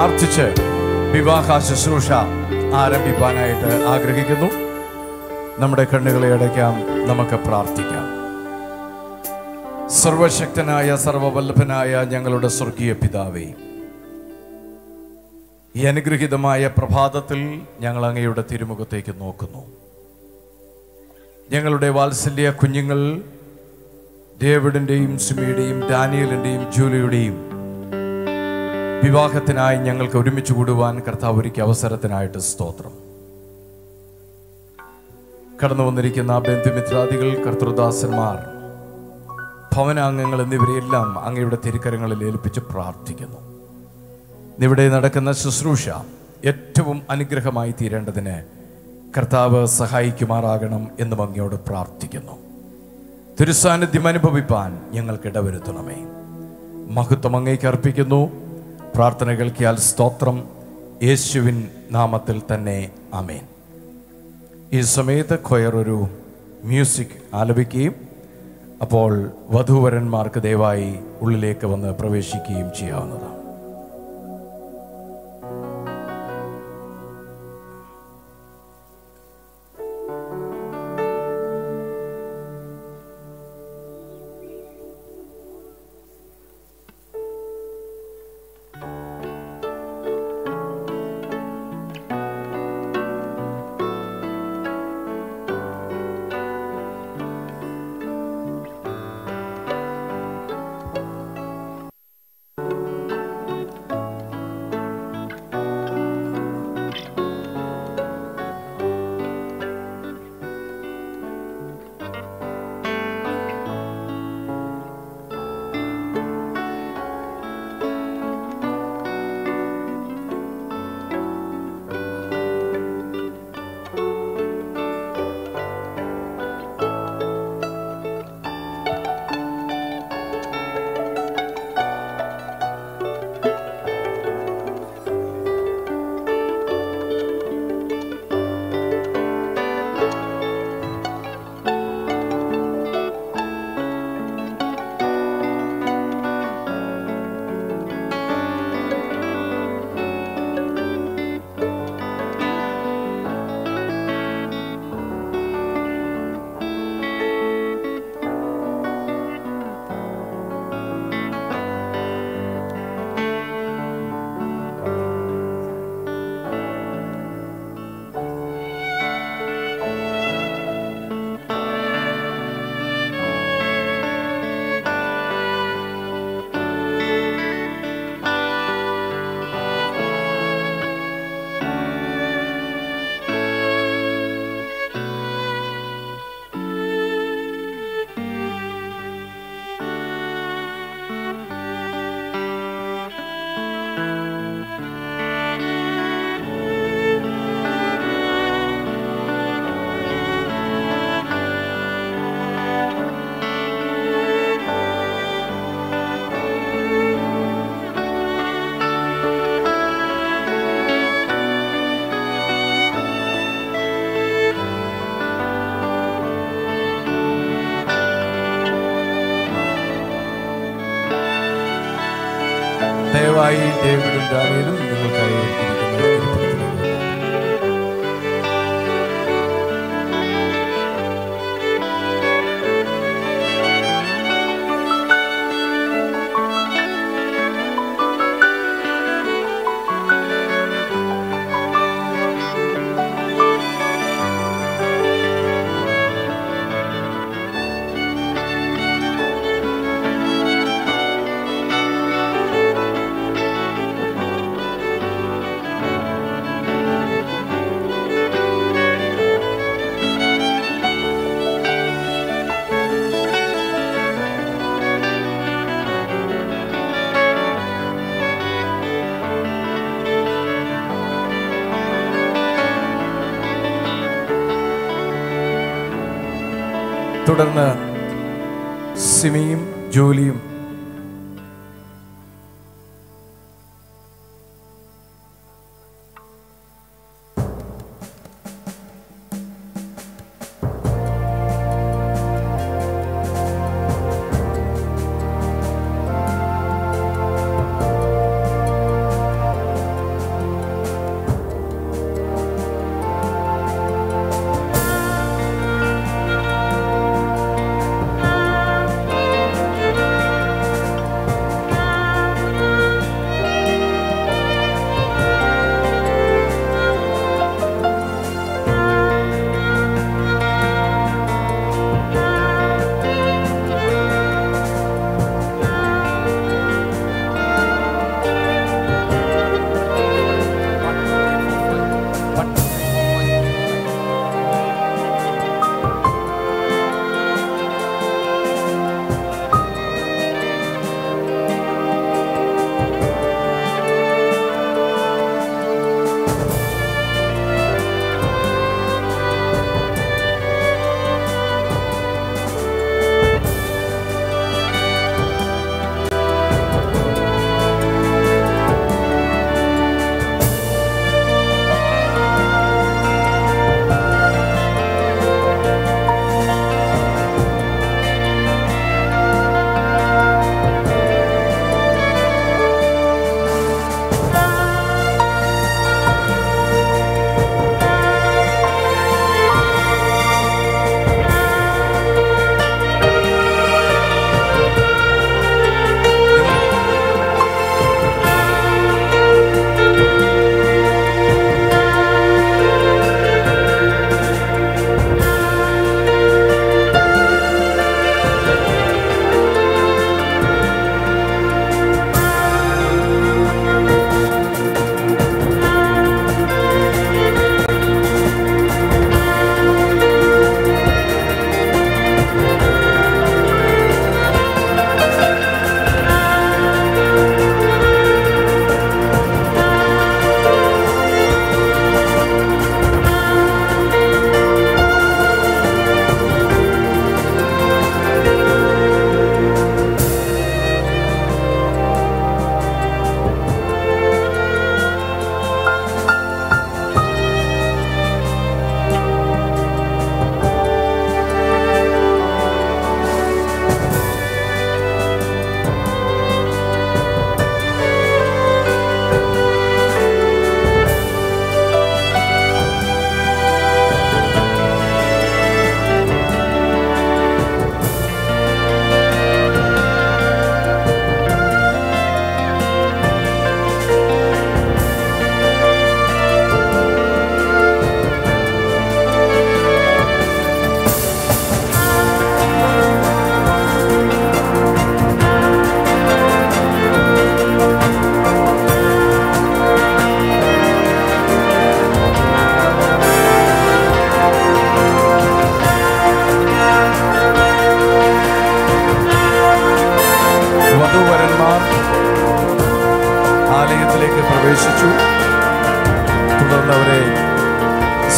പ്രാർത്ഥിച്ച് വിവാഹ ശുശ്രൂഷ ആരംഭിക്കാനായിട്ട് ആഗ്രഹിക്കുന്നു നമ്മുടെ കണ്ണുകളെ അടയ്ക്കാം നമുക്ക് പ്രാർത്ഥിക്കാം സർവശക്തനായ സർവവല്ലഭനായ ഞങ്ങളുടെ സ്വർഗീയ പിതാവേ ഈ അനുഗ്രഹീതമായ പ്രഭാതത്തിൽ ഞങ്ങൾ അങ്ങയുടെ തിരുമുഖത്തേക്ക് നോക്കുന്നു ഞങ്ങളുടെ വാത്സല്യ കുഞ്ഞുങ്ങൾ ഡേവിഡിൻ്റെയും സുമിയുടെയും ഡാനിയലിൻ്റെയും ജൂലിയുടെയും വിവാഹത്തിനായി ഞങ്ങൾക്ക് ഒരുമിച്ച് കൂടുവാൻ കർത്താവ് ഒരുക്കിയ അവസരത്തിനായിട്ട് സ്തോത്രം കടന്നു വന്നിരിക്കുന്ന ബന്ധുമിത്രാദികൾ കർത്തൃദാസന്മാർ ഭവനാംഗങ്ങൾ എന്നിവരെയെല്ലാം അങ്ങയുടെ തിരുക്കരങ്ങളിൽ ഏൽപ്പിച്ച് പ്രാർത്ഥിക്കുന്നു ഇവിടെ നടക്കുന്ന ശുശ്രൂഷ ഏറ്റവും അനുഗ്രഹമായി തീരേണ്ടതിന് കർത്താവ് സഹായിക്കുമാറാകണം എന്നും അങ്ങയോട് പ്രാർത്ഥിക്കുന്നു തിരുസാന്നിധ്യം അനുഭവിപ്പാൻ ഞങ്ങൾക്ക് ഇടവരുത്തണമേ മഹത്വം അങ്ങേക്ക് അർപ്പിക്കുന്നു പ്രാർത്ഥന കേൾക്കിയാൽ സ്തോത്രം യേശുവിൻ നാമത്തിൽ തന്നെ അമേൻ ഈ സമയത്ത് കൊയർ ഒരു മ്യൂസിക് ആലപിക്കുകയും അപ്പോൾ വധൂവരന്മാർക്ക് ദയവായി ഉള്ളിലേക്ക് വന്ന് പ്രവേശിക്കുകയും ചെയ്യാവുന്നതാണ് ദയവായി ഡേവിഡും ഡാനിയലും നിങ്ങൾക്കായി ഒരുക്കിയിരിക്കുന്ന ഇരിപ്പിടത്തിലേക്ക് വരാം. തുടർന്ന് സിമിയും ജോലിയും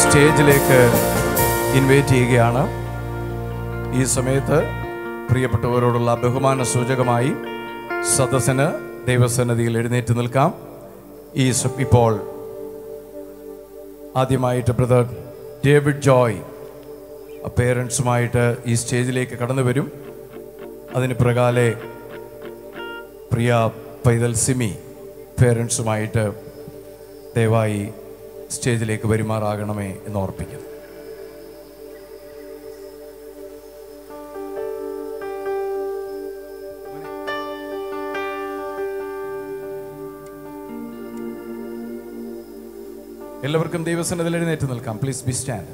സ്റ്റേജിലേക്ക് ഇൻവൈറ്റ് ചെയ്യുകയാണ് ഈ സമയത്ത് പ്രിയപ്പെട്ടവരോടുള്ള ബഹുമാന സൂചകമായി സദസ്സിന് ദൈവസന്നിധിയിൽ എഴുന്നേറ്റ് നിൽക്കാം ഈ സ- ഇപ്പോൾ ആദ്യമായിട്ട് ബ്രദർ ഡേവിഡ് ജോയ് പേരൻസുമായിട്ട് ഈ സ്റ്റേജിലേക്ക് കടന്നു വരും അതിന് പ്രകാലെ പ്രിയ പൈതൽ സിമി പേരൻസുമായിട്ട് ദയവായി സ്റ്റേജിലേക്ക് വരുമാറാകണമേ എന്ന് ഓർപ്പിക്കുന്നു എല്ലാവർക്കും ദൈവസന്നതിൽ എഴുന്നേറ്റ് നിൽക്കാം പ്ലീസ് ബി സ്റ്റാൻഡ്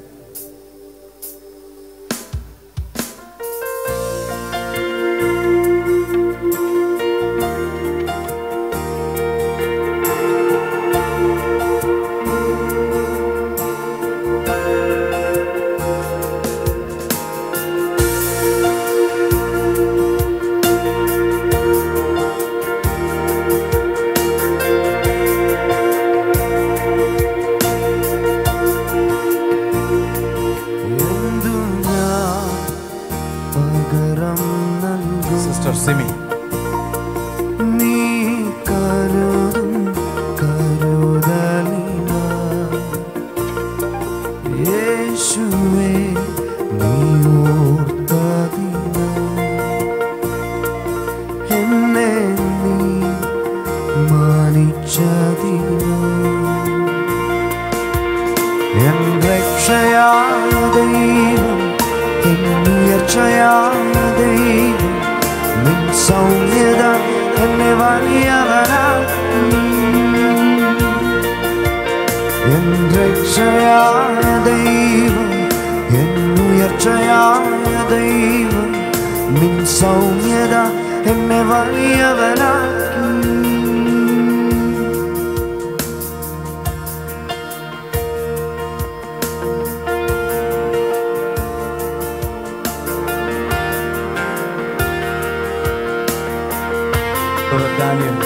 എന്തു ഞാൻ പകരം നൽകും സിസ്റ്റർ സിമി നീ കരുതും കരുതലിന യേശുവേ നീ ഓർത്തതിന എന്നെ നീ മാനിച്ചതിന എൻ രക്ഷയായ ദൈവം എന്നുയർച്ചയായ ദൈവം നിൻ സൗമ്യത എന്നെ വലിയവനാക്കി എൻ രക്ഷയായ ദൈവം എന്നുയർച്ചയായ ദൈവം നിൻ സൗമ്യത എന്നെ വലിയവനാക്കി ബ്രദർ ഡാനിയൽ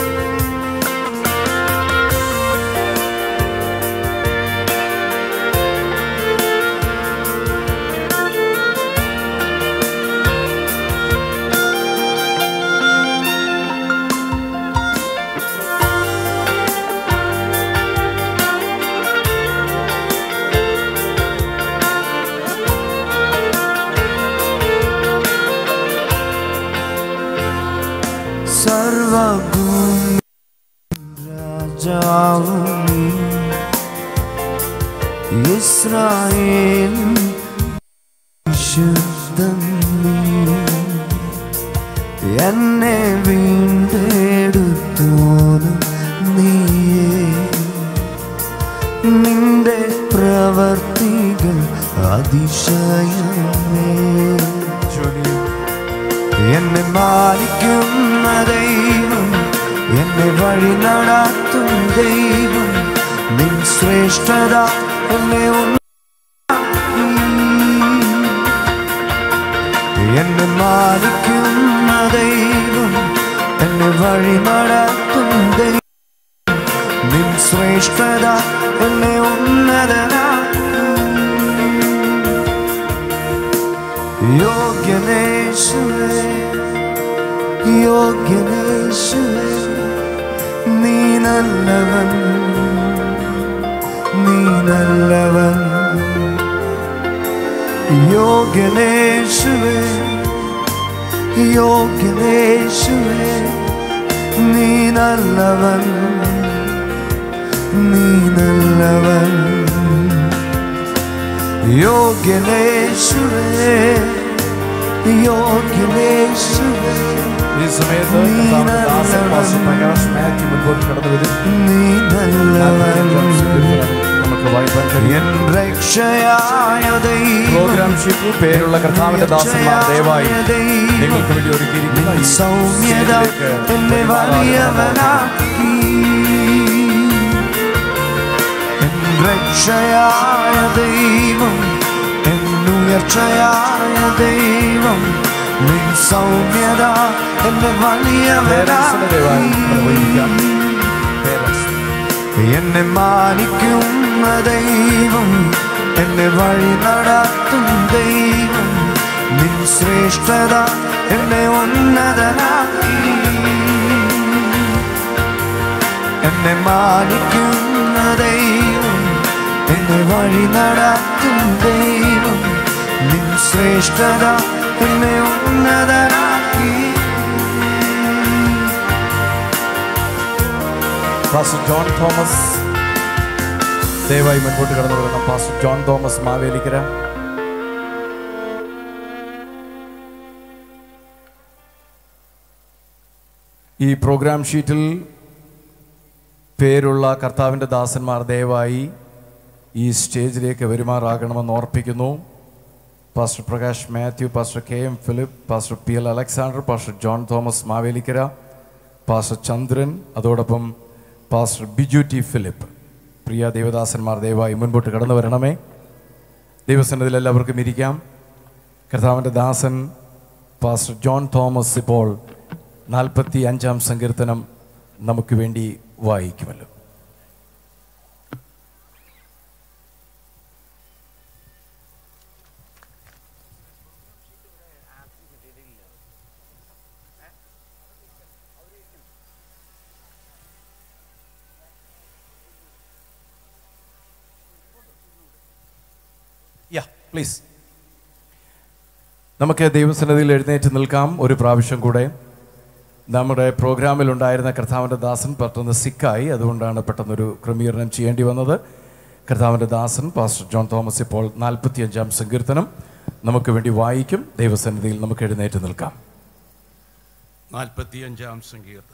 സർവഭൂമി രാജാവും നീ. ഇസ്രായേൽ വിശുദ്ധൻ നീ. എന്നെ വീണ്ടെടുത്തോനും നീയേ നിന്റെ പ്രവർത്തികൾ അതിശയമേ എന്നെ മാനിക്കുന്ന ദൈവം എന്നെ വഴി നടത്തും ദൈവം നിൻ ശ്രേഷ്ഠത എന്നെ ഉന്നാക്കി. എന്നെ മാനിക്കുന്ന ദൈവം എന്നെ വഴി നടത്തും ദൈവം നിൻ ശ്രേഷ്ഠത എന്നെ ഉന്നതനാക്കി യോഗ്യനേശുവേ യോഗ്യനേശുവേ നീ നല്ലവൻ നീ നല്ലവൻ യോഗ്യനേശുവേ യോഗ്യനേശുവേ നീ നല്ലവൻ നീ നല്ലവൻ യോഗ്യനേശുവേ യോഗ്യനേശുവേ ഈ സമയത്ത് കർത്താവിന്റെ ദാസൻ പാസ്റ്റർ പ്രകാശ് മാത്യു മുൻപോട്ട് കടന്നു വരും നീ നല്ലവൻ നമുക്ക് വായിപ്പാൻ കഴിയും എൻ രക്ഷയായ ദൈവം പ്രോഗ്രാം ഷീറ്റിൽ പേരുള്ള കർത്താവിന്റെ ദാസന്മാർ ദയവായി നിങ്ങൾക്ക് വേണ്ടി ഒരുക്കിയിരിക്കുന്ന ഈ സൗമ്യത സ്റ്റേജിലേക്ക് എന്നെ വലിയവനാക്കി എൻ രക്ഷയായ ദൈവം എന്നുയർച്ചയായ ദൈവം നിൻ സൗമ്യത എന്നെ പേരൻസിനെ ദയവായി നിർവഹിക്കാം. വലിയവനാക്കി പേരൻസ്. എന്നെ മാനിക്കുന്ന ദൈവം എന്നെ വഴി നടത്തും ദൈവം നിൻ ശ്രേഷ്ഠത എന്നെ ഉന്നതനാക്കി എന്നെ മാനിക്കുന്ന ദൈവം എന്നെ വഴി നടത്തും ദൈവം നിൻ ശ്രേഷ്ഠത എന്നെ ഉന്നതനാക്കി പാസ്റ്റർ ജോൺ തോമസ് ദയവായി മുൻപോട്ട് കടന്നു വരണം പാസ്റ്റർ ജോൺ തോമസ് മാവേലിക്കര ഈ പ്രോഗ്രാം ഷീറ്റിൽ പേരുള്ള കർത്താവിൻ്റെ ദാസന്മാർ ദയവായി ഈ സ്റ്റേജിലേക്ക് വരുമാറാകണമെന്ന് ഓർപ്പിക്കുന്നു pastor Prakash Mathew pastor K M Philip pastor P L Alexander pastor John Thomas Mavelikara pastor Chandran അതോടൊപ്പം പാസ്റ്റർ ബിജു ടി ഫിലിപ്പ് പ്രിയ ദേവദാസന്മാർ ദയവായി മുൻപോട്ട് കടന്നു വരണമേ ദൈവസന്നതിൽ എല്ലാവർക്കും ഇരിക്കാം കർത്താവിൻ്റെ ദാസൻ പാസ്റ്റർ ജോൺ തോമസ് ഇപ്പോൾ നാൽപ്പത്തി അഞ്ചാം സങ്കീർത്തനം നമുക്ക് വേണ്ടി വായിക്കുമല്ലോ യാ പ്ലീസ് നമുക്ക് ദൈവസന്നതിയിൽ എഴുന്നേറ്റ് നിൽക്കാം ഒരു പ്രാവശ്യം കൂടെ നമ്മുടെ പ്രോഗ്രാമിൽ ഉണ്ടായിരുന്ന കർത്താവിൻ്റെ ദാസൻ പെട്ടെന്ന് സിക്കായി അതുകൊണ്ടാണ് പെട്ടെന്നൊരു ക്രമീകരണം ചെയ്യേണ്ടി വന്നത് കർത്താവിൻ്റെ ദാസൻ പാസ്റ്റർ ജോൺ തോമസ് ഇപ്പോൾ നാൽപ്പത്തിയഞ്ചാം സങ്കീർത്തനം നമുക്ക് വേണ്ടി വായിക്കും ദൈവസന്നിധിയിൽ നമുക്ക് എഴുന്നേറ്റ് നിൽക്കാം നാൽപ്പത്തിയഞ്ചാം സങ്കീർത്തനം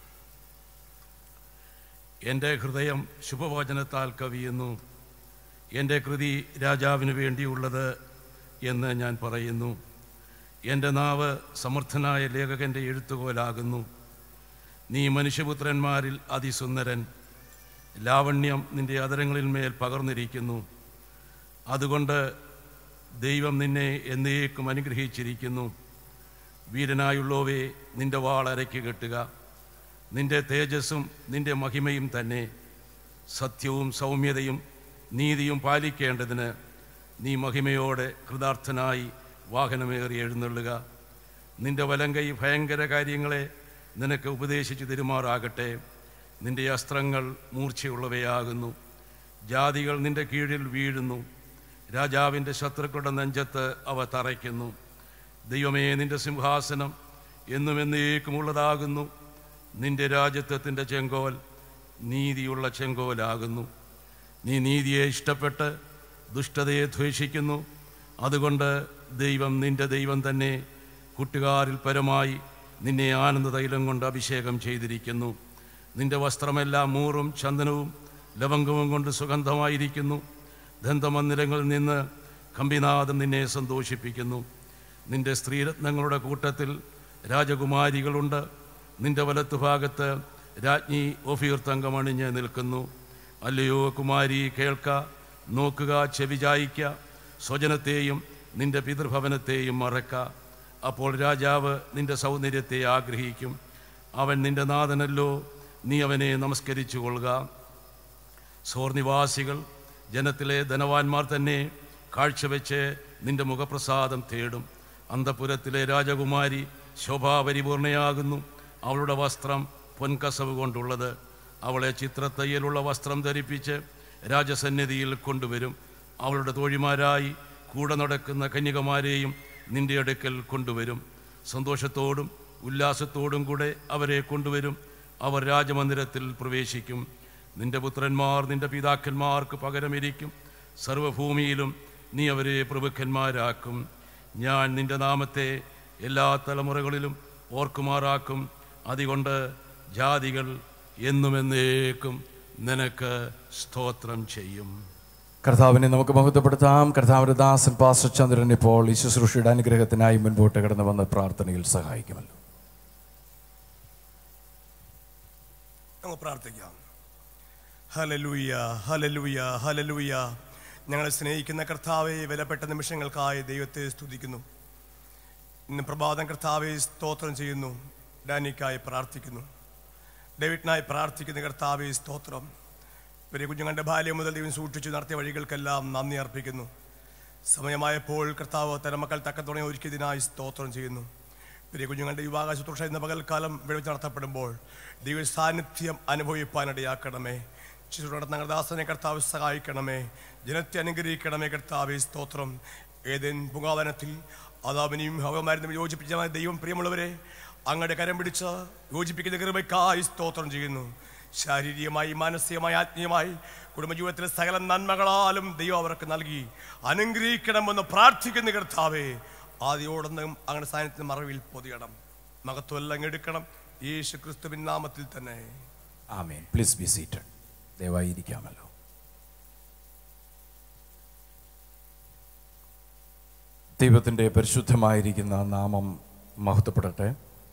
എൻ്റെ ഹൃദയം ശുഭവചനത്താൽ കവിയുന്നു എൻ്റെ കൃതി രാജാവിന് വേണ്ടിയുള്ളത് എന്ന് ഞാൻ പറയുന്നു എൻ്റെ നാവ് സമർത്ഥനായ ലേഖകൻ്റെ എഴുത്തുകോലാകുന്നു നീ മനുഷ്യപുത്രന്മാരിൽ അതിസുന്ദരൻ ലാവണ്യം നിന്റെ അതരങ്ങളിൽ മേൽ പകർന്നിരിക്കുന്നു അതുകൊണ്ട് ദൈവം നിന്നെ എന്നേക്കും അനുഗ്രഹിച്ചിരിക്കുന്നു വീരനായുള്ളവേ നിന്റെ വാൾ അരയ്ക്ക് കെട്ടുക നിന്റെ തേജസ്സും നിന്റെ മഹിമയും തന്നെ സത്യവും സൗമ്യതയും നീതിയും പാലിക്കേണ്ടതിന് നീ മഹിമയോടെ കൃതാർത്ഥനായി വാഹനമേറി എഴുന്നള്ളുക നിന്റെ വലങ്കൈ ഭയങ്കര കാര്യങ്ങളെ നിനക്ക് ഉപദേശിച്ചു തരുമാറാകട്ടെ നിന്റെ അസ്ത്രങ്ങൾ മൂർച്ചയുള്ളവയാകുന്നു ജാതികൾ നിന്റെ കീഴിൽ വീഴുന്നു രാജാവിൻ്റെ ശത്രുക്കളുടെ നെഞ്ചത്ത് അവ തറയ്ക്കുന്നു ദൈവമേ നിന്റെ സിംഹാസനം എന്നും എന്നേക്കുമുള്ളതാകുന്നു നിന്റെ രാജ്യത്വത്തിൻ്റെ ചെങ്കോൽ നീതിയുള്ള ചെങ്കോലാകുന്നു നീ നീതിയെ ഇഷ്ടപ്പെട്ട് ദുഷ്ടതയെ ദ്വേഷിക്കുന്നു അതുകൊണ്ട് ദൈവം നിന്റെ ദൈവം തന്നെ കൂട്ടുകാരിൽ പരമായി നിന്നെ ആനന്ദ തൈലം കൊണ്ട് അഭിഷേകം ചെയ്തിരിക്കുന്നു നിന്റെ വസ്ത്രമെല്ലാം മൂറും ചന്ദനവും ലവംഗവും കൊണ്ട് സുഗന്ധമായിരിക്കുന്നു ദന്തമന്ദിരങ്ങളിൽ നിന്ന് കമ്പിനാഥം നിന്നെ സന്തോഷിപ്പിക്കുന്നു നിന്റെ സ്ത്രീരത്നങ്ങളുടെ കൂട്ടത്തിൽ രാജകുമാരികളുണ്ട് നിന്റെ വലത്തുഭാഗത്ത് രാജ്ഞി ഒഫീർ തങ്കമണിഞ്ഞ് നിൽക്കുന്നു അല്ലയോ കുമാരി കേൾക്ക നോക്കുക ചെവിചായിക്ക സ്വജനത്തെയും നിന്റെ പിതൃഭവനത്തെയും മറക്ക അപ്പോൾ രാജാവ് നിന്റെ സൗന്ദര്യത്തെ ആഗ്രഹിക്കും അവൻ നിന്റെ നാഥനല്ലോ നീ അവനെ നമസ്കരിച്ചു കൊള്ളുക സോർനിവാസികൾ ജനത്തിലെ ധനവാന്മാർ തന്നെ കാഴ്ചവെച്ച് നിന്റെ മുഖപ്രസാദം തേടും അന്തപുരത്തിലെ രാജകുമാരി ശോഭാപരിപൂർണയാകുന്നു അവളുടെ വസ്ത്രം പൊൻകസവ് കൊണ്ടുള്ളത് അവളെ ചിത്രത്തയ്യലുള്ള വസ്ത്രം ധരിപ്പിച്ച് രാജസന്നിധിയിൽ കൊണ്ടുവരും അവളുടെ തോഴിമാരായി കൂടെ നടക്കുന്ന കന്യകമാരെയും നിന്റെ അടുക്കൽ കൊണ്ടുവരും സന്തോഷത്തോടും ഉല്ലാസത്തോടും കൂടെ അവരെ കൊണ്ടുവരും അവർ രാജമന്ദിരത്തിൽ പ്രവേശിക്കും നിന്റെ പുത്രന്മാർ നിന്റെ പിതാക്കന്മാർക്ക് പകരമിരിക്കും സർവഭൂമിയിലും നീ അവരെ പ്രഭുക്കന്മാരാക്കും ഞാൻ നിന്റെ നാമത്തെ എല്ലാ തലമുറകളിലും ഓർക്കുമാറാക്കും അതുകൊണ്ട് ജാതികൾ എന്നുമെന്നേക്കും നിനക്ക് സ്തോത്രം ചെയ്യും കർത്താവിനെ നമുക്ക് മഹത്വപ്പെടുത്താം കർത്താവിൻ്റെ ദാസൻ പാസ്റ്റർ ചന്ദ്രൻ ഇപ്പോൾ ഈ ശുശ്രൂഷയുടെ അനുഗ്രഹത്തിനായി മുൻപോട്ട് കടന്നു വന്ന് പ്രാർത്ഥനയിൽ സഹായിക്കുമല്ലോ നമുക്ക് പ്രാർത്ഥിക്കാം ഹലലൂയ ഹലലൂയ ഹലലൂയ ഞങ്ങളെ സ്നേഹിക്കുന്ന കർത്താവെ വിലപ്പെട്ട നിമിഷങ്ങൾക്കായി ദൈവത്തെ സ്തുതിക്കുന്നു ഇന്ന് പ്രഭാതം കർത്താവെ സ്തോത്രം ചെയ്യുന്നു ഡാനിക്കായി പ്രാർത്ഥിക്കുന്നു ഡേവിഡിനായി പ്രാർത്ഥിക്കുന്ന കർത്താവെ സ്തോത്രം ഇവരെ കുഞ്ഞുങ്ങളുടെ ബാല്യം മുതൽ ദൈവം സൂക്ഷിച്ചു നടത്തിയ വഴികൾക്കെല്ലാം നന്ദി അർപ്പിക്കുന്നു സമയമായപ്പോൾ കർത്താവ് തരമക്കൾ തക്കത്തുണയെ ഒരുക്കിയതിനായി സ്തോത്രം ചെയ്യുന്നു ഇവരെ കുഞ്ഞുങ്ങളുടെ വിവാഹ ശുശ്രൂഷ എന്ന പകൽക്കാലം ഇവിടെ വെച്ച് നടത്തപ്പെടുമ്പോൾ ദൈവ സാന്നിധ്യം അനുഭവിപ്പാനിടയാക്കണമേ ശുശ്രൂഷ നടത്തുന്ന ദാസനെ കർത്താവ് സഹായിക്കണമേ ജനത്തെ അനുഗ്രഹിക്കണമേ കർത്താവെ സ്തോത്രം ഏതേൻ പുകാവനത്തിൽ അതാവിനെയും ഹവമാരും യോജിപ്പിച്ച ദൈവം പ്രിയമുള്ളവരെ അങ്ങയുടെ കരം പിടിച്ച് യോജിപ്പിക്കുന്ന കൃപയ്ക്കായി സ്തോത്രം ചെയ്യുന്നു ശാരീരികമായി മാനസികമായി ആത്മീയമായി കുടുംബജീവിതത്തിലെ സകല നന്മകളാലും ദൈവം അവർക്ക് നൽകി അനുഗ്രഹിക്കണമെന്ന് പ്രാർത്ഥിക്കുന്ന കർത്താവേ ആദ്യോടൊന്നും അങ്ങനെ സാന്നിധ്യത്തിന് മറവിൽ പൊതിയണം മഹത്വമെല്ലാം എടുക്കണം യേശു ക്രിസ്തുവിൻ നാമത്തിൽ തന്നെ ആമേൻ പ്ലീസ് ബി സീറ്റഡ് ദയവായി ഇരിക്കാമല്ലോ ദൈവത്തിൻ്റെ പരിശുദ്ധമായിരിക്കുന്ന നാമം മഹത്വപ്പെടട്ടെ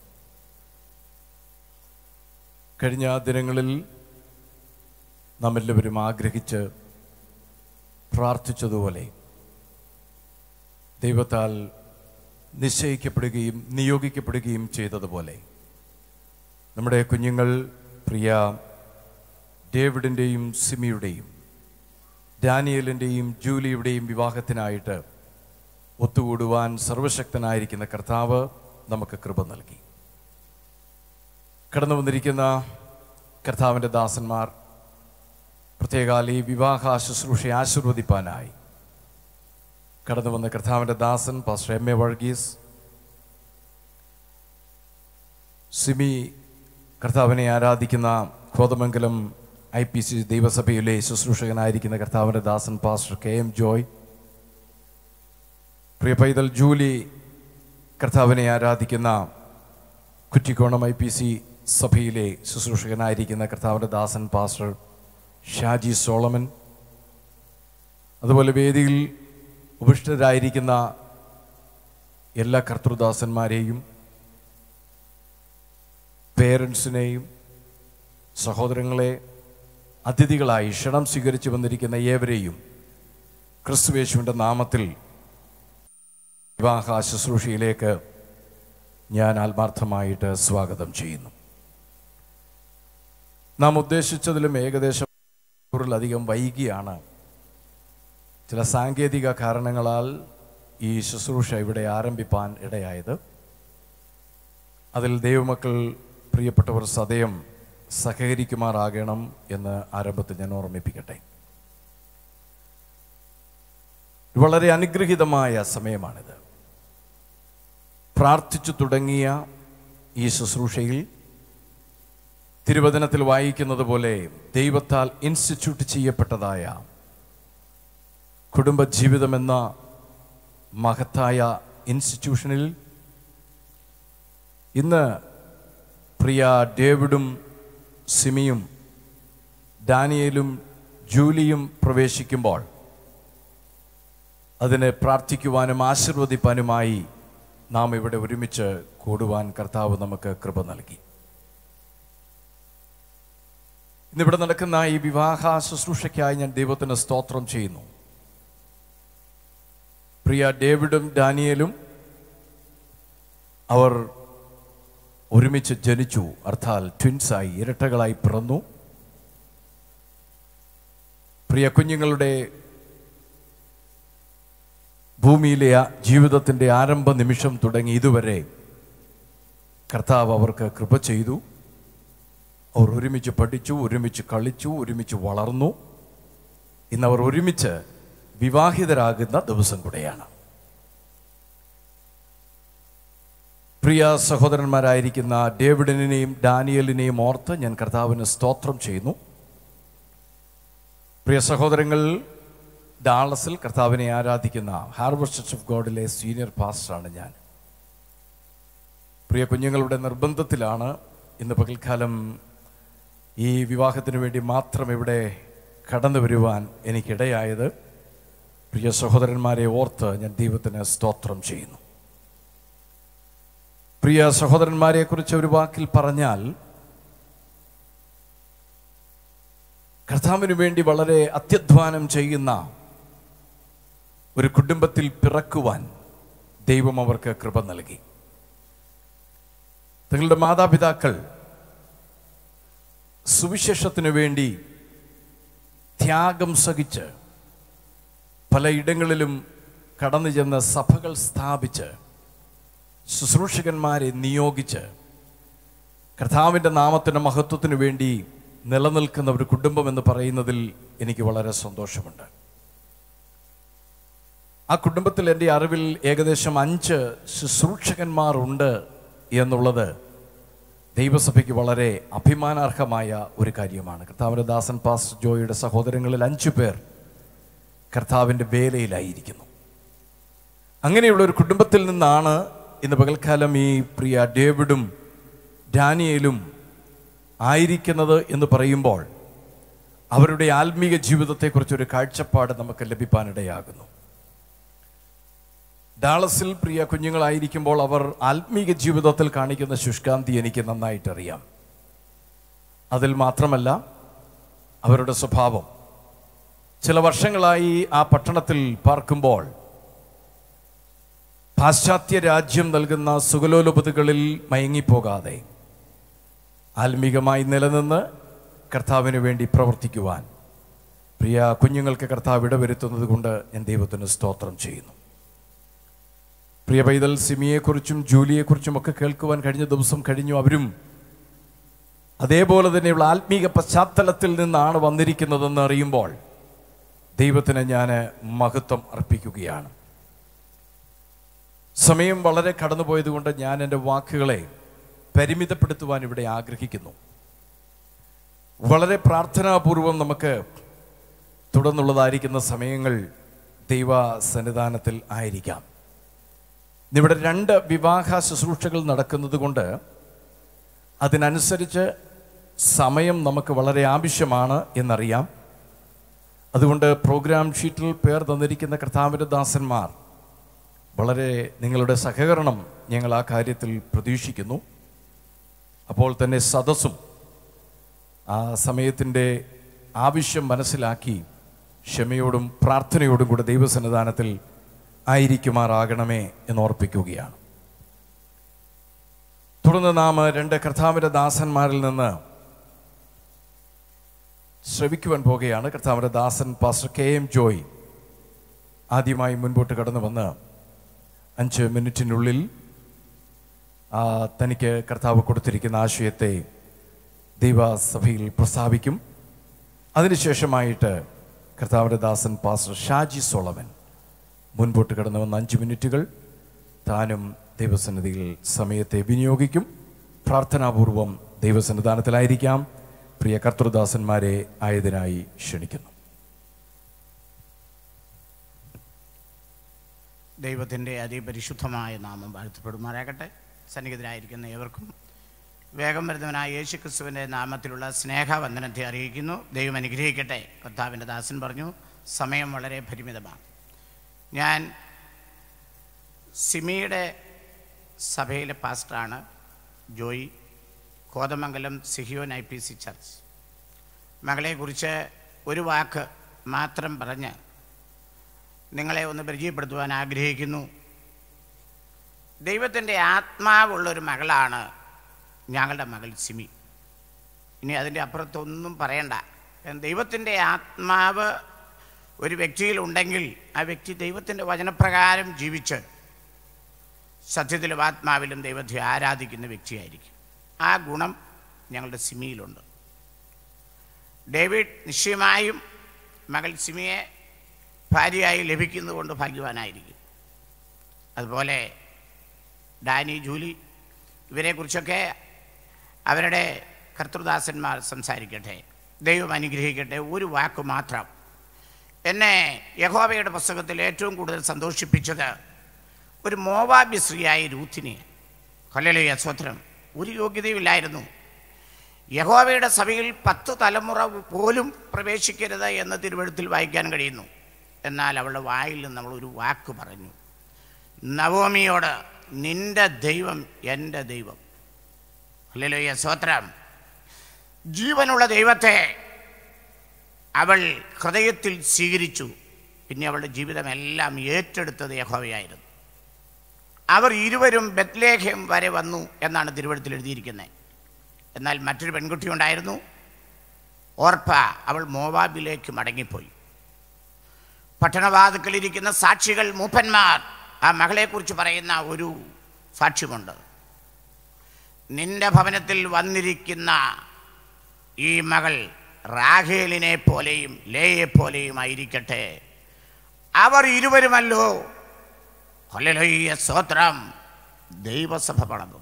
കഴിഞ്ഞ ദിനങ്ങളിൽ നാം എല്ലാവരും ആഗ്രഹിച്ച് പ്രാർത്ഥിച്ചതുപോലെ ദൈവത്താൽ നിശ്ചയിക്കപ്പെടുകയും നിയോഗിക്കപ്പെടുകയും ചെയ്തതുപോലെ നമ്മുടെ കുഞ്ഞുങ്ങൾ പ്രിയ ഡേവിഡിൻ്റെയും സിമിയുടെയും ഡാനിയലിൻ്റെയും ജൂലിയുടെയും വിവാഹത്തിനായിട്ട് ഒത്തുകൂടുവാൻ സർവശക്തനായിരിക്കുന്ന കർത്താവ് നമുക്ക് കൃപ നൽകി കടന്നു വന്നിരിക്കുന്ന കർത്താവിൻ്റെ ദാസന്മാർ പ്രത്യേകാൽ ഈ വിവാഹ ശുശ്രൂഷയെ ആശീർവദിപ്പാനായി കടന്നു വന്ന കർത്താവിൻ്റെ ദാസൻ pastor M A Varghese Simi കർത്താവിനെ ആരാധിക്കുന്ന കോതമംഗലം ഐ പി സി ദൈവസഭയിലെ ശുശ്രൂഷകനായിരിക്കുന്ന കർത്താവിൻ്റെ ദാസൻ പാസ്റ്റർ കെ എം ജോയ് പ്രിയ പൈതൽ ജൂലി കർത്താവിനെ ആരാധിക്കുന്ന കുറ്റിക്കോണം ഐ പി സി സഭയിലെ ശുശ്രൂഷകനായിരിക്കുന്ന കർത്താവിൻ്റെ ദാസൻ പാസ്റ്റർ ഷാജി സോളമൻ അതുപോലെ വേദിയിൽ ഉപിഷ്ടരായിരിക്കുന്ന എല്ലാ കർത്തൃദാസന്മാരെയും പേരൻസിനെയും സഹോദരങ്ങളെ അതിഥികളായി ക്ഷണം സ്വീകരിച്ചു വന്നിരിക്കുന്ന ഏവരെയും ക്രിസ്തുവേശുവിൻ്റെ നാമത്തിൽ വിവാഹ ശുശ്രൂഷയിലേക്ക് ഞാൻ ആത്മാർത്ഥമായിട്ട് സ്വാഗതം ചെയ്യുന്നു നാം ഉദ്ദേശിച്ചതിലും ഏകദേശം അധികം വൈകിയാണ് ചില സാങ്കേതിക കാരണങ്ങളാൽ ഈ ശുശ്രൂഷ ഇവിടെ ആരംഭിപ്പാൻ ഇടയായത് അതിൽ ദൈവമക്കൾ പ്രിയപ്പെട്ടവർ സദയം സഹകരിക്കുമാറാകണം എന്ന് ആരംഭത്തിൽ ഞാൻ ഓർമ്മിപ്പിക്കട്ടെ വളരെ അനുഗ്രഹീതമായ സമയമാണിത് പ്രാർത്ഥിച്ചു തുടങ്ങിയ ഈ ശുശ്രൂഷയിൽ തിരുവചനത്തിൽ വായിക്കുന്നത് പോലെ ദൈവത്താൽ ഇൻസ്റ്റിറ്റ്യൂട്ട് ചെയ്യപ്പെട്ടതായ കുടുംബജീവിതമെന്ന മഹത്തായ ഇൻസ്റ്റിറ്റ്യൂഷനിൽ ഇന്ന് പ്രിയ ഡേവിഡും സിമിയും ഡാനിയലും ജൂലിയും പ്രവേശിക്കുമ്പോൾ അതിനെ പ്രാർത്ഥിക്കുവാനും ആശീർവദിപ്പാനുമായി നാം ഇവിടെ ഒരുമിച്ച് കൂടുവാൻ കർത്താവ് നമുക്ക് കൃപ നൽകി ഇന്നിവിടെ നടക്കുന്ന ഈ വിവാഹ ശുശ്രൂഷയ്ക്കായി ഞാൻ ദൈവത്തിന് സ്തോത്രം ചെയ്യുന്നു പ്രിയ ഡേവിഡും ഡാനിയലും അവർ ഒരുമിച്ച് ജനിച്ചു അർത്ഥാൽ ട്വിൻസായി ഇരട്ടകളായി പിറന്നു പ്രിയ കുഞ്ഞുങ്ങളുടെ ഭൂമിയിലെ ആ ജീവിതത്തിൻ്റെ ആരംഭ നിമിഷം തുടങ്ങി ഇതുവരെ കർത്താവ് അവർക്ക് കൃപ ചെയ്തു അവർ ഒരുമിച്ച് പഠിച്ചു ഒരുമിച്ച് കളിച്ചു ഒരുമിച്ച് വളർന്നു ഇന്നവർ ഒരുമിച്ച് വിവാഹിതരാകുന്ന ദിവസം കൂടെയാണ് പ്രിയ സഹോദരന്മാരായിരിക്കുന്ന ഡേവിഡിനെയും ഡാനിയലിനെയും ഓർത്ത് ഞാൻ കർത്താവിന് സ്തോത്രം ചെയ്യുന്നു പ്രിയ സഹോദരങ്ങൾ ഡാളസിൽ കർത്താവിനെ ആരാധിക്കുന്ന ഹാർബർ ചർച്ച് ഓഫ് ഗോഡിലെ സീനിയർ പാസ്റ്ററാണ് ഞാൻ പ്രിയ കുഞ്ഞുങ്ങളുടെ നിർബന്ധത്തിലാണ് ഇന്ന് പകൽക്കാലം ഈ വിവാഹത്തിന് വേണ്ടി മാത്രം ഇവിടെ കടന്നു വരുവാൻ എനിക്കിടയായത് പ്രിയ സഹോദരന്മാരെ ഓർത്ത് ഞാൻ ദൈവത്തിന് സ്തോത്രം ചെയ്യുന്നു പ്രിയ സഹോദരന്മാരെ കുറിച്ച് ഒരു വാക്കിൽ പറഞ്ഞാൽ കർത്താവിന് വേണ്ടി വളരെ അത്യധ്വാനം ചെയ്യുന്ന ഒരു കുടുംബത്തിൽ പിറക്കുവാൻ ദൈവം അവർക്ക് കൃപ നൽകി തങ്ങളുടെ മാതാപിതാക്കൾ സുവിശേഷത്തിനു വേണ്ടി ത്യാഗം സഹിച്ച് പലയിടങ്ങളിലും കടന്നു ചെന്ന് സഭകൾ സ്ഥാപിച്ച് ശുശ്രൂഷകന്മാരെ നിയോഗിച്ച് കർത്താവിൻ്റെ നാമത്തിൻ്റെ മഹത്വത്തിനു വേണ്ടി നിലനിൽക്കുന്ന ഒരു കുടുംബം എന്ന് പറയുന്നതിൽ എനിക്ക് വളരെ സന്തോഷമുണ്ട് ആ കുടുംബത്തിൽ എൻ്റെ അറിവിൽ ഏകദേശം അഞ്ച് ശുശ്രൂഷകന്മാർ ഉണ്ട് എന്നുള്ളത് ദൈവസഭയ്ക്ക് വളരെ അഭിമാനാർഹമായ ഒരു കാര്യമാണ് കർത്താവിൻ്റെ ദാസൻ പാസ് ജോയിയുടെ സഹോദരങ്ങളിൽ അഞ്ചു പേർ കർത്താവിൻ്റെ വേലയിലായിരിക്കുന്നു അങ്ങനെയുള്ള ഒരു കുടുംബത്തിൽ നിന്നാണ് ഇന്ന് പകൽക്കാലം ഈ പ്രിയ ഡേവിഡും ഡാനിയലും ആയിരിക്കുന്നത് എന്ന് പറയുമ്പോൾ അവരുടെ ആത്മീക ജീവിതത്തെക്കുറിച്ചൊരു കാഴ്ചപ്പാട് നമുക്ക് ലഭിക്കാനിടയാകുന്നു ഡാളസിൽ പ്രിയ കുഞ്ഞുങ്ങളായിരിക്കുമ്പോൾ അവർ ആത്മീക ജീവിതത്തിൽ കാണിക്കുന്ന ശുഷ്കാന്തി എനിക്ക് നന്നായിട്ടറിയാം അതിൽ മാത്രമല്ല അവരുടെ സ്വഭാവം ചില വർഷങ്ങളായി ആ പട്ടണത്തിൽ പാർക്കുമ്പോൾ പാശ്ചാത്യ രാജ്യം നൽകുന്ന സുഗലോലുപതകളിൽ മയങ്ങിപ്പോകാതെ ആത്മീകമായി നിലനിന്ന് കർത്താവിന് വേണ്ടി പ്രവർത്തിക്കുവാൻ പ്രിയ കുഞ്ഞുങ്ങൾക്ക് കർത്താവ് ഇടവരുത്തുന്നത് കൊണ്ട് ഞാൻ ദൈവത്തിന് സ്തോത്രം ചെയ്യുന്നു പ്രിയ പൈതൽ സിമിയെക്കുറിച്ചും ജൂലിയെക്കുറിച്ചും ഒക്കെ കേൾക്കുവാൻ കഴിഞ്ഞ ദിവസം കഴിഞ്ഞു അവരും അതേപോലെ തന്നെയുള്ള ആത്മീക പശ്ചാത്തലത്തിൽ നിന്നാണ് വന്നിരിക്കുന്നതെന്ന് അറിയുമ്പോൾ ദൈവത്തിന് ഞാൻ മഹത്വം അർപ്പിക്കുകയാണ് സമയം വളരെ കടന്നുപോയതുകൊണ്ട് ഞാൻ എൻ്റെ വാക്കുകളെ പരിമിതപ്പെടുത്തുവാൻ ഇവിടെ ആഗ്രഹിക്കുന്നു വളരെ പ്രാർത്ഥനാപൂർവം നമുക്ക് തുടർന്നുള്ളതായിരിക്കുന്ന സമയങ്ങൾ ദൈവ സന്നിധാനത്തിൽ ആയിരിക്കാം ഇവിടെ രണ്ട് വിവാഹ ശുശ്രൂഷകൾ നടക്കുന്നത് കൊണ്ട് അതിനനുസരിച്ച് സമയം നമുക്ക് വളരെ ആവശ്യമാണ് എന്നറിയാം അതുകൊണ്ട് പ്രോഗ്രാം ഷീറ്റിൽ പേർ തന്നിരിക്കുന്ന കർത്താവിൻ്റെ ദാസന്മാർ വളരെ നിങ്ങളുടെ സഹകരണം ഞങ്ങൾ ആ കാര്യത്തിൽ പ്രതീക്ഷിക്കുന്നു അപ്പോൾ തന്നെ സദസ്സും ആ സമയത്തിൻ്റെ ആവശ്യം മനസ്സിലാക്കി ക്ഷമയോടും പ്രാർത്ഥനയോടും കൂടെ ദൈവസന്നിധാനത്തിൽ ആയിരിക്കുമാറാകണമേ എന്ന് ഓർപ്പിക്കുകയാണ് തുടർന്ന് നാം രണ്ട് കർത്താവിൻ്റെ ദാസന്മാരിൽ നിന്ന് ശ്രവിക്കുവാൻ പോകുകയാണ് കർത്താവിൻ്റെ ദാസൻ പാസ്റ്റർ കെ എം ജോയ് ആദ്യമായി മുൻപോട്ട് കടന്നു വന്ന് അഞ്ച് മിനിറ്റിനുള്ളിൽ ആ, തനിക്ക് കർത്താവ് കൊടുത്തിരിക്കുന്ന ആശയത്തെ ദൈവസഭയിൽ പ്രസ്താവിക്കും അതിനുശേഷമായിട്ട് കർത്താവിൻ്റെ ദാസൻ പാസ്റ്റർ ഷാജി സോളമൻ മുൻപോട്ട് കടന്നു വന്ന അഞ്ച് മിനിറ്റുകൾ താനും ദൈവസന്നിധിയിൽ സമയത്തെ വിനിയോഗിക്കും പ്രാർത്ഥനാപൂർവം ദൈവസന്നിധാനത്തിലായിരിക്കാം പ്രിയ കർത്തൃദാസന്മാരെ ആയതിനായി ക്ഷണിക്കുന്നു ദൈവത്തിൻ്റെ അതിപരിശുദ്ധമായ നാമം വാഴ്ത്തപ്പെടുമാറാകട്ടെ സന്നിഹിതരായിരിക്കുന്ന ഏവർക്കും വേഗം വരുന്നവനായ യേശു ക്രിസ്തുവിൻ്റെ നാമത്തിലുള്ള സ്നേഹവന്ദനത്തെ അറിയിക്കുന്നു ദൈവം അനുഗ്രഹിക്കട്ടെ കർത്താവിൻ്റെ ദാസൻ പറഞ്ഞു സമയം വളരെ പരിമിതമാണ് ഞാൻ സിമിയുടെ സഭയിലെ പാസ്റ്ററാണ് Joy Kothamangalam Zion I P C church മകളെക്കുറിച്ച് ഒരു വാക്ക് മാത്രം പറഞ്ഞ് നിങ്ങളെ ഒന്ന് പരിചയപ്പെടുത്തുവാൻ ആഗ്രഹിക്കുന്നു ദൈവത്തിൻ്റെ ആത്മാവുള്ളൊരു മകളാണ് ഞങ്ങളുടെ മകൾ സിമി ഇനി അതിൻ്റെ അപ്പുറത്തൊന്നും പറയണ്ട കാരണം ദൈവത്തിൻ്റെ ആത്മാവ് ഒരു വ്യക്തിയിലുണ്ടെങ്കിൽ ആ വ്യക്തി ദൈവത്തിൻ്റെ വചനപ്രകാരം ജീവിച്ച് സത്യത്തിലും ആത്മാവിലും ദൈവത്തെ ആരാധിക്കുന്ന വ്യക്തിയായിരിക്കും ആ ഗുണം ഞങ്ങളുടെ സിമിയിലുണ്ട് ഡേവിഡ് നിശ്ചയമായും മകൾ സിമിയെ ഭാര്യയായി ലഭിക്കുന്നതുകൊണ്ട് ഭാഗ്യവാനായിരിക്കും അതുപോലെ ഡാനി ജൂലി ഇവരെക്കുറിച്ചൊക്കെ അവരുടെ കർത്തൃദാസന്മാർ സംസാരിക്കട്ടെ ദൈവം അനുഗ്രഹിക്കട്ടെ ഒരു വാക്ക് മാത്രം എന്നെ യഹോവയുടെ പുസ്തകത്തിൽ ഏറ്റവും കൂടുതൽ സന്തോഷിപ്പിച്ചത് ഒരു മോവാബി സ്ത്രീയായ രൂത്തിനെ കൊല്ലലയ സ്വത്രം ഒരു യോഗ്യതയുമില്ലായിരുന്നു യഹോവയുടെ സഭയിൽ പത്ത് തലമുറ പോലും പ്രവേശിക്കരുത് എന്ന് തിരുവഴുത്തിൽ വായിക്കാൻ കഴിയുന്നു എന്നാൽ അവളുടെ വായിൽ നിന്ന് നമ്മൾ ഒരു വാക്ക് പറഞ്ഞു നവോമിയോട് നിന്റെ ദൈവം എൻ്റെ ദൈവം അല്ലല്ലോ സ്വത്രം ജീവനുള്ള ദൈവത്തെ അവൾ ഹൃദയത്തിൽ സ്വീകരിച്ചു പിന്നെ അവളുടെ ജീവിതമെല്ലാം ഏറ്റെടുത്തത് യഹോവയായിരുന്നു അവർ ഇരുവരും ബത്ലേഹം വരെ വന്നു എന്നാണ് തിരുവഴുത്തിൽ എഴുതിയിരിക്കുന്നത് എന്നാൽ മറ്റൊരു പെൺകുട്ടി ഉണ്ടായിരുന്നു ഓർപ്പ അവൾ മോവാബിലേക്ക് മടങ്ങിപ്പോയി പട്ടണവാതുക്കളിരിക്കുന്ന സാക്ഷികൾ മൂപ്പന്മാർ ആ മകളെക്കുറിച്ച് പറയുന്ന ഒരു സാക്ഷ്യമുണ്ട് നിന്റെ ഭവനത്തിൽ വന്നിരിക്കുന്ന ഈ മകൾ റാഹേലിനെ പോലെയും ലേയെ പോലെയും ആയിരിക്കട്ടെ അവർ ഇരുവരുമല്ലോ കൊല്ലലൊയ്യ സ്തോത്രം ദൈവസഭ പണിതത്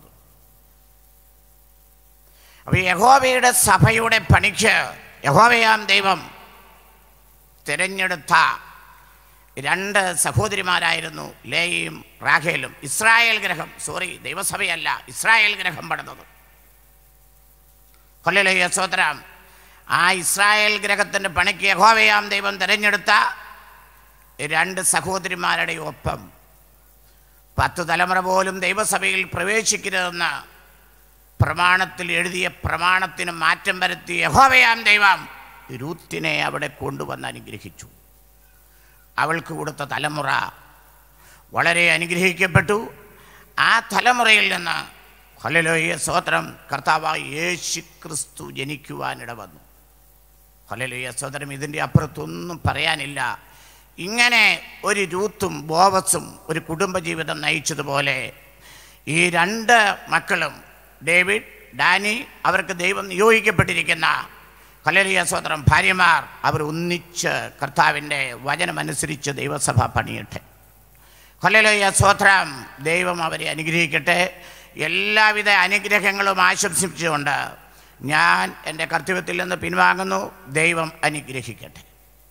അപ്പൊ യഹോവയുടെ സഭയുടെ പണിക്ക് യഹോവയാം ദൈവം തിരഞ്ഞെടുത്ത രണ്ട് സഹോദരിമാരായിരുന്നു ലേയും റാഖേലും ഇസ്രായേൽ ഗ്രഹം സോറി ദൈവസഭയല്ല ഇസ്രായേൽ ഗ്രഹം പണിതത് കൊല്ലലയ്യ സ്തോത്രം ആ ഇസ്രായേൽ ഗ്രഹത്തിൻ്റെ പണിക്ക് യഹോവയാം ദൈവം തിരഞ്ഞെടുത്ത രണ്ട് സഹോദരിമാരുടെ ഒപ്പം പത്ത് തലമുറ പോലും ദൈവസഭയിൽ പ്രവേശിക്കരുതെന്ന് പ്രമാണത്തിൽ എഴുതിയ പ്രമാണത്തിന് മാറ്റം വരുത്തി യഹോവയാം ദൈവം രൂത്തിനെ അവിടെ കൊണ്ടുവന്ന് അനുഗ്രഹിച്ചു അവൾക്ക് കൊടുത്ത തലമുറ വളരെ അനുഗ്രഹിക്കപ്പെട്ടു ആ തലമുറയിൽ നിന്ന് ഹലലോയ സ്വോത്രം കർത്താവായ യേശു ക്രിസ്തു ജനിക്കുവാനിട വന്നു ഹലലോയ സ്വോത്രം ഇതിൻ്റെ അപ്പുറത്തൊന്നും പറയാനില്ല ഇങ്ങനെ ഒരു രൂത്തും ബോവസും ഒരു കുടുംബജീവിതം നയിച്ചതുപോലെ ഈ രണ്ട് മക്കളും ഡേവിഡ് ഡാനി അവർക്ക് ദൈവം നിയോഗിക്കപ്പെട്ടിരിക്കുന്ന കലരിയ സ്വത്രം ഭാര്യമാർ അവർ ഒന്നിച്ച് കർത്താവിൻ്റെ വചനമനുസരിച്ച് ദൈവസഭ പണിയട്ടെ കൊല്ലലോയ സ്വത്രം ദൈവം അവരെ അനുഗ്രഹിക്കട്ടെ എല്ലാവിധ അനുഗ്രഹങ്ങളും ആശംസിച്ചുകൊണ്ട് ഞാൻ എൻ്റെ കർത്തവ്യത്തിൽ നിന്ന് പിൻവാങ്ങുന്നു ദൈവം അനുഗ്രഹിക്കട്ടെ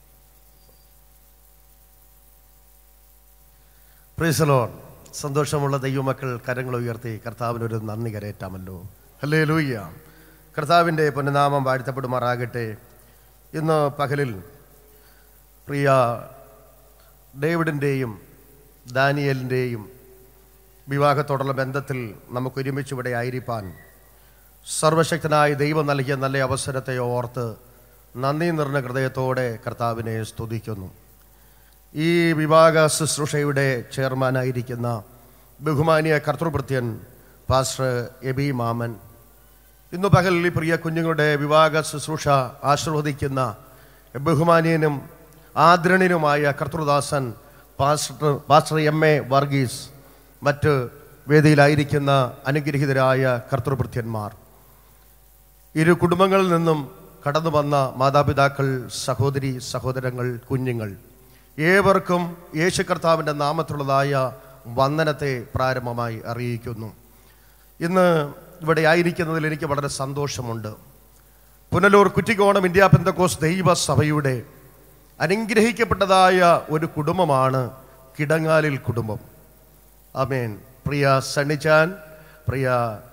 പ്രീസലോൺ സന്തോഷമുള്ള ദൈവമക്കൾ കരങ്ങൾ ഉയർത്തി കർത്താവിനൊരു നന്ദി കരയേറ്റാമല്ലോ അല്ലേ ലൂയ്യ കർത്താവിൻ്റെ പുനനാമം വാഴ്ത്തപ്പെടുമാറാകട്ടെ ഇന്ന് പകലിൽ പ്രിയ ഡേവിഡിൻ്റെയും ദാനിയലിൻ്റെയും വിവാഹത്തോടുള്ള ബന്ധത്തിൽ നമുക്ക് ഒരുമിച്ച് ഇവിടെ ആയിരിക്കാൻ സർവശക്തനായ ദൈവം നൽകിയ നല്ല അവസരത്തെ ഓർത്ത് നന്ദി നിറഞ്ഞ ഹൃദയത്തോടെ കർത്താവിനെ സ്തുതിക്കുന്നു ഈ വിവാഹ ശുശ്രൂഷയുടെ ചെയർമാനായിരിക്കുന്ന ബഹുമാനിയ കർത്തൃഭൃത്യൻ പാസ്റ്റർ എബി മാമൻ ഇന്നു പകൽ ഈ പ്രിയ കുഞ്ഞുങ്ങളുടെ വിവാഹ ശുശ്രൂഷ ആശീർവദിക്കുന്ന ബഹുമാനീയനും ആദരണീയനുമായ കർത്തൃദാസൻ pastor pastor M A Varghese മറ്റ് വേദിയിലായിരിക്കുന്ന അനുഗ്രഹീതരായ കർത്തൃഭൃത്യന്മാർ ഇരു കുടുംബങ്ങളിൽ നിന്നും കടന്നു വന്ന മാതാപിതാക്കൾ സഹോദരി സഹോദരങ്ങൾ കുഞ്ഞുങ്ങൾ ഏവർക്കും യേശു കർത്താവിൻ്റെ നാമത്തിലുള്ളതായ വന്ദനത്തെ പ്രാരംഭമായി അറിയിക്കുന്നു ഇന്ന് ഇവിടെ ആയിരിക്കുന്നതിൽ എനിക്ക് വളരെ സന്തോഷമുണ്ട് പുനലൂർ കുറ്റിക്കോണം ഇന്ത്യ പെന്തക്കോസ് ദൈവസഭയുടെ അനുഗ്രഹിക്കപ്പെട്ടതായ ഒരു കുടുംബമാണ് കിടങ്ങാലിൽ കുടുംബം അമേൻ പ്രിയ സണ്ണിച്ചാൻ പ്രിയ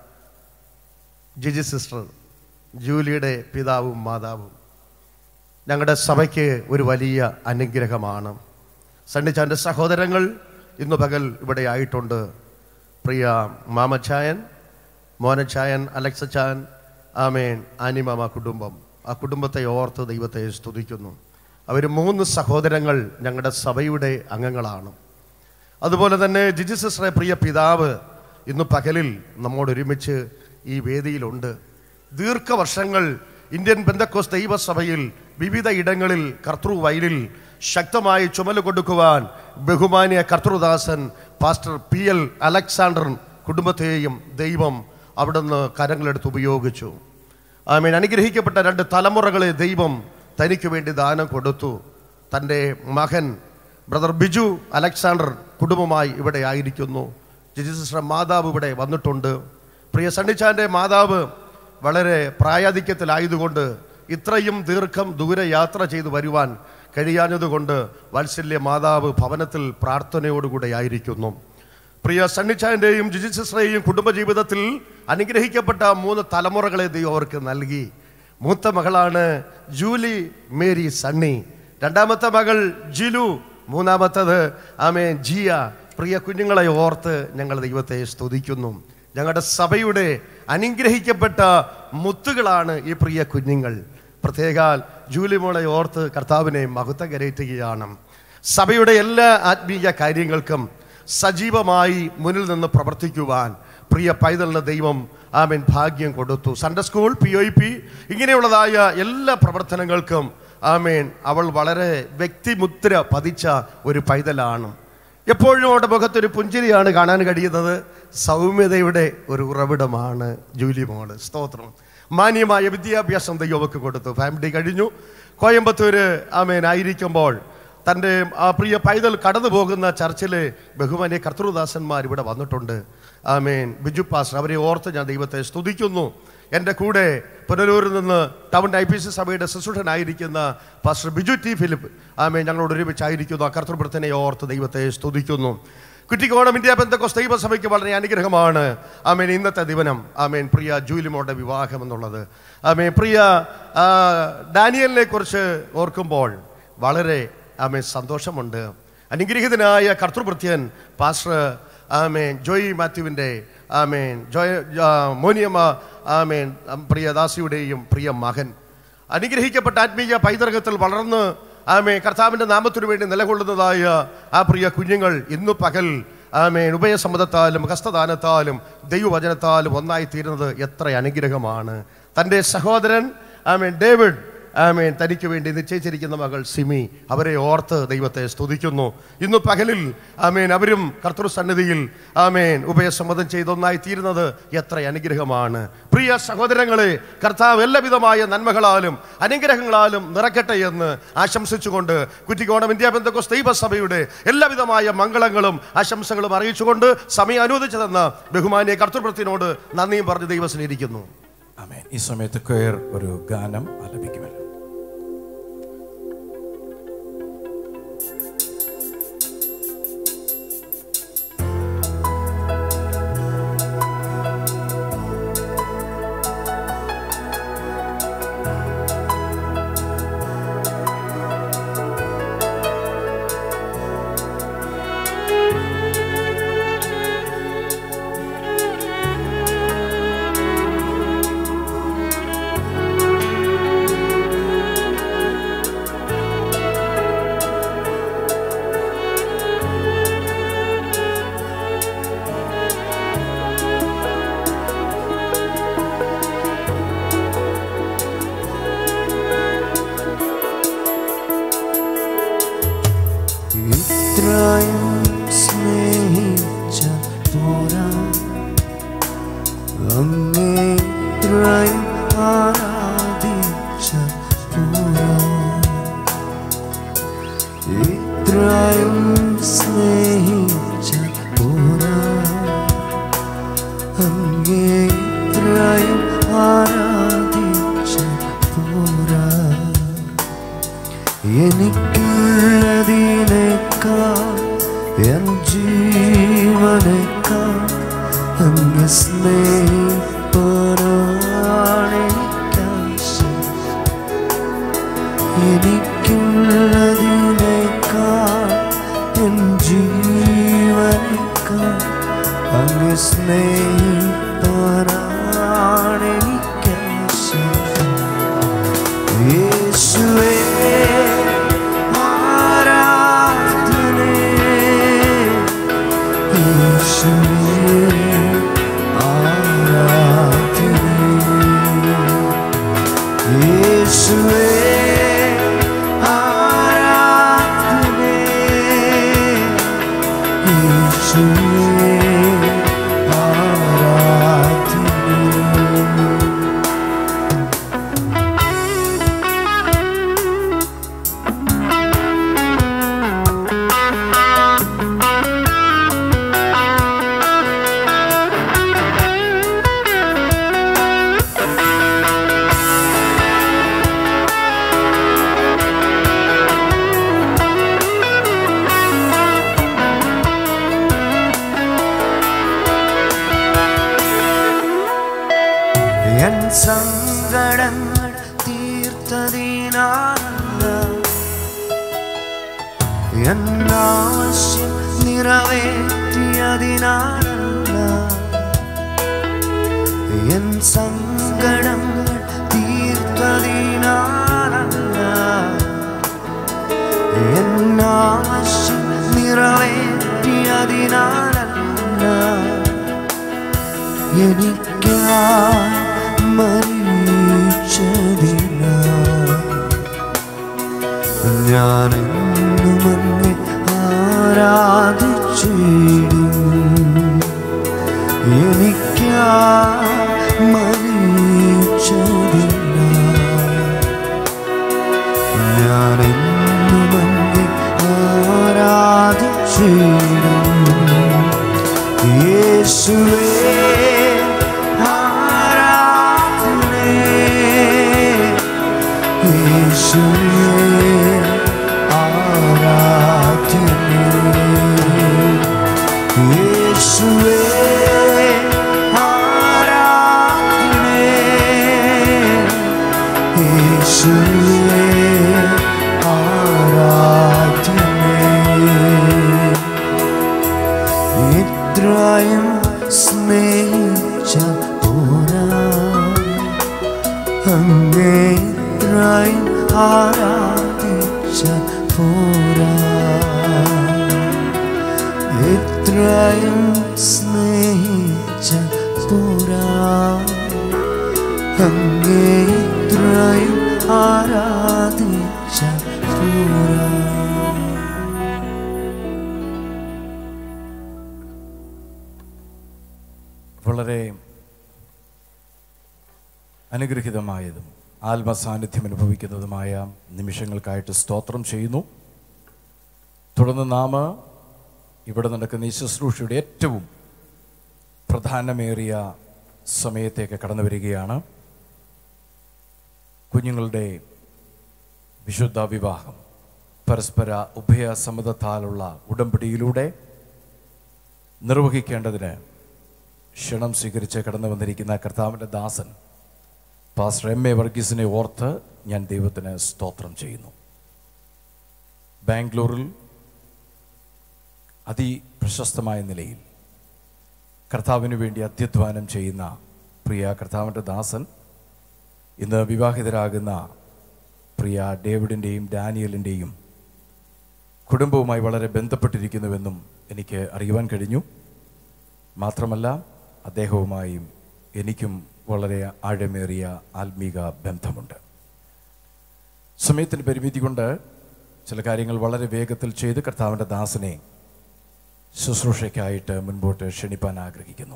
ജിജി സിസ്റ്റർ ജൂലിയുടെ പിതാവും മാതാവും ഞങ്ങളുടെ സഭയ്ക്ക് ഒരു വലിയ അനുഗ്രഹമാണ് സണ്ണിച്ചാൻ്റെ സഹോദരങ്ങൾ ഇന്ന് പകൽ ഇവിടെ ആയിട്ടുണ്ട് പ്രിയ മാമച്ചായൻ മോനച്ചായൻ അലക്സച്ചാൻ ആമേൻ ആനിമാമ കുടുംബം ആ കുടുംബത്തെ ഓർത്ത് ദൈവത്തെ സ്തുതിക്കുന്നു അവർ മൂന്ന് സഹോദരങ്ങൾ ഞങ്ങളുടെ സഭയുടെ അംഗങ്ങളാണ് അതുപോലെ തന്നെ ജിജി സിസ്റ്ററെ പ്രിയ പിതാവ് ഇന്ന് പകലിൽ നമ്മോട് ഒരുമിച്ച് ഈ വേദിയിലുണ്ട് ദീർഘവർഷങ്ങൾ ഇന്ത്യൻ ബന്ധക്കോസ് ദൈവസഭയിൽ വിവിധ ഇടങ്ങളിൽ കർത്തൃവയലിൽ ശക്തമായി ചുമല് കൊടുക്കുവാൻ ബഹുമാനിയ കർത്തൃദാസൻ പാസ്റ്റർ പി എൽ അലക്സാണ്ടർ കുടുംബത്തെയും ദൈവം അവിടുന്ന് കരങ്ങളെടുത്ത് ഉപയോഗിച്ചു ആമീൻ അനുഗ്രഹിക്കപ്പെട്ട രണ്ട് തലമുറകളെ ദൈവം തനിക്ക് വേണ്ടി ദാനം കൊടുത്തു തൻ്റെ മകൻ ബ്രദർ ബിജു അലക്സാണ്ടർ കുടുംബമായി ഇവിടെ ആയിരിക്കുന്നു ജിജി സിസ്റ്റർ മാതാവ് ഇവിടെ വന്നിട്ടുണ്ട് പ്രിയ സണ്ണിച്ചാൻ്റെ മാതാവ് വളരെ പ്രായാധിക്യത്തിലായതുകൊണ്ട് ഇത്രയും ദീർഘം ദൂരെ യാത്ര ചെയ്തു വരുവാൻ കഴിയാഞ്ഞതുകൊണ്ട് വാത്സല്യ മാതാവ് ഭവനത്തിൽ പ്രാർത്ഥനയോടുകൂടെ ആയിരിക്കുന്നു പ്രിയ സണ്ണിച്ചാൻ്റെയും ജിജി സിസ്റ്ററേയും കുടുംബജീവിതത്തിൽ അനുഗ്രഹിക്കപ്പെട്ട മൂന്ന് തലമുറകളെ ദൈവം അവർക്ക് നൽകി മൂത്ത മകളാണ് ജൂലി മേരി സണ്ണി രണ്ടാമത്തെ മകൾ ജിലു മൂന്നാമത്തത് ആമേ ജിയ പ്രിയ കുഞ്ഞുങ്ങളെ ഓർത്ത് ഞങ്ങൾ ദൈവത്തെ സ്തുതിക്കുന്നു ഞങ്ങളുടെ സഭയുടെ അനുഗ്രഹിക്കപ്പെട്ട മുത്തുകളാണ് ഈ പ്രിയ കുഞ്ഞുങ്ങൾ പ്രത്യേകാൽ ജൂലി മോളെ ഓർത്ത് കർത്താവിനെ മഹത്വം കരയറ്റുകയാണ് സഭയുടെ എല്ലാ ആത്മീയ കാര്യങ്ങൾക്കും സജീവമായി മുന്നിൽ നിന്ന് പ്രവർത്തിക്കുവാൻ പ്രിയ പൈതലിന് ദൈവം ആമേൻ ഭാഗ്യം കൊടുത്തു Sunday school P O P ഇങ്ങനെയുള്ളതായ എല്ലാ പ്രവർത്തനങ്ങൾക്കും ആമേൻ അവൾ വളരെ വ്യക്തിമുദ്ര പതിച്ച ഒരു പൈതലാണ് എപ്പോഴും അവളുടെ മുഖത്തൊരു പുഞ്ചിരിയാണ് കാണാൻ കഴിയുന്നത് സൗമ്യതയുടെ ഒരു ഉറവിടമാണ് ജൂലി മോള് സ്തോത്രം മാന്യമായ വിദ്യാഭ്യാസം ദൈവമൊക്കെ കൊടുത്തു ഫാമിലി കഴിഞ്ഞു കോയമ്പത്തൂര് ആമേൻ ആയിരിക്കുമ്പോൾ തൻ്റെ ആ പ്രിയ പൈതൽ കടന്നു പോകുന്ന ചർച്ചിലെ ബഹുമാന്യ കർത്തൃദാസന്മാർ ഇവിടെ വന്നിട്ടുണ്ട് ആമേൻ ബിജു പാസ്റ്റർ അവരെ ഓർത്ത് ഞാൻ ദൈവത്തെ സ്തുതിക്കുന്നു എൻ്റെ കൂടെ പുനലൂരിൽ നിന്ന് ടൗൺ ഐ പി സി സഭയുടെ ശുശ്രൂഷനായിരിക്കുന്ന പാസ്റ്റർ ബിജു ടി ഫിലിപ്പ് ആമേൻ ഞങ്ങളോട് ഒരുമിച്ചായിരിക്കുന്നു ആ കർത്തൃപ്രത്തനെ ഓർത്ത് ദൈവത്തെ സ്തുതിക്കുന്നു കുറ്റിക്കോണം ഇന്ത്യ ബന്ധക്കോസ് ദൈവസഭയ്ക്ക് വളരെ അനുഗ്രഹമാണ് ആമേൻ ഇന്നത്തെ ദിവനം ആമേൻ പ്രിയ ജൂലിമോടെ വിവാഹം എന്നുള്ളത് ആമേൻ പ്രിയ ആ, ഡാനിയലിനെ കുറിച്ച് ഓർക്കുമ്പോൾ വളരെ ആമേൻ സന്തോഷമുണ്ട് അനുഗ്രഹീതനായ കർത്തൃഭൃത്യൻ പാസ്റ്റർ ആമേൻ ജോയി മാത്യുവിൻ്റെ ആമേൻ ജോയ് ആ, മോനിയമ്മ ആമേൻ പ്രിയ ദാസിയുടെയും പ്രിയ മകൻ അനുഗ്രഹിക്കപ്പെട്ട ആത്മീയ പൈതൃകത്തിൽ വളർന്ന് ആമേ കർത്താവിൻ്റെ നാമത്തിനു വേണ്ടി നിലകൊള്ളുന്നതായ ആ പ്രിയ കുഞ്ഞുങ്ങൾ ഇന്നു പകൽ ആമേൻ ഉഭയസമ്മതത്താലും ഹസ്തദാനത്താലും ദൈവവചനത്താലും ഒന്നായി തീരുന്നത് എത്ര അനുഗ്രഹമാണ് തൻ്റെ സഹോദരൻ ആമേൻ ഡേവിഡ് ആമേൻ തനിക്ക് വേണ്ടി നിശ്ചയിച്ചിരിക്കുന്ന മകൾ സിമി അവരെ ഓർത്ത് ദൈവത്തെ സ്തുതിക്കുന്നു ഇന്ന് പകലിൽ ആമേൻ അവരും കർത്തൃ സന്നിധിയിൽ ആമേൻ ഉഭയസമ്മതം ചെയ്തൊന്നായി തീരുന്നത് എത്ര അനുഗ്രഹമാണ് പ്രിയ സഹോദരങ്ങളെ കർത്താവ് എല്ലാവിധമായ നന്മകളാലും അനുഗ്രഹങ്ങളാലും നിറക്കട്ടെ എന്ന് ആശംസിച്ചുകൊണ്ട് കുറ്റിക്കോണം ഇന്ത്യ ബന്ധക്കോസ് ദൈവസഭയുടെ എല്ലാവിധമായ മംഗളങ്ങളും ആശംസകളും അറിയിച്ചുകൊണ്ട് സമയം അനുവദിച്ചു തന്ന ബഹുമാനിയ കർത്തൃപ്രത്തിനോട് നന്ദിയും പറഞ്ഞ് ദൈവസ്നേഹിക്കുന്നു ആമേൻ ഈ സമയത്ത് ക്വയർ ഒരു ഗാനം ആലപിക്കുമല്ലോ ഇത്രയും സ്നേഹിച്ച പോരാ അങ്ങേ ഇത്രയും ആരാധിച്ച പോരാ ഇത്രയും സ്നേഹിച്ച പോരാ അങ്ങേ ഇത്രയും ആരാധിച്ച പോരാ എനിക്കുള്ളതിനേക്കാൾ എൻ ജീവനേക്കാൾ അങ്ങ് സ്നേഹിപ്പനാണെനിക്കാശം എനിക്കുള്ളതിനേക്കാൾ എൻ ജീവനേക്കാൾ അങ്ങ് സ്നേഹിപ്പനാണെനിക്കാശം യേശുവേ ആരാധനേ യേശുവേ ആരാധനേ യേശുവേ ആരാധനേ യേശുവേ ആരാധനേ എൻ സങ്കടങ്ങൾ തീർത്തതിനാലല്ല എന്നാവശ്യം നിറവേറ്റിയതിനാലല്ല എൻ സങ്കടങ്ങൾ തീർത്തതിനാലല്ല എന്നാവശ്യം നിറവേറ്റിയതിനാലല്ല എനിക്കായി മരിച്ചതിനാ ഞാനെന്നും അങ്ങെ ആരാധിച്ചിടും എനിക്കായി മരിച്ചതിനാ ഞാനെന്നും അങ്ങെ ആരാധിച്ചിടും യേശുവേ ആരാധനേ യേശുവേ ആരാധനേ യേശുവേ ആരാധനേ യേശുവേ ആരാധനേ ഇത്രയും സ്നേഹിച്ച പോരാ അങ്ങേ ഇത്രയും ആരാധിച്ച പോരാ ഇത്രയും സ്നേഹിച്ച പോരാ അങ്ങേ ഇത്രയും ആരാധിച്ച പോരാ വളരെ അനുഗ്രഹിതമായതും ആത്മസാന്നിധ്യം അനുഭവിക്കുന്നതുമായ നിമിഷങ്ങൾക്കായിട്ട് സ്തോത്രം ചെയ്യുന്നു തുടർന്ന് നാം ഇവിടെ നടക്കുന്ന ഈ ശുശ്രൂഷയുടെ ഏറ്റവും പ്രധാനമേറിയ സമയത്തേക്ക് കടന്നു വരികയാണ് കുഞ്ഞുങ്ങളുടെ വിശുദ്ധ വിവാഹം പരസ്പര ഉഭയസമ്മതത്താലുള്ള ഉടമ്പടിയിലൂടെ നിർവഹിക്കേണ്ടതിന് ക്ഷണം സ്വീകരിച്ച് കടന്നു വന്നിരിക്കുന്ന കർത്താവിൻ്റെ ദാസൻ പാസ്റ്റർ എം എ വർഗീസിനെ ഓർത്ത് ഞാൻ ദൈവത്തിന് സ്തോത്രം ചെയ്യുന്നു ബാംഗ്ലൂരിൽ അതിപ്രശസ്തമായ നിലയിൽ കർത്താവിന് വേണ്ടി അത്യധ്വാനം ചെയ്യുന്ന പ്രിയ കർത്താവിൻ്റെ ദാസൻ ഇന്ന് വിവാഹിതരാകുന്ന പ്രിയ ഡേവിഡിൻ്റെയും ഡാനിയലിൻ്റെയും കുടുംബവുമായി വളരെ ബന്ധപ്പെട്ടിരിക്കുന്നുവെന്നും എനിക്ക് അറിയുവാൻ കഴിഞ്ഞു മാത്രമല്ല അദ്ദേഹവുമായും എനിക്കും വളരെ ആഴമേറിയ ആത്മീക ബന്ധമുണ്ട് സമയത്തിന് പരിമിതി കൊണ്ട് ചില കാര്യങ്ങൾ വളരെ വേഗത്തിൽ ചെയ്ത് കർത്താവിൻ്റെ ദാസനെ ശുശ്രൂഷയ്ക്കായിട്ട് മുൻപോട്ട് ക്ഷണിപ്പാൻ ആഗ്രഹിക്കുന്നു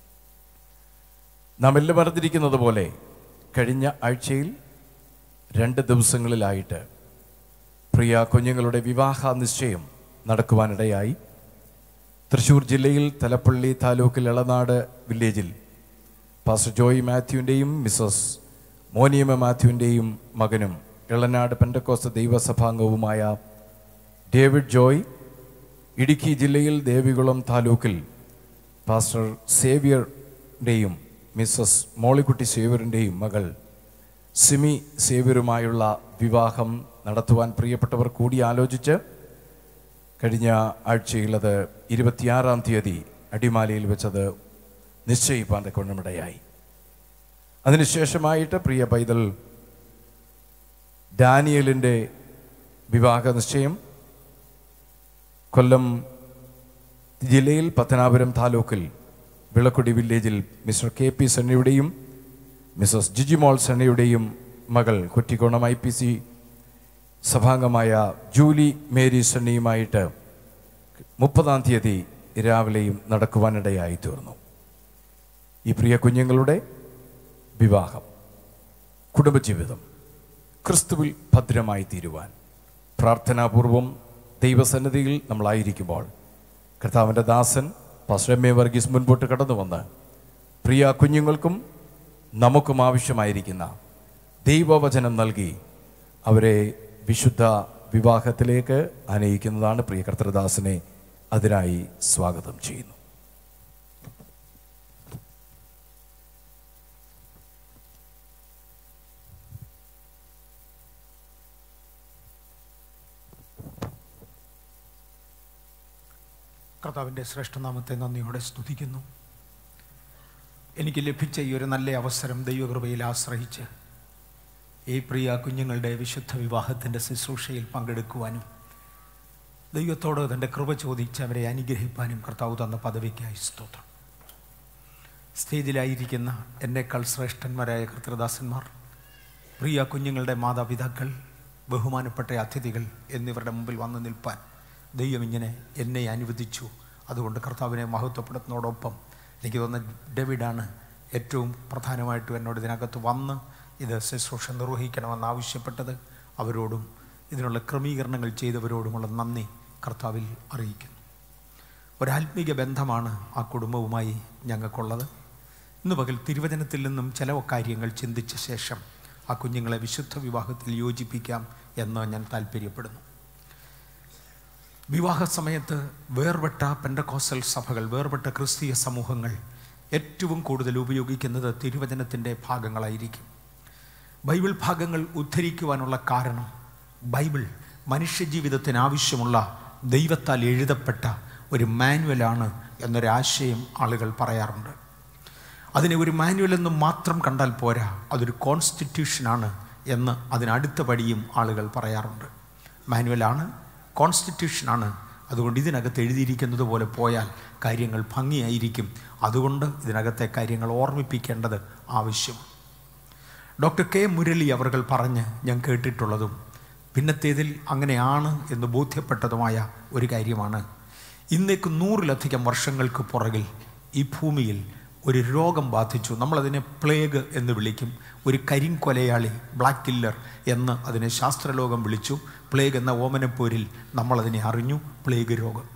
നാം എല്ലാം അറിഞ്ഞിരിക്കുന്നത് പോലെ കഴിഞ്ഞ ആഴ്ചയിൽ രണ്ട് ദിവസങ്ങളിലായിട്ട് പ്രിയ കുഞ്ഞുങ്ങളുടെ വിവാഹ നിശ്ചയം നടക്കുവാനിടയായി തൃശ്ശൂർ ജില്ലയിൽ തലപ്പള്ളി താലൂക്കിൽ എളനാട് വില്ലേജിൽ പാസ്റ്റർ ജോയ് മാത്യുവിൻ്റെയും മിസസ് മോനിയമ്മ മാത്യുവിൻ്റെയും മകനും ഇളനാട് പെൻഡക്കോസ്ത ദൈവസഭാംഗവുമായ ഡേവിഡ് ജോയ് ഇടുക്കി ജില്ലയിൽ ദേവികുളം താലൂക്കിൽ പാസ്റ്റർ സേവ്യറുടെയും മിസസ് മോളിക്കുട്ടി സേവ്യറിൻ്റെയും മകൾ സിമി സേവ്യറുമായുള്ള വിവാഹം നടത്തുവാൻ പ്രിയപ്പെട്ടവർ കൂടി ആലോചിച്ച് കഴിഞ്ഞ ആഴ്ചയിൽ അത് ഇരുപത്തിയാറാം തീയതി അടിമാലിയിൽ വെച്ചത് നിശ്ചയിപ്പാൻ കൊണ്ടുമിടയായി അതിനുശേഷമായിട്ട് പ്രിയ പൈതൽ ഡാനിയലിൻ്റെ വിവാഹ നിശ്ചയം കൊല്ലം ജില്ലയിൽ പത്തനാപുരം താലൂക്കിൽ വിളക്കുടി വില്ലേജിൽ മിസ്റ്റർ കെ പി സണ്ണിയുടെയും മിസസ് ജിജിമോൾ സണ്ണിയുടെയും മകൾ കുറ്റിക്കോണം ഐ പി സി സഭാംഗമായ ജൂലി മേരി സണ്ണിയുമായിട്ട് മുപ്പതാം തീയതി രാവിലെയും നടക്കുവാനിടയായി തീർന്നു ഈ പ്രിയ കുഞ്ഞുങ്ങളുടെ വിവാഹം കുടുംബജീവിതം ക്രിസ്തുവിൽ ഭദ്രമായി തീരുവാൻ പ്രാർത്ഥനാപൂർവം ദൈവസന്നിധിയിൽ നമ്മളായിരിക്കുമ്പോൾ കർത്താവിൻ്റെ ദാസൻ പാസ്റ്റർ എം എ വർഗീസ് മുൻപോട്ട് കടന്നു വന്ന് പ്രിയ കുഞ്ഞുങ്ങൾക്കും നമുക്കും ആവശ്യമായിരിക്കുന്ന ദൈവവചനം നൽകി അവരെ വിശുദ്ധ വിവാഹത്തിലേക്ക് അനയിക്കുന്നതാണ് പ്രിയ കർത്തൃദാസനെ അതിനായി സ്വാഗതം ചെയ്യുന്നു കർത്താവിൻ്റെ ശ്രേഷ്ഠനാമത്തെ നന്ദിയോടെ സ്തുതിക്കുന്നു എനിക്ക് ലഭിച്ച ഈ ഒരു നല്ല അവസരം ദൈവകൃപയിൽ ആശ്രയിച്ച് ഈ പ്രിയ കുഞ്ഞുങ്ങളുടെ വിശുദ്ധ വിവാഹത്തിൻ്റെ ശുശ്രൂഷയിൽ പങ്കെടുക്കുവാനും ദൈവത്തോട് തൻ്റെ കൃപ ചോദിച്ച് അവരെ അനുഗ്രഹിപ്പാനും കർത്താവ് തന്ന പദവിക്കായി സ്തോത്രം സ്റ്റേജിലായിരിക്കുന്ന എന്നേക്കാൾ ശ്രേഷ്ഠന്മാരായ കർത്തൃദാസന്മാർ പ്രിയ കുഞ്ഞുങ്ങളുടെ മാതാപിതാക്കൾ ബഹുമാനപ്പെട്ട അതിഥികൾ എന്നിവരുടെ മുമ്പിൽ വന്നു നിൽപ്പാൻ ദൈവം ഇങ്ങനെ എന്നെ അനുവദിച്ചു അതുകൊണ്ട് കർത്താവിനെ മഹത്വപ്പെടുത്തുന്നതോടൊപ്പം എനിക്ക് തോന്നുന്ന ഡേവിഡാണ് ഏറ്റവും പ്രധാനമായിട്ടും എന്നോട് ഇതിനകത്ത് വന്ന് ഇത് ശുശ്രൂഷ നിർവഹിക്കണമെന്ന് ആവശ്യപ്പെട്ടത് അവരോടും ഇതിനുള്ള ക്രമീകരണങ്ങൾ ചെയ്തവരോടുമുള്ള നന്ദി കർത്താവിൽ അറിയിക്കുന്നു ഒരാത്മീക ബന്ധമാണ് ആ കുടുംബവുമായി ഞങ്ങൾക്കുള്ളത് ഇന്ന് പകൽ തിരുവചനത്തിൽ നിന്നും ചില കാര്യങ്ങൾ ചിന്തിച്ച ശേഷം ആ കുഞ്ഞുങ്ങളെ വിശുദ്ധ വിവാഹത്തിൽ യോജിപ്പിക്കാം എന്ന് ഞാൻ താല്പര്യപ്പെടുന്നു വിവാഹ സമയത്ത് വേർപെട്ട പെൻഡക്കോസൽ സഭകൾ വേർപെട്ട ക്രിസ്തീയ സമൂഹങ്ങൾ ഏറ്റവും കൂടുതൽ ഉപയോഗിക്കുന്നത് തിരുവചനത്തിൻ്റെ ഭാഗങ്ങളായിരിക്കും ബൈബിൾ ഭാഗങ്ങൾ ഉദ്ധരിക്കുവാനുള്ള കാരണം ബൈബിൾ മനുഷ്യജീവിതത്തിന് ആവശ്യമുള്ള ദൈവത്താൽ എഴുതപ്പെട്ട ഒരു മാനുവലാണ് എന്നൊരാശയം ആളുകൾ പറയാറുണ്ട് അതിനെ ഒരു മാനുവൽ എന്ന് മാത്രം കണ്ടാൽ പോരാ അതൊരു കോൺസ്റ്റിറ്റ്യൂഷനാണ് എന്ന് അതിനടുത്ത പടിയും ആളുകൾ പറയാറുണ്ട് മാനുവലാണ് കോൺസ്റ്റിറ്റ്യൂഷനാണ് അതുകൊണ്ട് ഇതിനകത്ത് എഴുതിയിരിക്കുന്നത് പോലെ പോയാൽ കാര്യങ്ങൾ ഭംഗിയായിരിക്കും അതുകൊണ്ട് ഇതിനകത്തെ കാര്യങ്ങൾ ഓർമ്മിപ്പിക്കേണ്ടത് ആവശ്യമാണ് ഡോക്ടർ കെ മുരളി അവർകൾ പറഞ്ഞ് ഞാൻ കേട്ടിട്ടുള്ളതും പിന്നത്തേതിൽ അങ്ങനെയാണ് എന്ന് ബോധ്യപ്പെട്ടതുമായ ഒരു കാര്യമാണ് ഇന്നേക്ക് നൂറിലധികം വർഷങ്ങൾക്ക് പുറകിൽ ഈ ഭൂമിയിൽ ഒരു രോഗം ബാധിച്ചു നമ്മളതിനെ പ്ലേഗ് എന്ന് വിളിക്കും ഒരു കരിങ്കൊലയാളി ബ്ലാക്ക് കില്ലർ എന്ന് അതിനെ ശാസ്ത്രലോകം വിളിച്ചു പ്ലേഗ് എന്ന ഓമനപ്പോരിൽ നമ്മളതിനെ അറിഞ്ഞു പ്ലേഗ് രോഗം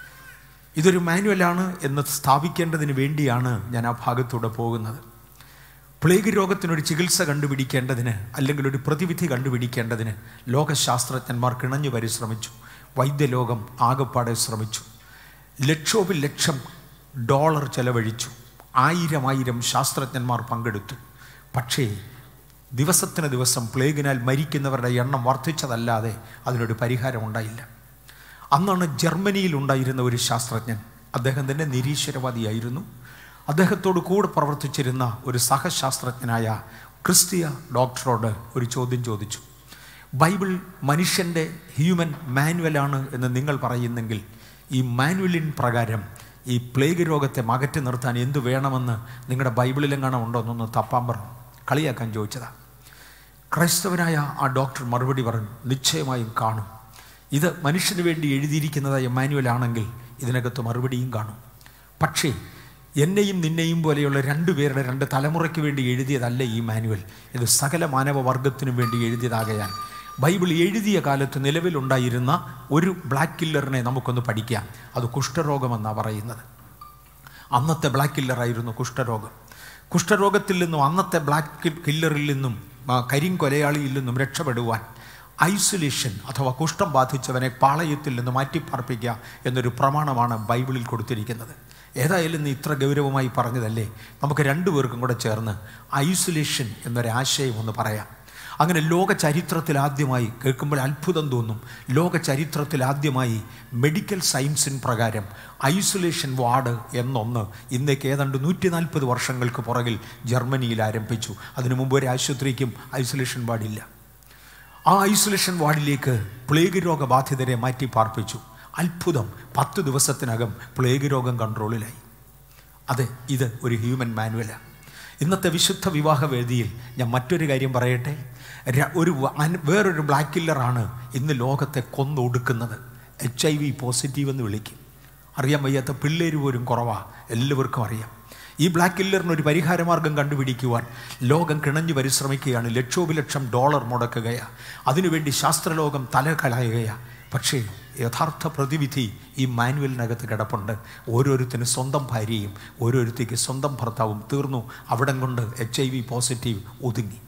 ഇതൊരു മാനുവലാണ് എന്ന് സ്ഥാപിക്കേണ്ടതിന് വേണ്ടിയാണ് ഞാൻ ആ ഭാഗത്തൂടെ പോകുന്നത് പ്ലേഗ് രോഗത്തിനൊരു ചികിത്സ കണ്ടുപിടിക്കേണ്ടതിന് അല്ലെങ്കിൽ ഒരു പ്രതിവിധി കണ്ടുപിടിക്കേണ്ടതിന് ലോകശാസ്ത്രജ്ഞന്മാർ കിണഞ്ഞു പരിശ്രമിച്ചു വൈദ്യലോകം ആകപ്പാടെ ശ്രമിച്ചു ലക്ഷോപിൽ ലക്ഷം ഡോളർ ചെലവഴിച്ചു ആയിരം ആയിരം ശാസ്ത്രജ്ഞന്മാർ പങ്കെടുത്തു പക്ഷേ ദിവസത്തിന് ദിവസം പ്ലേഗിനാൽ മരിക്കുന്നവരുടെ എണ്ണം വർദ്ധിച്ചതല്ലാതെ അതിനൊരു പരിഹാരം ഉണ്ടായില്ല അന്നാണ് ജർമ്മനിയിൽ ഉണ്ടായിരുന്ന ഒരു ശാസ്ത്രജ്ഞൻ അദ്ദേഹം തന്നെ നിരീശ്വരവാദിയായിരുന്നു അദ്ദേഹത്തോട് കൂടെ പ്രവർത്തിച്ചിരുന്ന ഒരു സഹശാസ്ത്രജ്ഞനായ ക്രിസ്തീയ ഡോക്ടറോട് ഒരു ചോദ്യം ചോദിച്ചു ബൈബിൾ മനുഷ്യൻ്റെ ഹ്യൂമൻ മാനുവലാണ് എന്ന് നിങ്ങൾ പറയുന്നെങ്കിൽ ഈ മാനുവലിൻ പ്രകാരം ഈ പ്ലേഗ് രോഗത്തെ അകറ്റി നിർത്താൻ എന്തു വേണമെന്ന് നിങ്ങളുടെ ബൈബിളിലെങ്ങാണം ഉണ്ടോ എന്നൊന്ന് തപ്പാൻ പറഞ്ഞു കളിയാക്കാൻ ചോദിച്ചതാ ക്രൈസ്തവനായ ആ ഡോക്ടർ മറുപടി പറഞ്ഞു നിശ്ചയമായും കാണും ഇത് മനുഷ്യന് വേണ്ടി എഴുതിയിരിക്കുന്നതായ മാനുവൽ ആണെങ്കിൽ ഇതിനകത്ത് മറുപടിയും കാണും പക്ഷേ എന്നെയും നിന്നെയും പോലെയുള്ള രണ്ടുപേരുടെ രണ്ട് തലമുറയ്ക്ക് വേണ്ടി എഴുതിയതല്ല ഈ മാനുവൽ ഇത് സകല മാനവവർഗത്തിനും വേണ്ടി എഴുതിയതാകയാൽ ബൈബിൾ എഴുതിയ കാലത്ത് നിലവിലുണ്ടായിരുന്ന ഒരു ബ്ലാക്ക് കില്ലറിനെ നമുക്കൊന്ന് പഠിക്കാം അത് കുഷ്ഠരോഗമെന്നാണ് പറയുന്നത് അന്നത്തെ ബ്ലാക്ക് കില്ലറായിരുന്നു കുഷ്ഠരോഗം കുഷ്ഠരോഗത്തിൽ നിന്നും അന്നത്തെ ബ്ലാക്ക് കില്ലറിൽ നിന്നും ആ, കരിങ്കൊലയാളിയിൽ നിന്നും രക്ഷപ്പെടുവാൻ ഐസൊലേഷൻ അഥവാ കുഷ്ഠം ബാധിച്ചവനെ പാളയത്തിൽ നിന്ന് മാറ്റിപ്പാർപ്പിക്കുക എന്നൊരു പ്രമാണമാണ് ബൈബിളിൽ കൊടുത്തിരിക്കുന്നത് ഏതായാലും നീ ഇത്ര ഗൗരവമായി പറഞ്ഞതല്ലേ നമുക്ക് രണ്ടുപേർക്കും കൂടെ ചേർന്ന് ഐസൊലേഷൻ എന്നൊരാശയം ഒന്ന് പറയാം അങ്ങനെ ലോക ചരിത്രത്തിൽ ആദ്യമായി കേൾക്കുമ്പോൾ അത്ഭുതം തോന്നും ലോക ചരിത്രത്തിൽ ആദ്യമായി മെഡിക്കൽ സയൻസിൻ പ്രകാരം ഐസൊലേഷൻ വാർഡ് എന്നൊന്ന് ഇന്നേക്ക് ഏതാണ്ട് നൂറ്റി നാൽപ്പത് വർഷങ്ങൾക്ക് പുറകിൽ ജർമ്മനിയിൽ ആരംഭിച്ചു അതിനു മുമ്പ് ഒരു ആശുപത്രിക്കും ഐസൊലേഷൻ വാർഡില്ല ആ ഐസൊലേഷൻ വാർഡിലേക്ക് പ്ലേഗ് രോഗബാധിതരെ മാറ്റി പാർപ്പിച്ചു അത്ഭുതം പത്ത് ദിവസത്തിനകം പ്ലേഗ് രോഗം കൺട്രോളിലായി അതെ ഇത് ഒരു ഹ്യൂമൻ മാനുവലാണ് ഇന്നത്തെ വിശുദ്ധ വിവാഹ വേദിയിൽ ഞാൻ മറ്റൊരു കാര്യം പറയട്ടെ ര- ഒരു വ- അൻ- വേറൊരു ബ്ലാക്ക് കില്ലറാണ് ഇന്ന് ലോകത്തെ കൊന്നൊടുക്കുന്നത് എച്ച് ഐ വി പോസിറ്റീവ് എന്ന് വിളിക്കും അറിയാൻ വയ്യാത്ത പിള്ളേര് പോലും കുറവാ എല്ലാവർക്കും അറിയാം ഈ ബ്ലാക്ക് കില്ലറിന് ഒരു പരിഹാരമാർഗം കണ്ടുപിടിക്കുവാൻ ലോകം കിണഞ്ഞു പരിശ്രമിക്കുകയാണ് ലക്ഷോപലക്ഷം ഡോളർ മുടക്കുകയാണ് അതിനുവേണ്ടി ശാസ്ത്രലോകം തല കളയുകയാണ് പക്ഷേ യഥാർത്ഥ പ്രതിവിധി ഈ മാനുവലിനകത്ത് കിടപ്പുണ്ട് ഓരോരുത്തരും സ്വന്തം ഭാര്യയും ഓരോരുത്തേക്ക് സ്വന്തം ഭർത്താവും തീർന്നു അവിടം കൊണ്ട് എച്ച് ഐ വി പോസിറ്റീവ് ഒതുങ്ങി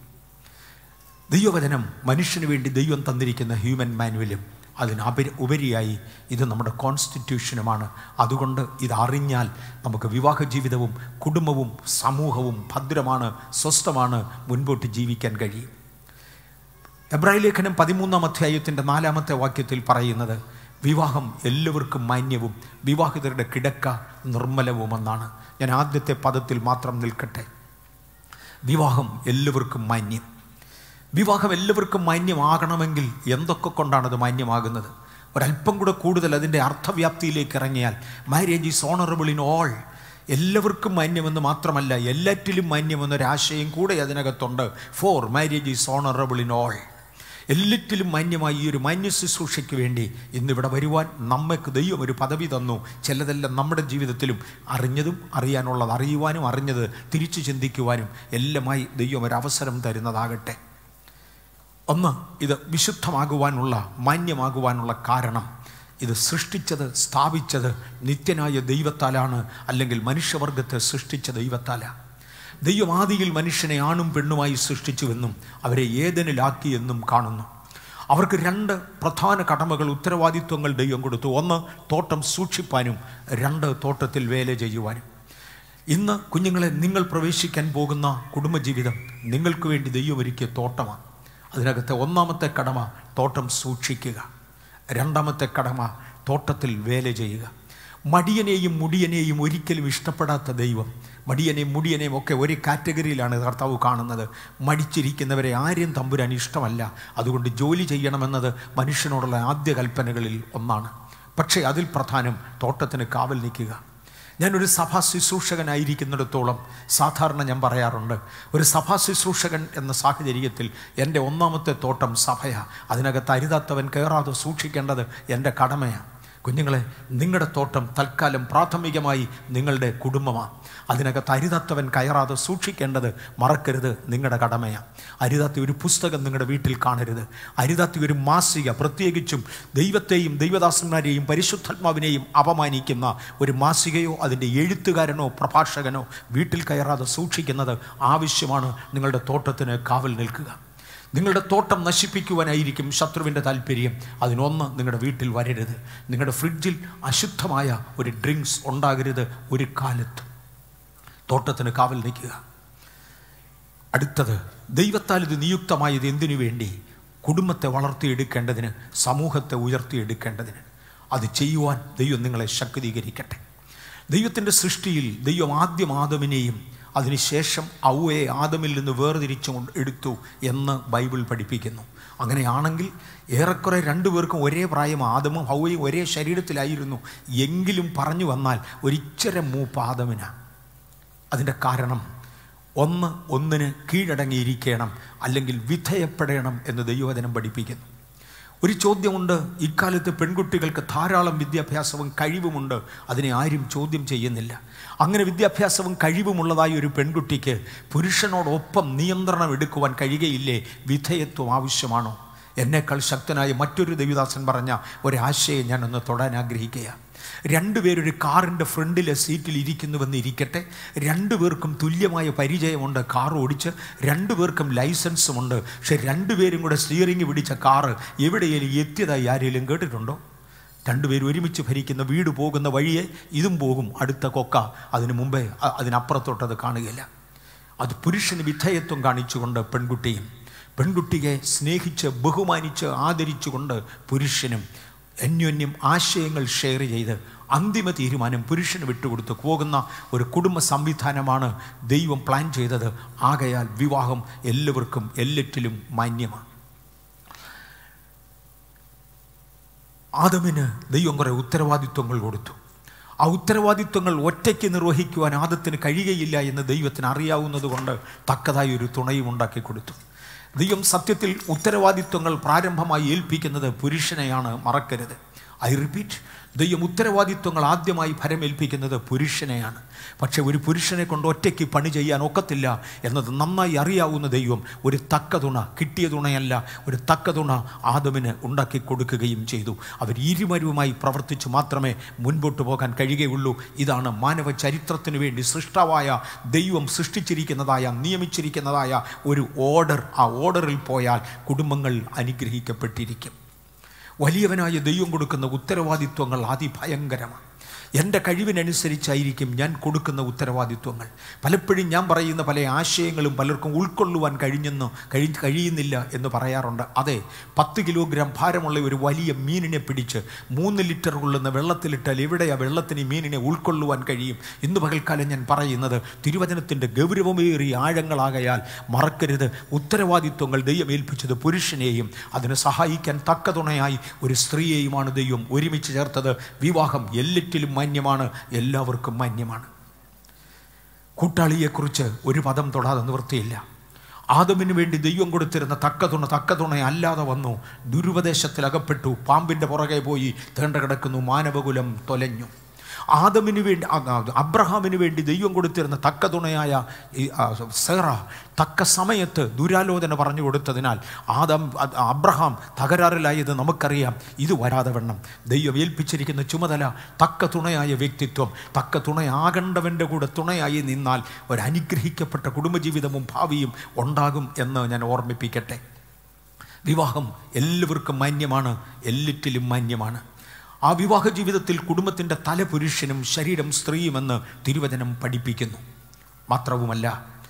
ദൈവവചനം മനുഷ്യന് വേണ്ടി ദൈവം തന്നിരിക്കുന്ന ഹ്യൂമൻ മാനുവലും അതിനപരി ഉപരിയായി ഇത് നമ്മുടെ കോൺസ്റ്റിറ്റ്യൂഷനുമാണ് അതുകൊണ്ട് ഇത് അറിഞ്ഞാൽ നമുക്ക് വിവാഹ ജീവിതവും കുടുംബവും സമൂഹവും ഭദ്രമാണ് സ്വസ്ഥമാണ് മുൻപോട്ട് ജീവിക്കാൻ കഴിയും എബ്രാഹിം ലേഖനം പതിമൂന്നാം അധ്യായത്തിൻ്റെ നാലാമത്തെ വാക്യത്തിൽ പറയുന്നത് വിവാഹം എല്ലാവർക്കും മാന്യവും വിവാഹിതരുടെ കിടക്ക നിർമ്മലവുമെന്നാണ് ഞാൻ ആദ്യത്തെ പദത്തിൽ മാത്രം നിൽക്കട്ടെ വിവാഹം എല്ലാവർക്കും മാന്യം വിവാഹം എല്ലാവർക്കും മാന്യമാകണമെങ്കിൽ എന്തൊക്കെ കൊണ്ടാണ് അത് മാന്യമാകുന്നത് ഒരല്പം കൂടെ കൂടുതൽ അതിൻ്റെ അർത്ഥവ്യാപ്തിയിലേക്ക് ഇറങ്ങിയാൽ marriage is honourable in all എല്ലാവർക്കും മാന്യമെന്ന് മാത്രമല്ല എല്ലാറ്റിലും മാന്യമെന്നൊരാശയം കൂടെ അതിനകത്തുണ്ട് for marriage is honourable in all എല്ലാറ്റിലും മാന്യമായി ഈ ഒരു മാന്യ ശുശ്രൂഷയ്ക്ക് വേണ്ടി ഇന്നിവിടെ വരുവാൻ നമ്മൾക്ക് ദൈവം ഒരു പദവി തന്നു ചിലതെല്ലാം നമ്മുടെ ജീവിതത്തിലും അറിഞ്ഞതും അറിയാനുള്ളത് അറിയുവാനും അറിഞ്ഞത് തിരിച്ചു ചിന്തിക്കുവാനും എല്ലാമായി ദൈവം ഒരു അവസരം തരുന്നതാകട്ടെ ഒന്ന് ഇത് വിശുദ്ധമാകുവാനുള്ള മാന്യമാകുവാനുള്ള കാരണം ഇത് സൃഷ്ടിച്ചത് സ്ഥാപിച്ചത് നിത്യനായ ദൈവത്താലാണ് അല്ലെങ്കിൽ മനുഷ്യവർഗത്തെ സൃഷ്ടിച്ച ദൈവത്താലാണ് ദൈവം ആദിയിൽ മനുഷ്യനെ ആണും പെണ്ണുമായി സൃഷ്ടിച്ചുവെന്നും അവരെ ഏതനിലാക്കിയെന്നും കാണുന്നു അവർക്ക് രണ്ട് പ്രധാന കടമകൾ ഉത്തരവാദിത്വങ്ങൾ ദൈവം കൊടുത്തു ഒന്ന് തോട്ടം സൂക്ഷിപ്പാനും രണ്ട് തോട്ടത്തിൽ വേല ചെയ്യുവാനും ഇന്ന് കുഞ്ഞുങ്ങളെ നിങ്ങൾ പ്രവേശിക്കാൻ പോകുന്ന കുടുംബജീവിതം നിങ്ങൾക്ക് വേണ്ടി ദൈവം ഒരുക്കിയ തോട്ടമാണ് അതിനകത്തെ ഒന്നാമത്തെ കടമ തോട്ടം സൂക്ഷിക്കുക രണ്ടാമത്തെ കടമ തോട്ടത്തിൽ വേല ചെയ്യുക മടിയനെയും മുടിയനെയും ഒരിക്കലും ഇഷ്ടപ്പെടാത്ത ദൈവം മടിയനെയും മുടിയനെയും ഒക്കെ ഒരു കാറ്റഗറിയിലാണ് കർത്താവ് കാണുന്നത് മടിച്ചിരിക്കുന്നവരെ ആരെയും തമ്പുരാൻ ഇഷ്ടമല്ല അതുകൊണ്ട് ജോലി ചെയ്യണമെന്നത് മനുഷ്യനോടുള്ള ആദ്യ കൽപ്പനകളിൽ ഒന്നാണ് പക്ഷേ അതിൽ പ്രധാനം തോട്ടത്തിന് കാവൽ നിൽക്കുക ഞാനൊരു സഭാ ശുശ്രൂഷകനായിരിക്കുന്നിടത്തോളം സാധാരണ ഞാൻ പറയാറുണ്ട് ഒരു സഭാ ശുശ്രൂഷകൻ എന്ന സാഹചര്യത്തിൽ എൻ്റെ ഒന്നാമത്തെ തോട്ടം സഭയാണ് അതിനകത്ത് അരുതാത്തവൻ കയറാതെ സൂക്ഷിക്കേണ്ടത് എൻ്റെ കടമയാണ് കുഞ്ഞുങ്ങളെ നിങ്ങളുടെ തോട്ടം തൽക്കാലം പ്രാഥമികമായി നിങ്ങളുടെ കുടുംബമാണ് അതിനകത്ത് അരുതാത്തവൻ കയറാതെ സൂക്ഷിക്കേണ്ടത് മറക്കരുത് നിങ്ങളുടെ കടമയാണ് അരുതാത്ത ഒരു പുസ്തകം നിങ്ങളുടെ വീട്ടിൽ കാണരുത് അരുതാത്ത ഒരു മാസിക പ്രത്യേകിച്ചും ദൈവത്തെയും ദൈവദാസന്മാരെയും പരിശുദ്ധാത്മാവിനെയും അപമാനിക്കുന്ന ഒരു മാസികയോ അതിൻ്റെ എഴുത്തുകാരനോ പ്രഭാഷകനോ വീട്ടിൽ കയറാതെ സൂക്ഷിക്കുന്നത് ആവശ്യമാണ് നിങ്ങളുടെ തോട്ടത്തിന് കാവൽ നിൽക്കുക നിങ്ങളുടെ തോട്ടം നശിപ്പിക്കുവാനായിരിക്കും ശത്രുവിൻ്റെ താല്പര്യം അതിനൊന്ന് നിങ്ങളുടെ വീട്ടിൽ വരരുത് നിങ്ങളുടെ ഫ്രിഡ്ജിൽ അശുദ്ധമായ ഒരു ഡ്രിങ്ക്സ് ഉണ്ടാകരുത് ഒരു കാലത്ത് തോട്ടത്തിന് കാവൽ നിൽക്കുക അടുത്തത് ദൈവത്താൽ ഇത് നിയുക്തമായത് എന്തിനു വേണ്ടി കുടുംബത്തെ വളർത്തിയെടുക്കേണ്ടതിന് സമൂഹത്തെ ഉയർത്തിയെടുക്കേണ്ടതിന് അത് ചെയ്യുവാൻ ദൈവം നിങ്ങളെ ശക്തീകരിക്കട്ടെ ദൈവത്തിൻ്റെ സൃഷ്ടിയിൽ ദൈവം ആദ്യം ആദമിനെയും അതിനുശേഷം ഔവയെ ആദമിൽ നിന്ന് വേർതിരിച്ചു കൊണ്ട് എടുത്തു എന്ന് ബൈബിൾ പഠിപ്പിക്കുന്നു അങ്ങനെയാണെങ്കിൽ ഏറെക്കുറെ രണ്ടുപേർക്കും ഒരേ പ്രായം ആദമും ഹൗവയും ഒരേ ശരീരത്തിലായിരുന്നു എങ്കിലും പറഞ്ഞു വന്നാൽ ഒരിച്ചരം മൂപ്പ് ആദമിനാണ് അതിൻ്റെ കാരണം ഒന്ന് ഒന്നിന് കീഴടങ്ങിയിരിക്കണം അല്ലെങ്കിൽ വിധേയപ്പെടണം എന്ന് ദൈവവചനം പഠിപ്പിക്കുന്നു ഒരു ചോദ്യമുണ്ട് ഇക്കാലത്ത് പെൺകുട്ടികൾക്ക് ധാരാളം വിദ്യാഭ്യാസവും കഴിവുമുണ്ട് അതിനെ ആരും ചോദ്യം ചെയ്യുന്നില്ല അങ്ങനെ വിദ്യാഭ്യാസവും കഴിവുമുള്ളതായ ഒരു പെൺകുട്ടിക്ക് പുരുഷനോടൊപ്പം നിയന്ത്രണം എടുക്കുവാൻ കഴിയുകയില്ലേ വിധേയത്വം ആവശ്യമാണോ എന്നേക്കാൾ ശക്തനായ മറ്റൊരു ദൈവദാസൻ പറഞ്ഞ ഒരാശയം ഞാനൊന്ന് തൊടാൻ ആഗ്രഹിക്കുകയാണ് രണ്ടുപേരൊരു കാറിൻ്റെ ഫ്രണ്ടിലെ സീറ്റിൽ ഇരിക്കുന്നുവെന്ന് ഇരിക്കട്ടെ രണ്ടുപേർക്കും തുല്യമായ പരിചയമുണ്ട് കാർ ഓടിച്ച് രണ്ടുപേർക്കും ലൈസൻസുമുണ്ട് പക്ഷെ രണ്ടുപേരും കൂടെ സ്റ്റിയറിംഗ് പിടിച്ച കാറ് എവിടെയെങ്കിലും എത്തിയതായി ആരെങ്കിലും കേട്ടിട്ടുണ്ടോ രണ്ടുപേരും ഒരുമിച്ച് ഭരിക്കുന്ന വീട് പോകുന്ന വഴിയെ ഇതും പോകും അടുത്ത കൊക്ക അതിനു മുമ്പേ അ- അതിനപ്പുറത്തോട്ടത് കാണുകയില്ല അത് പുരുഷന് വിധേയത്വം കാണിച്ചുകൊണ്ട് പെൺകുട്ടിയും പെൺകുട്ടിയെ സ്നേഹിച്ച് ബഹുമാനിച്ച് ആദരിച്ചുകൊണ്ട് പുരുഷനും അന്യോന്യം ആശയങ്ങൾ ഷെയർ ചെയ്ത് അന്തിമ തീരുമാനം പുരുഷന് വിട്ടുകൊടുത്ത് പോകുന്ന ഒരു കുടുംബ സംവിധാനമാണ് ദൈവം പ്ലാൻ ചെയ്തത് ആകയാൽ വിവാഹം എല്ലാവർക്കും എല്ലാറ്റിലും മാന്യമാണ് ആദമിന് ദൈവം കുറേ ഉത്തരവാദിത്വങ്ങൾ കൊടുത്തു ആ ഉത്തരവാദിത്വങ്ങൾ ഒറ്റയ്ക്ക് നിർവഹിക്കുവാൻ ആദത്തിന് കഴിയുകയില്ല എന്ന് ദൈവത്തിന് അറിയാവുന്നത് കൊണ്ട് തക്കതായ ഒരു തുണയും ഉണ്ടാക്കി കൊടുത്തു ദൈവം സത്യത്തിൽ ഉത്തരവാദിത്വങ്ങൾ പ്രാരംഭമായി ഏൽപ്പിക്കുന്നത് പുരുഷനെയാണ് മറക്കരുത് ഐ റിപ്പീറ്റ് ദൈവം ഉത്തരവാദിത്വങ്ങൾ ആദ്യമായി ഫലമേൽപ്പിക്കുന്നത് പുരുഷനെയാണ് പക്ഷെ ഒരു പുരുഷനെ കൊണ്ട് ഒറ്റയ്ക്ക് പണി ചെയ്യാൻ ഒക്കത്തില്ല എന്നത് നന്നായി അറിയാവുന്ന ദൈവം ഒരു തക്ക തുണ കിട്ടിയ തുണയല്ല ഒരു തക്ക തുണ ആദമിന് ഉണ്ടാക്കി കൊടുക്കുകയും ചെയ്തു അവർ ഇരുമരുവുമായി പ്രവർത്തിച്ചു മാത്രമേ മുൻപോട്ട് പോകാൻ കഴിയുകയുള്ളൂ ഇതാണ് മാനവ ചരിത്രത്തിന് വേണ്ടി സൃഷ്ടാവായ ദൈവം സൃഷ്ടിച്ചിരിക്കുന്നതായ നിയമിച്ചിരിക്കുന്നതായ ഒരു ഓർഡർ ആ ഓർഡറിൽ പോയാൽ കുടുംബങ്ങൾ അനുഗ്രഹിക്കപ്പെട്ടിരിക്കും വലിയവനായ ദൈവം കൊടുക്കുന്ന ഉത്തരവാദിത്വങ്ങൾ അതിഭയങ്കരമാണ് എൻ്റെ കഴിവിനനുസരിച്ചായിരിക്കും ഞാൻ കൊടുക്കുന്ന ഉത്തരവാദിത്വങ്ങൾ പലപ്പോഴും ഞാൻ പറയുന്ന പല ആശയങ്ങളും പലർക്കും ഉൾക്കൊള്ളുവാൻ കഴിഞ്ഞെന്ന് കഴി കഴിയുന്നില്ല എന്ന് പറയാറുണ്ട് അതെ പത്ത് കിലോഗ്രാം ഭാരമുള്ള ഒരു വലിയ മീനിനെ പിടിച്ച് മൂന്ന് ലിറ്റർ കൊള്ളുന്ന വെള്ളത്തിലിട്ടാൽ എവിടെയാ വെള്ളത്തിന് ഈ മീനിനെ ഉൾക്കൊള്ളുവാൻ കഴിയും ഇന്ന് പകൽക്കാലം ഞാൻ പറയുന്നത് തിരുവചനത്തിൻ്റെ ഗൗരവമേറിയ ആഴങ്ങളാകയാൽ മറക്കരുത് ഉത്തരവാദിത്വങ്ങൾ ദൈവം ഏൽപ്പിച്ചത് പുരുഷനെയും അതിന് സഹായിക്കാൻ തക്ക തുണയായി ഒരു സ്ത്രീയെയുമാണ് ദൈവം ഒരുമിച്ച് ചേർത്തത് വിവാഹം എല്ലാറ്റിലും മാന്യമാണ് എല്ലാവർക്കും മാന്യമാണ് കൂട്ടാളിയെക്കുറിച്ച് ഒരു പദം തൊടാതെ നിവൃത്തിയില്ല ആദമിന് വേണ്ടി ദൈവം കൊടുത്തിരുന്ന തക്കതുണ തക്കതുണ അല്ലാതെ വന്നു ദുരുപദേശത്തിൽ അകപ്പെട്ടു പാമ്പിൻ്റെ പുറകെ പോയി തേണ്ട കിടക്കുന്നു മാനവകുലം തൊലഞ്ഞു ആദമിന് വേണ്ടി ആ, ആ, അബ്രഹാമിന് വേണ്ടി ദൈവം കൊടുത്തിരുന്ന തക്ക തുണയായ ഈ, ആ, സേറ തക്ക സമയത്ത് ദുരാലോചന പറഞ്ഞു കൊടുത്തതിനാൽ ആദം അ- അബ്രഹാം തകരാറിലായത് നമുക്കറിയാം ഇത് വരാതെ വണ്ണം ദൈവം ഏൽപ്പിച്ചിരിക്കുന്ന ചുമതല തക്ക തുണയായ വ്യക്തിത്വം തക്ക തുണയാകേണ്ടവൻ്റെ കൂടെ തുണയായി നിന്നാൽ ഒരു അനുഗ്രഹിക്കപ്പെട്ട കുടുംബജീവിതവും ഭാവിയും ഉണ്ടാകും എന്ന് ഞാൻ ഓർമ്മിപ്പിക്കട്ടെ വിവാഹം എല്ലാവർക്കും മാന്യമാണ് എല്ലാറ്റിലും മാന്യമാണ് ആ വിവാഹ ജീവിതത്തിൽ കുടുംബത്തിൻ്റെ തല പുരുഷനും ശരീരം സ്ത്രീയുമെന്ന് തിരുവചനം പഠിപ്പിക്കുന്നു മാത്രവുമല്ല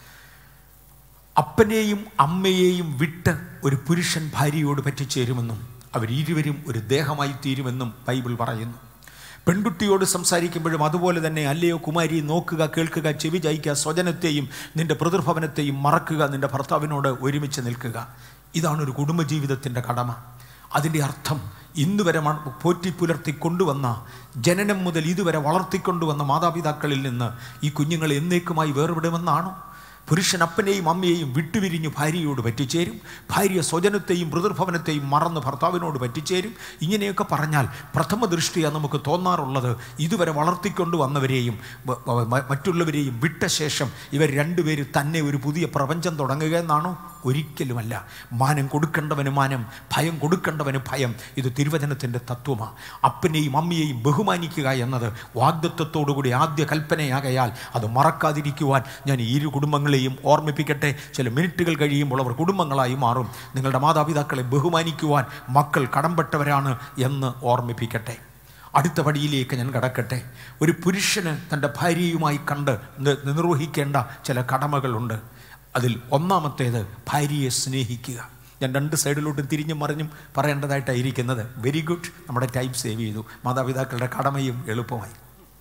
അപ്പനെയും അമ്മയെയും വിട്ട് ഒരു പുരുഷൻ ഭാര്യയോട് പറ്റിച്ചേരുമെന്നും അവരിരുവരും ഒരു ദേഹമായി തീരുമെന്നും ബൈബിൾ പറയുന്നു പെൺകുട്ടിയോട് സംസാരിക്കുമ്പോഴും അതുപോലെ തന്നെ അല്ലയോ കുമാരി നോക്കുക കേൾക്കുക ചെവി ചായ്ക്കുക സ്വജനത്തെയും നിന്റെ പിതൃഭവനത്തെയും മറക്കുക നിന്റെ ഭർത്താവിനോട് ഒരുമിച്ച് നിൽക്കുക ഇതാണ് ഒരു കുടുംബജീവിതത്തിൻ്റെ കടമ അതിൻ്റെ അർത്ഥം ഇന്ന് വരെ മ- പോറ്റി പുലർത്തി കൊണ്ടുവന്ന ജനനം മുതൽ ഇതുവരെ വളർത്തിക്കൊണ്ടുവന്ന മാതാപിതാക്കളിൽ നിന്ന് ഈ കുഞ്ഞുങ്ങൾ എന്നേക്കുമായി വേർപെടുമെന്നാണോ പുരുഷൻ അപ്പനെയും അമ്മയെയും വിട്ടുപിരിഞ്ഞു ഭാര്യയോട് പറ്റിച്ചേരും ഭാര്യ സ്വജനത്തെയും പിതൃഭവനത്തെയും മറന്ന് ഭർത്താവിനോട് പറ്റിച്ചേരും ഇങ്ങനെയൊക്കെ പറഞ്ഞാൽ പ്രഥമ ദൃഷ്ടിയാണ് നമുക്ക് തോന്നാറുള്ളത് ഇതുവരെ വളർത്തിക്കൊണ്ട് വന്നവരെയും വ- വ- മ- മറ്റുള്ളവരെയും വിട്ട ശേഷം ഇവർ രണ്ടുപേര് തന്നെ ഒരു പുതിയ പ്രപഞ്ചം തുടങ്ങുക എന്നാണോ ഒരിക്കലുമല്ല മാനം കൊടുക്കേണ്ടവന് മാനം ഭയം കൊടുക്കേണ്ടവന് ഭയം ഇത് തിരുവചനത്തിൻ്റെ തത്വമാണ് അപ്പനെയും അമ്മയെയും ബഹുമാനിക്കുക എന്നത് വാഗ്ദത്വത്തോടുകൂടി ആദ്യ കൽപ്പനയാകയാൽ അത് മറക്കാതിരിക്കുവാൻ ഞാൻ ഈ ഇരു കുടുംബങ്ങളെയും ഓർമ്മിപ്പിക്കട്ടെ ചില മിനിറ്റുകൾ കഴിയുമ്പോൾ അവർ കുടുംബങ്ങളായി മാറും നിങ്ങളുടെ മാതാപിതാക്കളെ ബഹുമാനിക്കുവാൻ മക്കൾ കടംപെട്ടവരാണ് എന്ന് ഓർമ്മിപ്പിക്കട്ടെ അടുത്ത പടിയിലേക്ക് ഞാൻ കടക്കട്ടെ ഒരു പുരുഷന് തൻ്റെ ഭാര്യയുമായി കണ്ട് നി- നിർവഹിക്കേണ്ട ചില കടമകളുണ്ട് അതിൽ ഒന്നാമത്തേത് ഭാര്യയെ സ്നേഹിക്കുക ഞാൻ രണ്ട് സൈഡിലോട്ടും തിരിഞ്ഞും മറിഞ്ഞും പറയേണ്ടതായിട്ടായിരിക്കുന്നത് വെരി ഗുഡ് നമ്മുടെ ടൈം സേവ് ചെയ്തു മാതാപിതാക്കളുടെ കടമയും എളുപ്പമായി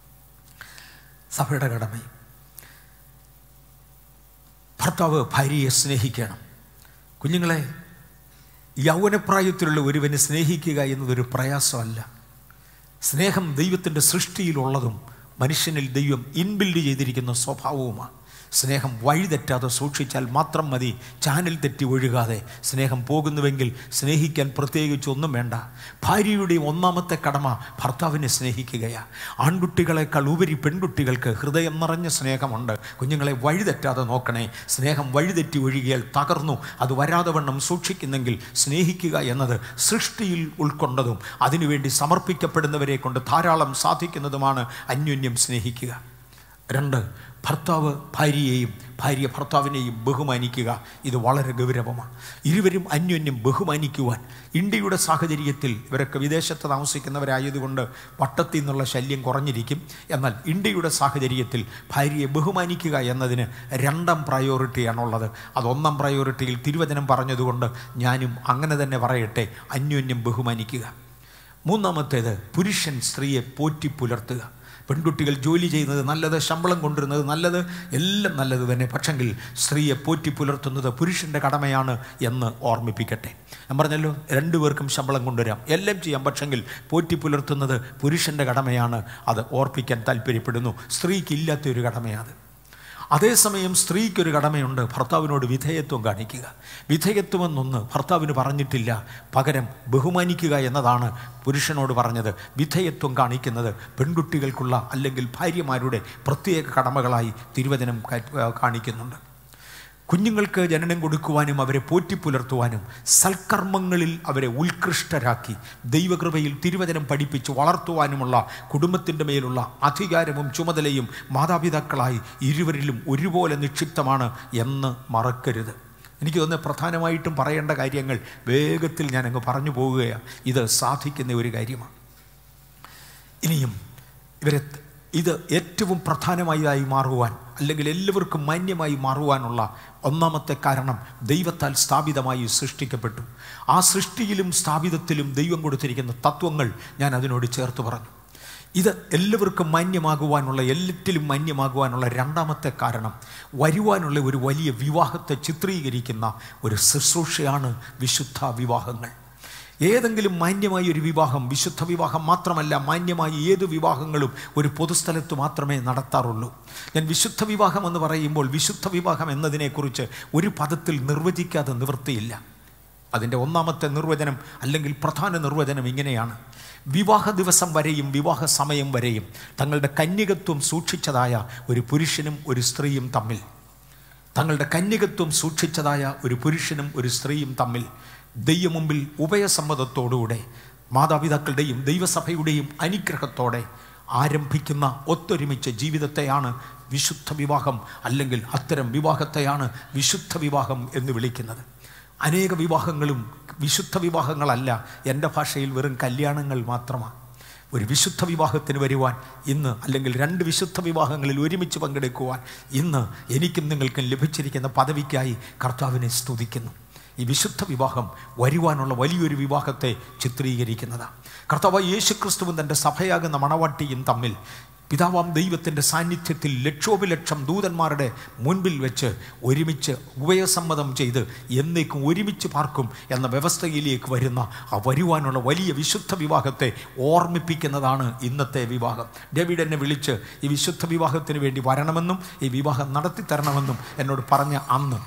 സഭയുടെ കടമയും ഭർത്താവ് ഭാര്യയെ സ്നേഹിക്കണം കുഞ്ഞുങ്ങളെ യൗവനപ്രായത്തിലുള്ള ഒരുവനെ സ്നേഹിക്കുക എന്നതൊരു പ്രയാസമല്ല സ്നേഹം ദൈവത്തിൻ്റെ സൃഷ്ടിയിലുള്ളതും മനുഷ്യനിൽ ദൈവം ഇൻബിൽഡ് ചെയ്തിരിക്കുന്ന സ്വഭാവവുമാണ് സ്നേഹം വഴിതെറ്റാതെ സൂക്ഷിച്ചാൽ മാത്രം മതി ചാനൽ തെറ്റി ഒഴുകാതെ സ്നേഹം പോകുന്നുവെങ്കിൽ സ്നേഹിക്കാൻ പ്രത്യേകിച്ച് ഒന്നും വേണ്ട ഭാര്യയുടെ ഒന്നാമത്തെ കടമ ഭർത്താവിനെ സ്നേഹിക്കുകയാണ് ആൺകുട്ടികളെക്കാൾ ഉപരി പെൺകുട്ടികൾക്ക് ഹൃദയം നിറഞ്ഞ സ്നേഹമുണ്ട് കുഞ്ഞുങ്ങളെ വഴിതെറ്റാതെ നോക്കണേ സ്നേഹം വഴിതെറ്റി ഒഴുകിയാൽ തകർന്നു അത് വരാതെ വണ്ണം സൂക്ഷിക്കുന്നെങ്കിൽ സ്നേഹിക്കുക എന്നത് സൃഷ്ടിയിൽ ഉൾക്കൊണ്ടതും അതിനുവേണ്ടി സമർപ്പിക്കപ്പെടുന്നവരെ കൊണ്ട് ധാരാളം സാധിക്കുന്നതുമാണ് അന്യോന്യം സ്നേഹിക്കുക രണ്ട് ഭർത്താവ് ഭാര്യയെയും ഭാര്യ ഭർത്താവിനെയും ബഹുമാനിക്കുക ഇത് വളരെ ഗൗരവമാണ് ഇരുവരും അന്യോന്യം ബഹുമാനിക്കുവാൻ ഇന്ത്യയുടെ സാഹചര്യത്തിൽ ഇവരൊക്കെ വിദേശത്ത് താമസിക്കുന്നവരായതുകൊണ്ട് വട്ടത്തിൽ നിന്നുള്ള ശല്യം കുറഞ്ഞിരിക്കും എന്നാൽ ഇന്ത്യയുടെ സാഹചര്യത്തിൽ ഭാര്യയെ ബഹുമാനിക്കുക എന്നതിന് രണ്ടാം പ്രയോറിറ്റിയാണുള്ളത് അത് ഒന്നാം പ്രയോറിറ്റിയിൽ തിരുവചനം പറഞ്ഞതുകൊണ്ട് ഞാനും അങ്ങനെ തന്നെ പറയട്ടെ അന്യോന്യം ബഹുമാനിക്കുക മൂന്നാമത്തേത് പുരുഷൻ സ്ത്രീയെ പോറ്റി പുലർത്തുക പെൺകുട്ടികൾ ജോലി ചെയ്യുന്നത് നല്ലത് ശമ്പളം കൊണ്ടിരുന്നത് നല്ലത് എല്ലാം നല്ലത് തന്നെ പക്ഷെങ്കിൽ സ്ത്രീയെ പോറ്റി പുലർത്തുന്നത് പുരുഷൻ്റെ കടമയാണ് എന്ന് ഓർമ്മിപ്പിക്കട്ടെ ഞാൻ പറഞ്ഞല്ലോ രണ്ടുപേർക്കും ശമ്പളം കൊണ്ടുവരാം എല്ലാം ചെയ്യാം പക്ഷെങ്കിൽ പോറ്റി പുലർത്തുന്നത് പുരുഷൻ്റെ കടമയാണ് അത് ഓർപ്പിക്കാൻ താല്പര്യപ്പെടുന്നു സ്ത്രീക്ക് ഇല്ലാത്തൊരു കടമയാണ് അതേസമയം സ്ത്രീക്കൊരു കടമയുണ്ട് ഭർത്താവിനോട് വിധേയത്വം കാണിക്കുക വിധേയത്വമെന്നൊന്ന് ഭർത്താവിന് പറഞ്ഞിട്ടില്ല പകരം ബഹുമാനിക്കുക എന്നതാണ് പുരുഷനോട് പറഞ്ഞത് വിധേയത്വം കാണിക്കുന്നത് പെൺകുട്ടികൾക്കുള്ള അല്ലെങ്കിൽ ഭാര്യമാരുടെ പ്രത്യേക കടമകളായി തിരുവചനം കാ- കാണിക്കുന്നുണ്ട് കുഞ്ഞുങ്ങൾക്ക് ജനനം കൊടുക്കുവാനും അവരെ പോറ്റിപ്പുലർത്തുവാനും സൽക്കർമ്മങ്ങളിൽ അവരെ ഉത്കൃഷ്ടരാക്കി ദൈവകൃപയിൽ തിരുവചനം പഠിപ്പിച്ച് വളർത്തുവാനുമുള്ള കുടുംബത്തിൻ്റെ മേലുള്ള അധികാരവും ചുമതലയും മാതാപിതാക്കളായി ഇരുവരിലും ഒരുപോലെ നിക്ഷിപ്തമാണ് എന്ന് മറക്കരുത് എനിക്ക് തോന്നുന്നത് പ്രധാനമായിട്ടും പറയേണ്ട കാര്യങ്ങൾ വേഗത്തിൽ ഞാൻ അങ്ങ് പറഞ്ഞു പോവുകയാണ് ഇത് സാധിക്കുന്ന ഒരു കാര്യമാണ് ഇനിയും ഇവരെ ഇത് ഏറ്റവും പ്രധാനമായതായി മാറുവാൻ അല്ലെങ്കിൽ എല്ലാവർക്കും മാന്യമായി മാറുവാനുള്ള ഒന്നാമത്തെ കാരണം ദൈവത്താൽ സ്ഥാപിതമായി സൃഷ്ടിക്കപ്പെട്ടു ആ സൃഷ്ടിയിലും സ്ഥാപിതത്തിലും ദൈവം കൊടുത്തിരിക്കുന്ന തത്വങ്ങൾ ഞാൻ അതിനോട് ചേർത്ത് പറഞ്ഞു ഇത് എല്ലാവർക്കും മാന്യമാകുവാനുള്ള എല്ലാറ്റിലും മാന്യമാകുവാനുള്ള രണ്ടാമത്തെ കാരണം വരുവാനുള്ള ഒരു വലിയ വിവാഹത്തെ ചിത്രീകരിക്കുന്ന ഒരു ശുശ്രൂഷയാണ് വിശുദ്ധ വിവാഹങ്ങൾ ഏതെങ്കിലും മാന്യമായ ഒരു വിവാഹം വിശുദ്ധ വിവാഹം മാത്രമല്ല മാന്യമായ ഏത് വിവാഹങ്ങളും ഒരു പൊതുസ്ഥലത്ത് മാത്രമേ നടത്താറുള്ളൂ ഞാൻ വിശുദ്ധ വിവാഹം എന്ന് പറയുമ്പോൾ വിശുദ്ധ വിവാഹം എന്നതിനെക്കുറിച്ച് ഒരു പദത്തിൽ നിർവചിക്കാതെ നിവൃത്തിയില്ല അതിൻ്റെ ഒന്നാമത്തെ നിർവചനം അല്ലെങ്കിൽ പ്രധാന നിർവചനം ഇങ്ങനെയാണ് വിവാഹ ദിവസം വരെയും വിവാഹ സമയം വരെയും തങ്ങളുടെ കന്യകത്വം സൂക്ഷിച്ചതായ ഒരു പുരുഷനും ഒരു സ്ത്രീയും തമ്മിൽ തങ്ങളുടെ കന്യകത്വം സൂക്ഷിച്ചതായ ഒരു പുരുഷനും ഒരു സ്ത്രീയും തമ്മിൽ ദൈവമുമ്പിൽ ഉഭയസമ്മതത്തോടുകൂടെ മാതാപിതാക്കളുടെയും ദൈവസഭയുടെയും അനുഗ്രഹത്തോടെ ആരംഭിക്കുന്ന ഒത്തൊരുമിച്ച ജീവിതത്തെയാണ് വിശുദ്ധ വിവാഹം അല്ലെങ്കിൽ അത്തരം വിവാഹത്തെയാണ് വിശുദ്ധ വിവാഹം എന്ന് വിളിക്കുന്നത് അനേക വിവാഹങ്ങളും വിശുദ്ധ വിവാഹങ്ങളല്ല എൻ്റെ ഭാഷയിൽ വെറും കല്യാണങ്ങൾ മാത്രമാണ് ഒരു വിശുദ്ധ വിവാഹത്തിന് വരുവാൻ ഇന്ന് അല്ലെങ്കിൽ രണ്ട് വിശുദ്ധ വിവാഹങ്ങളിൽ ഒരുമിച്ച് പങ്കെടുക്കുവാൻ ഇന്ന് എനിക്കും നിങ്ങൾക്കും ലഭിച്ചിരിക്കുന്ന പദവിക്കായി കർത്താവിനെ സ്തുതിക്കുന്നു ഈ വിശുദ്ധ വിവാഹം വരുവാനുള്ള വലിയൊരു വിവാഹത്തെ ചിത്രീകരിക്കുന്നതാണ് കർത്താവ് യേശുക്രിസ്തുവും തൻ്റെ സഭയാകുന്ന മണവാട്ടിയും തമ്മിൽ പിതാവാം ദൈവത്തിൻ്റെ സാന്നിധ്യത്തിൽ ലക്ഷോപലക്ഷം ദൂതന്മാരുടെ മുൻപിൽ വെച്ച് ഒരുമിച്ച് ഉഭയസമ്മതം ചെയ്ത് എന്നേക്കും ഒരുമിച്ച് പാർക്കും എന്ന വ്യവസ്ഥയിലേക്ക് വരുന്ന ആ വരുവാനുള്ള വലിയ വിശുദ്ധ വിവാഹത്തെ ഓർമ്മിപ്പിക്കുന്നതാണ് ഇന്നത്തെ വിവാഹം ഡേവിഡ് എന്നെ വിളിച്ച് ഈ വിശുദ്ധ വിവാഹത്തിന് വേണ്ടി വരണമെന്നും ഈ വിവാഹം നടത്തി തരണമെന്നും എന്നോട് പറഞ്ഞ അന്ന്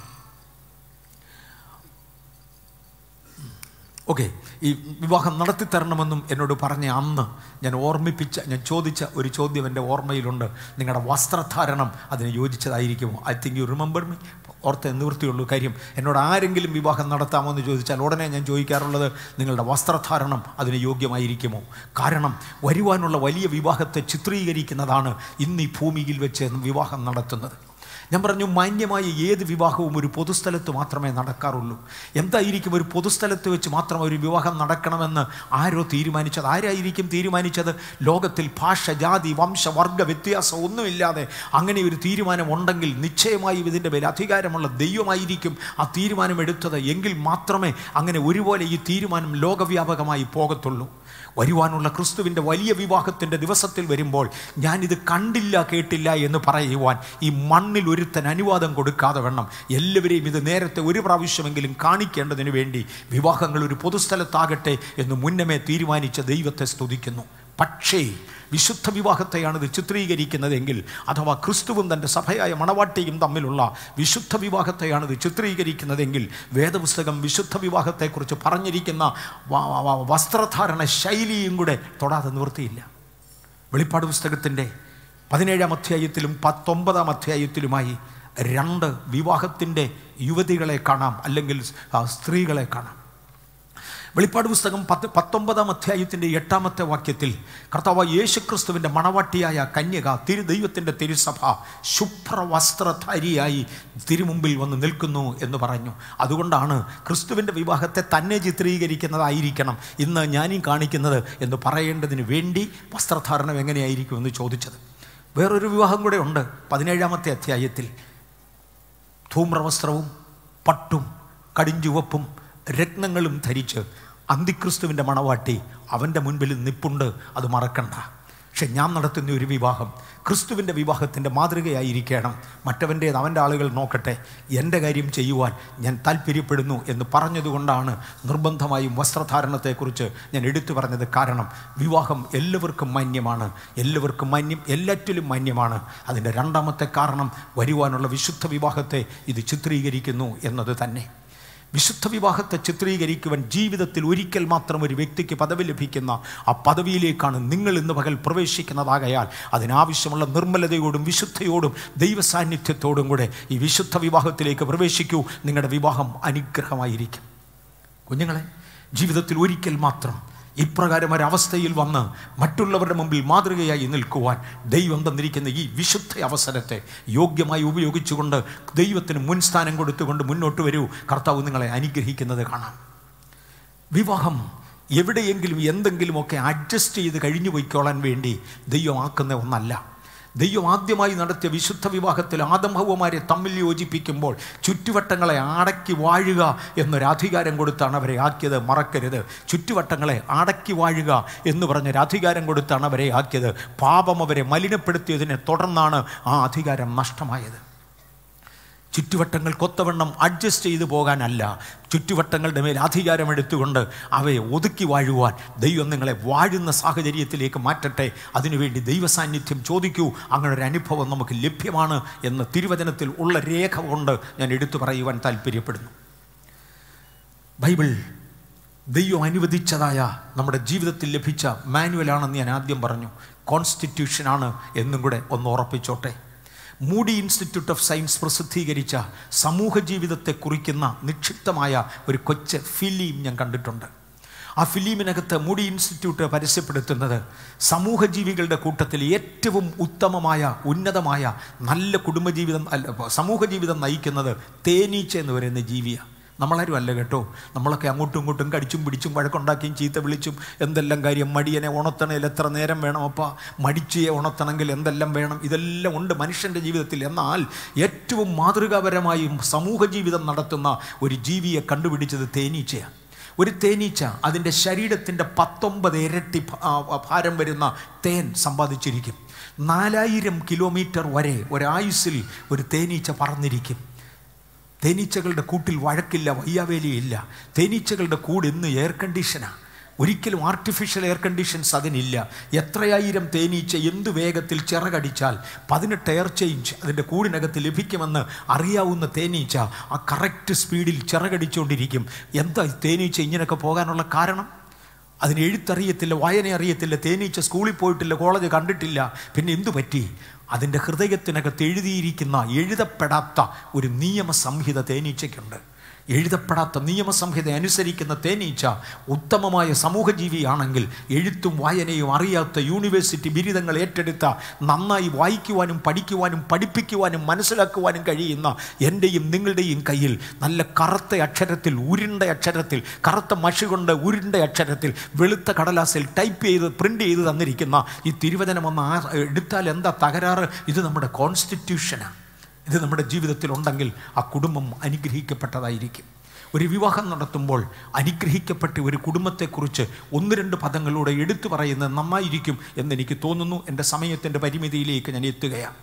ഓക്കെ ഈ വിവാഹം നടത്തി തരണമെന്നും എന്നോട് പറഞ്ഞ അന്ന് ഞാൻ ഓർമ്മിപ്പിച്ച ഞാൻ ചോദിച്ച ഒരു ചോദ്യം എൻ്റെ ഓർമ്മയിലുണ്ട് നിങ്ങളുടെ വസ്ത്രധാരണം അതിന് യോജിച്ചതായിരിക്കുമോ I think you remember me ഓർത്തെ നിവൃത്തിയുള്ളൂ കാര്യം എന്നോട് ആരെങ്കിലും വിവാഹം നടത്താമോ എന്ന് ചോദിച്ചാൽ ഉടനെ ഞാൻ ചോദിക്കാറുള്ളത് നിങ്ങളുടെ വസ്ത്രധാരണം അതിന് യോഗ്യമായിരിക്കുമോ കാരണം വരുവാനുള്ള വലിയ വിവാഹത്തെ ചിത്രീകരിക്കുന്നതാണ് ഇന്ന് ഈ ഭൂമിയിൽ വെച്ച് വിവാഹം നടത്തുന്നത് ഞാൻ പറഞ്ഞു മാന്യമായ ഏത് വിവാഹവും ഒരു പൊതുസ്ഥലത്ത് മാത്രമേ നടക്കാറുള്ളൂ എന്തായിരിക്കും ഒരു പൊതുസ്ഥലത്ത് വെച്ച് മാത്രം ഒരു വിവാഹം നടക്കണമെന്ന് ആരോ തീരുമാനിച്ചത് ആരായിരിക്കും തീരുമാനിച്ചത് ലോകത്തിൽ ഭാഷ ജാതി വംശ വർഗ വ്യത്യാസം ഒന്നുമില്ലാതെ അങ്ങനെ ഒരു തീരുമാനം ഉണ്ടെങ്കിൽ നിശ്ചയമായും ഇതിൻ്റെ മേൽ അധികാരമുള്ള ദൈവമായിരിക്കും ആ തീരുമാനം എടുത്തത് എങ്കിൽ മാത്രമേ അങ്ങനെ ഒരുപോലെ ഈ തീരുമാനം ലോകവ്യാപകമായി പോകത്തുള്ളൂ വരുവാനുള്ള ക്രിസ്തുവിൻ്റെ വലിയ വിവാഹത്തിൻ്റെ ദിവസത്തിൽ വരുമ്പോൾ ഞാനിത് കണ്ടില്ല കേട്ടില്ല എന്ന് പറയുവാൻ ഈ മണ്ണിൽ ഒരുത്തൻ അനുവാദം കൊടുക്കാതെ വേണം എല്ലാവരെയും ഇത് നേരത്തെ ഒരു പ്രാവശ്യമെങ്കിലും കാണിക്കേണ്ടതിന് വേണ്ടി വിവാഹങ്ങൾ ഒരു പൊതുസ്ഥലത്താകട്ടെ എന്ന് മുന്നമേ തീരുമാനിച്ച ദൈവത്തെ സ്തുതിക്കുന്നു പക്ഷേ വിശുദ്ധ വിവാഹത്തെയാണ് ഇത് ചിത്രീകരിക്കുന്നതെങ്കിൽ അഥവാ ക്രിസ്തുവും തൻ്റെ സഭയായ മണവാട്ടിയും തമ്മിലുള്ള വിശുദ്ധ വിവാഹത്തെയാണ് ഇത് ചിത്രീകരിക്കുന്നതെങ്കിൽ വേദപുസ്തകം വിശുദ്ധ വിവാഹത്തെക്കുറിച്ച് പറഞ്ഞിരിക്കുന്ന വ- വ- വസ്ത്രധാരണ ശൈലിയും കൂടെ തൊടാതെ നിവൃത്തിയില്ല വെളിപ്പാട് പുസ്തകത്തിൻ്റെ പതിനേഴാം അധ്യായത്തിലും പത്തൊമ്പതാം അധ്യായത്തിലുമായി രണ്ട് വിവാഹത്തിൻ്റെ യുവതികളെ കാണാം അല്ലെങ്കിൽ ആ, സ്ത്രീകളെ കാണാം വെളിപ്പാട് പുസ്തകം പത്ത് പത്തൊമ്പതാം അധ്യായത്തിൻ്റെ എട്ടാമത്തെ വാക്യത്തിൽ കർത്താവ് യേശുക്രിസ്തുവിൻ്റെ മണവാട്ടിയായ കന്യക തിരു ദൈവത്തിൻ്റെ തിരുസഭ ശുഭ്രവസ്ത്രധാരിയായി തിരുമുമ്പിൽ വന്ന് നിൽക്കുന്നു എന്ന് പറഞ്ഞു അതുകൊണ്ടാണ് ക്രിസ്തുവിൻ്റെ വിവാഹത്തെ തന്നെ ചിത്രീകരിക്കുന്നതായിരിക്കണം ഇന്ന് ഞാനീ കാണിക്കുന്നത് എന്ന് പറയേണ്ടതിന് വേണ്ടി വസ്ത്രധാരണം എങ്ങനെയായിരിക്കും എന്ന് ചോദിച്ചത് വേറൊരു വിവാഹം കൂടെ ഉണ്ട് പതിനേഴാമത്തെ അധ്യായത്തിൽ ധൂമ്രവസ്ത്രവും പട്ടും കടിഞ്ചുവപ്പും രത്നങ്ങളും ധരിച്ച് അന്തിക്രിസ്തുവിൻ്റെ മണവാട്ടി അവൻ്റെ മുൻപിൽ നിപ്പുണ്ട് അത് മറക്കണ്ട പക്ഷെ ഞാൻ നടത്തുന്ന ഒരു വിവാഹം ക്രിസ്തുവിൻ്റെ വിവാഹത്തിൻ്റെ മാതൃകയായിരിക്കണം മറ്റവൻ്റേത് അവൻ്റെ ആളുകൾ നോക്കട്ടെ എൻ്റെ കാര്യം ചെയ്യുവാൻ ഞാൻ താല്പര്യപ്പെടുന്നു എന്ന് പറഞ്ഞതുകൊണ്ടാണ് നിർബന്ധമായും വസ്ത്രധാരണത്തെക്കുറിച്ച് ഞാൻ എടുത്തു പറഞ്ഞത് കാരണം വിവാഹം എല്ലാവർക്കും മാന്യമാണ് എല്ലാവർക്കും മാന്യം എല്ലാറ്റിലും മാന്യമാണ് അതിൻ്റെ രണ്ടാമത്തെ കാരണം വരുവാനുള്ള വിശുദ്ധ വിവാഹത്തെ ഇത് ചിത്രീകരിക്കുന്നു എന്നത് തന്നെ വിശുദ്ധ വിവാഹത്തെ ചിത്രീകരിക്കുവാൻ ജീവിതത്തിൽ ഒരിക്കൽ മാത്രം ഒരു വ്യക്തിക്ക് പദവി ലഭിക്കുന്ന ആ പദവിയിലേക്കാണ് നിങ്ങൾ ഇന്ന് പകൽ പ്രവേശിക്കുന്നതാകയാൽ അതിനാവശ്യമുള്ള നിർമ്മലതയോടും വിശുദ്ധയോടും ദൈവസാന്നിധ്യത്തോടും കൂടെ ഈ വിശുദ്ധ വിവാഹത്തിലേക്ക് പ്രവേശിക്കൂ നിങ്ങളുടെ വിവാഹം അനുഗ്രഹമായിരിക്കും കുഞ്ഞുങ്ങളെ ജീവിതത്തിൽ ഒരിക്കൽ മാത്രം ഇപ്രകാരം ഒരവസ്ഥയിൽ വന്ന് മറ്റുള്ളവരുടെ മുമ്പിൽ മാതൃകയായി നിൽക്കുവാൻ ദൈവം തന്നിരിക്കുന്ന ഈ വിശുദ്ധ അവസരത്തെ യോഗ്യമായി ഉപയോഗിച്ചുകൊണ്ട് ദൈവത്തിന് മുൻസ്ഥാനം കൊടുത്തുകൊണ്ട് മുന്നോട്ട് വരൂ കർത്താവ് നിങ്ങളെ അനുഗ്രഹിക്കുന്നത് കാണാം വിവാഹം എവിടെയെങ്കിലും എന്തെങ്കിലുമൊക്കെ അഡ്ജസ്റ്റ് ചെയ്ത് കഴിഞ്ഞു പോയിക്കോളാൻ വേണ്ടി ദൈവം ആക്കുന്ന ഒന്നല്ല ദൈവം ആദ്യമായി നടത്തിയ വിശുദ്ധ വിവാഹത്തിൽ ആദംഭവമാരെ തമ്മിൽ യോജിപ്പിക്കുമ്പോൾ ചുറ്റുവട്ടങ്ങളെ അടക്കി വാഴുക എന്നൊരു അധികാരം കൊടുത്താണ് അവരെ ആക്കിയത് മറക്കരുത് ചുറ്റുവട്ടങ്ങളെ അടക്കി വാഴുക എന്ന് പറഞ്ഞൊരു അധികാരം കൊടുത്താണ് അവരെ ആക്കിയത് പാപം അവരെ മലിനപ്പെടുത്തിയതിനെ തുടർന്നാണ് ആ അധികാരം നഷ്ടമായത് ചുറ്റുവട്ടങ്ങൾ കൊത്തവണ്ണം അഡ്ജസ്റ്റ് ചെയ്തു പോകാനല്ല ചുറ്റുവട്ടങ്ങളുടെ മേൽ അധികാരം എടുത്തുകൊണ്ട് അവയെ ഒതുക്കി വാഴുവാൻ ദൈവം നിങ്ങളെ വാഴുന്ന സാഹചര്യത്തിലേക്ക് മാറ്റട്ടെ അതിനുവേണ്ടി ദൈവസാന്നിധ്യം ചോദിക്കൂ അങ്ങനെ ഒരു അനുഭവം നമുക്ക് ലഭ്യമാണ് എന്ന് തിരുവചനത്തിൽ ഉള്ള രേഖ കൊണ്ട് ഞാൻ എടുത്തു പറയുവാൻ താല്പര്യപ്പെടുന്നു ബൈബിൾ ദൈവം അനുവദിച്ചതായ നമ്മുടെ ജീവിതത്തിൽ ലഭിച്ച മാനുവലാണെന്ന് ഞാൻ ആദ്യം പറഞ്ഞു കോൺസ്റ്റിറ്റ്യൂഷനാണ് എന്നും കൂടെ ഒന്ന് ഉറപ്പിച്ചോട്ടെ മൂഡി ഇൻസ്റ്റിറ്റ്യൂട്ട് ഓഫ് സയൻസ് പ്രസിദ്ധീകരിച്ച സമൂഹ ജീവിതത്തെ കുറിക്കുന്ന നിക്ഷിപ്തമായ ഒരു കൊച്ച് ഫിലിം ഞാൻ കണ്ടിട്ടുണ്ട് ആ ഫിലിമിനകത്ത് മൂഡി ഇൻസ്റ്റിറ്റ്യൂട്ട് പരസ്യപ്പെടുത്തുന്നത് സമൂഹജീവികളുടെ കൂട്ടത്തിൽ ഏറ്റവും ഉത്തമമായ ഉന്നതമായ നല്ല കുടുംബജീവിതം അല്ല സമൂഹ ജീവിതം നയിക്കുന്നത് തേനീച്ച എന്ന് പറയുന്ന ജീവിയാണ് നമ്മളാരും അല്ല കേട്ടോ നമ്മളൊക്കെ അങ്ങോട്ടും ഇങ്ങോട്ടും കടിച്ചും പിടിച്ചും വഴക്കുണ്ടാക്കിയും ചീത്ത വിളിച്ചും എന്തെല്ലാം കാര്യം മടിയനെ ഉണർത്തണേൽ എത്ര നേരം വേണം അപ്പ മടിച്ചിയെ ഉണർത്തണമെങ്കിൽ എന്തെല്ലാം വേണം ഇതെല്ലാം ഉണ്ട് മനുഷ്യൻ്റെ ജീവിതത്തിൽ എന്നാൽ ഏറ്റവും മാതൃകാപരമായും സമൂഹ ജീവിതം നടത്തുന്ന ഒരു ജീവിയെ കണ്ടുപിടിച്ചത് തേനീച്ചയാണ് ഒരു തേനീച്ച അതിൻ്റെ ശരീരത്തിൻ്റെ പത്തൊമ്പത് ഇരട്ടി ഭ- ആ, ഭാരം വരുന്ന തേൻ സമ്പാദിച്ചിരിക്കും നാലായിരം കിലോമീറ്റർ വരെ ഒരായുസിൽ ഒരു തേനീച്ച പറന്നിരിക്കും തേനീച്ചകളുടെ കൂട്ടിൽ വഴക്കില്ല വയ്യാവേലിയില്ല തേനീച്ചകളുടെ കൂട് ഇന്ന് എയർ കണ്ടീഷനാണ് ഒരിക്കലും ആർട്ടിഫിഷ്യൽ എയർ കണ്ടീഷൻസ് അതിനില്ല എത്രയായിരം തേനീച്ച എന്ത് വേഗത്തിൽ ചിറകടിച്ചാൽ പതിനെട്ട് എയർ ചേഞ്ച് അതിൻ്റെ കൂടിനകത്ത് ലഭിക്കുമെന്ന് അറിയാവുന്ന തേനീച്ച ആ കറക്റ്റ് സ്പീഡിൽ ചിറകടിച്ചുകൊണ്ടിരിക്കും എന്താ ഈ തേനീച്ച ഇങ്ങനെയൊക്കെ പോകാനുള്ള കാരണം അതിന് എഴുത്തറിയത്തില്ല വായന അറിയത്തില്ല തേനീച്ച സ്കൂളിൽ പോയിട്ടില്ല കോളേജ് കണ്ടിട്ടില്ല പിന്നെ എന്തു പറ്റി അതിൻ്റെ ഹൃദയത്തിനകത്ത് എഴുതിയിരിക്കുന്ന എഴുതപ്പെടാത്ത ഒരു നിയമസംഹിത തേനീച്ചയ്ക്കുണ്ട് എഴുതപ്പെടാത്ത നിയമസംഹിത അനുസരിക്കുന്ന തേനീച്ച ഉത്തമമായ സമൂഹജീവിയാണെങ്കിൽ എഴുത്തും വായനയും അറിയാത്ത യൂണിവേഴ്സിറ്റി ബിരുദങ്ങൾ ഏറ്റെടുത്ത നന്നായി വായിക്കുവാനും പഠിക്കുവാനും പഠിപ്പിക്കുവാനും മനസ്സിലാക്കുവാനും കഴിയുന്ന എൻ്റെയും നിങ്ങളുടെയും കയ്യിൽ നല്ല കറുത്ത അക്ഷരത്തിൽ ഉരുണ്ട അക്ഷരത്തിൽ കറുത്ത മഷി കൊണ്ട് ഉരുണ്ട അക്ഷരത്തിൽ വെളുത്ത കടലാസിൽ ടൈപ്പ് ചെയ്ത് പ്രിൻ്റ് ചെയ്ത് തന്നിരിക്കുന്ന ഈ തിരുവചനം ഒന്ന് ആ എടുത്താൽ എന്താ തകരാറ് ഇത് നമ്മുടെ കോൺസ്റ്റിറ്റ്യൂഷനാണ് ഇത് നമ്മുടെ ജീവിതത്തിൽ ഉണ്ടെങ്കിൽ ആ കുടുംബം അനുഗ്രഹിക്കപ്പെട്ടതായിരിക്കും ഒരു വിവാഹം നടത്തുമ്പോൾ അനുഗ്രഹിക്കപ്പെട്ട ഒരു കുടുംബത്തെക്കുറിച്ച് ഒന്ന് രണ്ട് പദങ്ങളിലൂടെ എടുത്തു പറയുന്നത് നന്നായിരിക്കും എന്നെനിക്ക് തോന്നുന്നു എൻ്റെ സമയത്തിൻ്റെ പരിമിതിയിലേക്ക് ഞാൻ എത്തുകയാണ്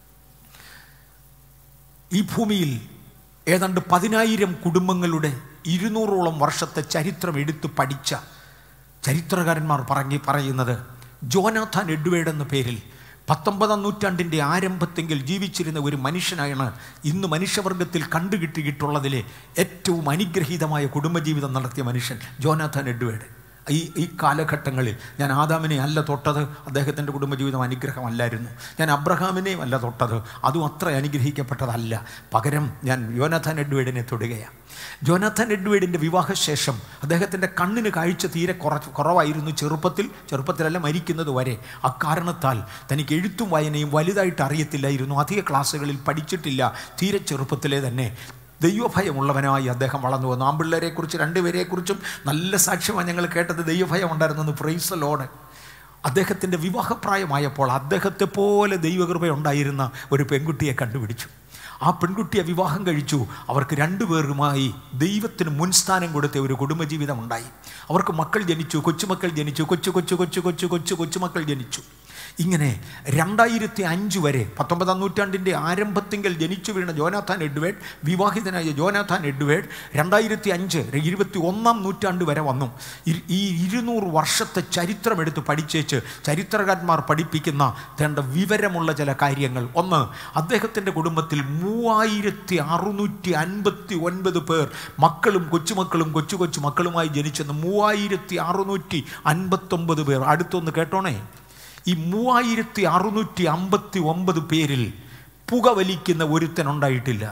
ഈ ഭൂമിയിൽ ഏതാണ്ട് പതിനായിരം കുടുംബങ്ങളുടെ ഇരുന്നൂറോളം വർഷത്തെ ചരിത്രം എടുത്തു പഠിച്ച ചരിത്രകാരന്മാർ പറഞ്ഞ് പറയുന്നത് ജോനാഥാൻ എഡ്വേഡ് എന്ന പേരിൽ പത്തൊമ്പതാം നൂറ്റാണ്ടിൻ്റെ ആരംഭത്തെങ്കിൽ ജീവിച്ചിരുന്ന ഒരു മനുഷ്യനാണ് ഇന്ന് മനുഷ്യവർഗത്തിൽ കണ്ടുകിട്ടിയിട്ടുള്ളതിലെ ഏറ്റവും അനുഗ്രഹീതമായ കുടുംബജീവിതം നടത്തിയ മനുഷ്യൻ ജോനാഥാൻ എഡ്വേഡ് ഈ ഈ കാലഘട്ടങ്ങളിൽ ഞാൻ ആദാമിനെ അല്ല തൊട്ടത് അദ്ദേഹത്തിൻ്റെ കുടുംബജീവിതം അനുഗ്രഹമല്ലായിരുന്നു ഞാൻ അബ്രഹാമിനെയും അല്ല തൊട്ടത് അതും അത്ര അനുഗ്രഹിക്കപ്പെട്ടതല്ല പകരം ഞാൻ യോനാഥാൻ എഡ്വേഡിനെ തൊടുകയാണ് ജോനാഥൻ എഡ്വേഡിൻ്റെ വിവാഹശേഷം അദ്ദേഹത്തിൻ്റെ കണ്ണിന് കാഴ്ച തീരെ കുറ കുറവായിരുന്നു ചെറുപ്പത്തിൽ ചെറുപ്പത്തിലല്ല മരിക്കുന്നത് വരെ അക്കാരണത്താൽ തനിക്ക് എഴുത്തും വായനയും വലുതായിട്ട് അറിയത്തില്ലായിരുന്നു അധിക ക്ലാസ്സുകളിൽ പഠിച്ചിട്ടില്ല തീരെ ചെറുപ്പത്തിലെ തന്നെ ദൈവഭയമുള്ളവനായി അദ്ദേഹം വളർന്നു വന്നു ആമ്പിള്ളേരെക്കുറിച്ച് രണ്ടുപേരെക്കുറിച്ചും നല്ല സാക്ഷ്യമാണ് ഞങ്ങൾ കേട്ടത് ദൈവഭയം ഉണ്ടായിരുന്നെന്ന് പ്രൈസ് ലോഡ് അദ്ദേഹത്തിൻ്റെ വിവാഹപ്രായമായപ്പോൾ അദ്ദേഹത്തെ പോലെ ദൈവകൃപയുണ്ടായിരുന്ന ഒരു പെൺകുട്ടിയെ കണ്ടുപിടിച്ചു ആ പെൺകുട്ടിയെ വിവാഹം കഴിച്ചു അവർക്ക് രണ്ടുപേരുമായി ദൈവത്തിന് മുൻസ്ഥാനം കൊടുത്ത ഒരു കുടുംബജീവിതം ഉണ്ടായി അവർക്ക് മക്കൾ ജനിച്ചു കൊച്ചുമക്കൾ ജനിച്ചു കൊച്ചു കൊച്ചു കൊച്ചു കൊച്ചു കൊച്ചു കൊച്ചുമക്കൾ ജനിച്ചു ഇങ്ങനെ രണ്ടായിരത്തി അഞ്ച് വരെ പത്തൊമ്പതാം നൂറ്റാണ്ടിൻ്റെ ആരംഭത്തിങ്കൽ ജനിച്ചു വീണ ജോനാഥാൻ എഡ്വേഡ് വിവാഹിതനായ ജോനാഥാൻ എഡ്വേഡ് രണ്ടായിരത്തി അഞ്ച് ഇരുപത്തി ഒന്നാം നൂറ്റാണ്ട് വരെ വന്നു ഇ- ഈ ഇരുന്നൂറ് വർഷത്തെ ചരിത്രമെടുത്ത് പഠിച്ചേച്ച് ചരിത്രകാരന്മാർ പഠിപ്പിക്കുന്ന തേണ്ട വിവരമുള്ള ചില കാര്യങ്ങൾ ഒന്ന് അദ്ദേഹത്തിൻ്റെ കുടുംബത്തിൽ മൂവായിരത്തി അറുന്നൂറ്റി അൻപത്തി ഒൻപത് പേർ മക്കളും കൊച്ചുമക്കളും കൊച്ചു കൊച്ചു മക്കളുമായി ജനിച്ചെന്ന് മൂവായിരത്തി അറുന്നൂറ്റി അൻപത്തൊമ്പത് പേർ അടുത്തൊന്ന് കേട്ടോണേ ഈ മൂവായിരത്തി അറുന്നൂറ്റി അമ്പത്തി ഒമ്പത് പേരിൽ പുകവലിക്കുന്ന ഒരുത്തൻ ഉണ്ടായിട്ടില്ല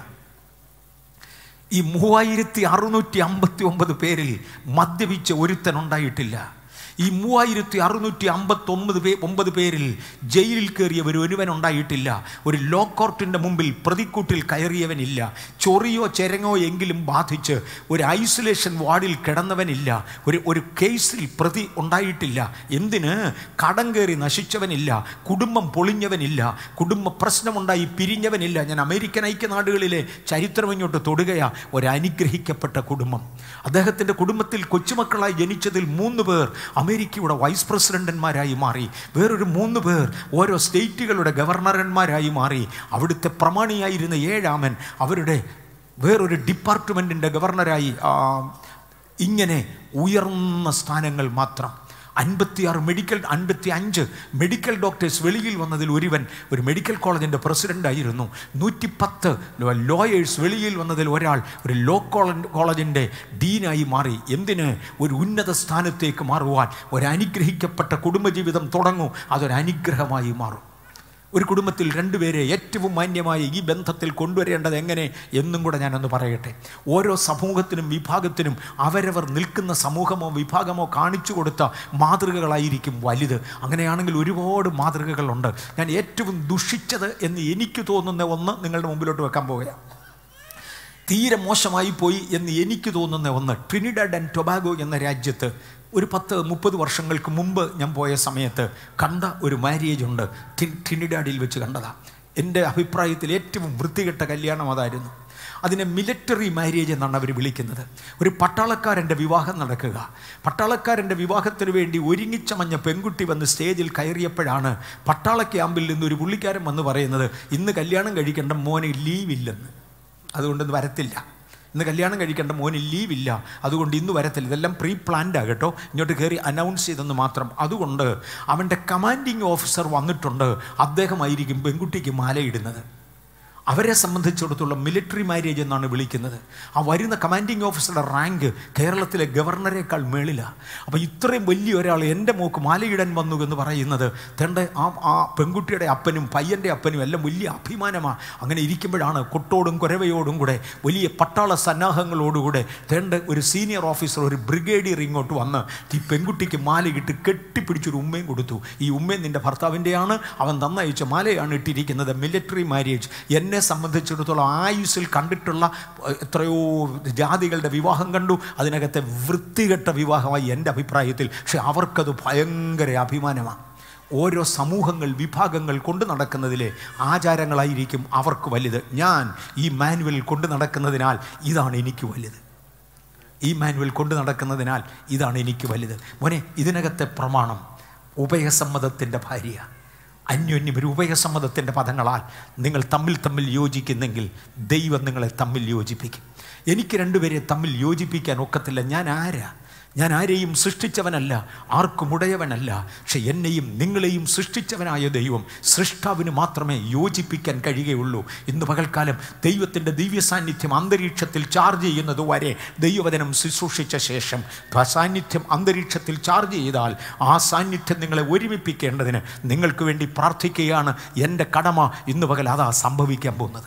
ഈ മൂവായിരത്തി അറുന്നൂറ്റി അമ്പത്തി ഒമ്പത് പേരിൽ മദ്യപിച്ച ഒരുത്തൻ ഉണ്ടായിട്ടില്ല ഈ മൂവായിരത്തി അറുന്നൂറ്റി അമ്പത്തി ഒമ്പത് പേ ഒമ്പത് പേരിൽ ജയിലിൽ കയറിയ ഒരു ഒരുവൻ ഉണ്ടായിട്ടില്ല ഒരു ലോ കോർട്ടിൻ്റെ മുമ്പിൽ പ്രതിക്കൂട്ടിൽ കയറിയവനില്ല ചൊറിയോ ചെരങ്ങോ എങ്കിലും ബാധിച്ച് ഒരു ഐസൊലേഷൻ വാർഡിൽ കിടന്നവനില്ല ഒരു ഒരു കേസിൽ പ്രതി ഉണ്ടായിട്ടില്ല എന്തിന് കടം കയറി നശിച്ചവനില്ല കുടുംബം പൊളിഞ്ഞവനില്ല കുടുംബ പ്രശ്നമുണ്ടായി പിരിഞ്ഞവനില്ല ഞാൻ അമേരിക്കൻ ഐക്യനാടുകളിലെ ചരിത്രം ഇങ്ങോട്ട് തൊടുകയാ ഒരു അനുഗ്രഹിക്കപ്പെട്ട കുടുംബം അദ്ദേഹത്തിൻ്റെ കുടുംബത്തിൽ കൊച്ചുമക്കളായി ജനിച്ചതിൽ മൂന്ന് പേർ അമേരിക്കയുടെ വൈസ് പ്രസിഡന്റന്മാരായി മാറി വേറൊരു മൂന്ന് പേർ ഓരോ സ്റ്റേറ്റുകളുടെ ഗവർണർമാരായി മാറി അവിടുത്തെ പ്രമാണിയായിരുന്ന ഏഴാമൻ അവരുടെ വേറൊരു ഡിപ്പാർട്ട്മെൻറ്റിൻ്റെ ഗവർണറായി ആ, ഇങ്ങനെ ഉയർന്ന സ്ഥാനങ്ങൾ മാത്രം അൻപത്തിയാറ് മെഡിക്കൽ അൻപത്തി അഞ്ച് മെഡിക്കൽ ഡോക്ടേഴ്സ് വെളിയിൽ വന്നതിൽ ഒരുവൻ ഒരു മെഡിക്കൽ കോളേജിൻ്റെ പ്രസിഡൻ്റായിരുന്നു നൂറ്റിപ്പത്ത് ലോയേഴ്സ് വെളിയിൽ വന്നതിൽ ഒരാൾ ഒരു ലോ കോള- കോളേജിൻ്റെ ഡീനായി മാറി എന്തിന് ഒരു ഉന്നത സ്ഥാനത്തേക്ക് മാറുവാൻ ഒരു അനുഗ്രഹിക്കപ്പെട്ട കുടുംബജീവിതം തുടങ്ങൂ അതൊരു അനുഗ്രഹമായി മാറും ഒരു കുടുംബത്തിൽ രണ്ടുപേരെ ഏറ്റവും മാന്യമായ ഈ ബന്ധത്തിൽ കൊണ്ടുവരേണ്ടത് എങ്ങനെ എന്നും കൂടെ ഞാനൊന്ന് പറയട്ടെ ഓരോ സമൂഹത്തിനും വിഭാഗത്തിനും അവരവർ നിൽക്കുന്ന സമൂഹമോ വിഭാഗമോ കാണിച്ചു കൊടുത്ത മാതൃകകളായിരിക്കും വലുത് അങ്ങനെയാണെങ്കിൽ ഒരുപാട് മാതൃകകളുണ്ട് ഞാൻ ഏറ്റവും ദുഷിച്ചത് എന്ന് എനിക്ക് തോന്നുന്ന ഒന്ന് നിങ്ങളുടെ മുമ്പിലോട്ട് വെക്കാൻ പോവുകയാണ് തീരെ മോശമായി പോയി എന്ന് എനിക്ക് തോന്നുന്ന ഒന്ന് ട്രിനിഡാഡ് ആൻഡ് ടൊബാഗോ എന്ന രാജ്യത്ത് ഒരു പത്ത് മുപ്പത് വർഷങ്ങൾക്ക് മുമ്പ് ഞാൻ പോയ സമയത്ത് കണ്ട ഒരു മാര്യേജ് ഉണ്ട് ടി- ട്രിനിഡാഡിൽ വെച്ച് കണ്ടതാണ് എൻ്റെ അഭിപ്രായത്തിൽ ഏറ്റവും വൃത്തികെട്ട കല്യാണം അതായിരുന്നു അതിനെ മിലിറ്ററി മാര്യേജ് എന്നാണ് അവർ വിളിക്കുന്നത് ഒരു പട്ടാളക്കാരൻ്റെ വിവാഹം നടക്കുക പട്ടാളക്കാരൻ്റെ വിവാഹത്തിന് വേണ്ടി ഒരുങ്ങിച്ചമഞ്ഞ പെൺകുട്ടി വന്ന് സ്റ്റേജിൽ കയറിയപ്പോഴാണ് പട്ടാള ക്യാമ്പിൽ നിന്ന് ഒരു പുള്ളിക്കാരൻ വന്ന് പറയുന്നത് ഇന്ന് കല്യാണം കഴിക്കേണ്ട മോന് ലീവില്ലെന്ന് അതുകൊണ്ട് ഇന്ന് വരത്തില്ല ഇന്ന് കല്യാണം കഴിക്കേണ്ട മോന് ലീവില്ല അതുകൊണ്ട് ഇന്ന് വരത്തില്ല ഇതെല്ലാം പ്രീ പ്ലാൻഡാ കേട്ടോ ഇങ്ങോട്ട് കയറി അനൗൺസ് ചെയ്തെന്ന് മാത്രം അതുകൊണ്ട് അവൻ്റെ കമാൻഡിങ് ഓഫീസർ വന്നിട്ടുണ്ട് അദ്ദേഹമായിരിക്കും പെൺകുട്ടിക്ക് മാലയിടുന്നത് അവരെ സംബന്ധിച്ചിടത്തോളം മിലിറ്ററി മാരേജ് എന്നാണ് വിളിക്കുന്നത് ആ വരുന്ന കമാൻഡിങ് ഓഫീസറുടെ റാങ്ക് കേരളത്തിലെ ഗവർണറേക്കാൾ മേളിലാണ് അപ്പോൾ ഇത്രയും വലിയ ഒരാൾ എൻ്റെ മോക്ക് മാലയിടാൻ വന്നു എന്ന് പറയുന്നത് തേണ്ട ആ ആ പെൺകുട്ടിയുടെ അപ്പനും പയ്യൻ്റെ അപ്പനും എല്ലാം വലിയ അഭിമാനമാണ് അങ്ങനെ ഇരിക്കുമ്പോഴാണ് കൊട്ടോടും കുരവയോടും കൂടെ വലിയ പട്ടാള സന്നാഹങ്ങളോടുകൂടെ തേണ്ട ഒരു സീനിയർ ഓഫീസർ ഒരു ബ്രിഗേഡിയർ ഇങ്ങോട്ട് വന്ന് ഈ പെൺകുട്ടിക്ക് മാലയിട്ട് കെട്ടിപ്പിടിച്ചൊരു ഉമ്മയും കൊടുത്തു ഈ ഉമ്മയും നിൻ്റെ ഭർത്താവിൻ്റെയാണ് അവൻ തന്നയച്ച മാലയാണ് ഇട്ടിരിക്കുന്നത് മിലിറ്ററി മാരേജ് എന്നെ സംബന്ധിച്ചിടത്തോളം ആയുസ്സിൽ കണ്ടിട്ടുള്ള ഏഹ്, എത്രയോ ജാതികളുടെ വിവാഹം കണ്ടു അതിനകത്തെ വൃത്തികെട്ട വിവാഹമായി എൻ്റെ അഭിപ്രായത്തിൽ പക്ഷെ അവർക്കത് ഭയങ്കര അഭിമാനമാണ് ഓരോ സമൂഹങ്ങൾ വിഭാഗങ്ങൾ കൊണ്ട് നടക്കുന്നതിലെ ആചാരങ്ങളായിരിക്കും അവർക്ക് വലുത് ഞാൻ ഈ മാനുവൽ കൊണ്ട് നടക്കുന്നതിനാൽ ഇതാണ് എനിക്ക് വലുത് ഈ മാനുവൽ കൊണ്ട് നടക്കുന്നതിനാൽ ഇതാണ് എനിക്ക് വലുത് മോനെ ഇതിനകത്തെ പ്രമാണം ഉഭയസമ്മതത്തിൻ്റെ ഭാര്യ അന്യോന്യം ഒരു ഉഭയസമ്മതത്തിൻ്റെ പദങ്ങളാൽ നിങ്ങൾ തമ്മിൽ തമ്മിൽ യോജിക്കുന്നെങ്കിൽ ദൈവം നിങ്ങളെ തമ്മിൽ യോജിപ്പിക്കും എനിക്ക് രണ്ടുപേരെ തമ്മിൽ യോജിപ്പിക്കാൻ ഒക്കത്തില്ല ഞാൻ ആരാ ഞാൻ ആരെയും സൃഷ്ടിച്ചവനല്ല ആർക്കും ഉടയവനല്ല പക്ഷെ എന്നെയും നിങ്ങളെയും സൃഷ്ടിച്ചവനായ ദൈവം സൃഷ്ടാവിന് മാത്രമേ യോജിപ്പിക്കാൻ കഴിയുകയുള്ളൂ ഇന്ന് പകൽക്കാലം ദൈവത്തിൻ്റെ ദിവ്യ സാന്നിധ്യം അന്തരീക്ഷത്തിൽ ചാർജ് ചെയ്യുന്നത് വരെ ദൈവവചനം ശുശ്രൂഷിച്ച ശേഷം ആ സാന്നിധ്യം അന്തരീക്ഷത്തിൽ ചാർജ് ചെയ്താൽ ആ സാന്നിധ്യം നിങ്ങളെ ഒരുമിപ്പിക്കേണ്ടതിന് നിങ്ങൾക്ക് വേണ്ടി പ്രാർത്ഥിക്കുകയാണ് എൻ്റെ കടമ ഇന്ന് പകൽ അതാ സംഭവിക്കാൻ പോകുന്നത്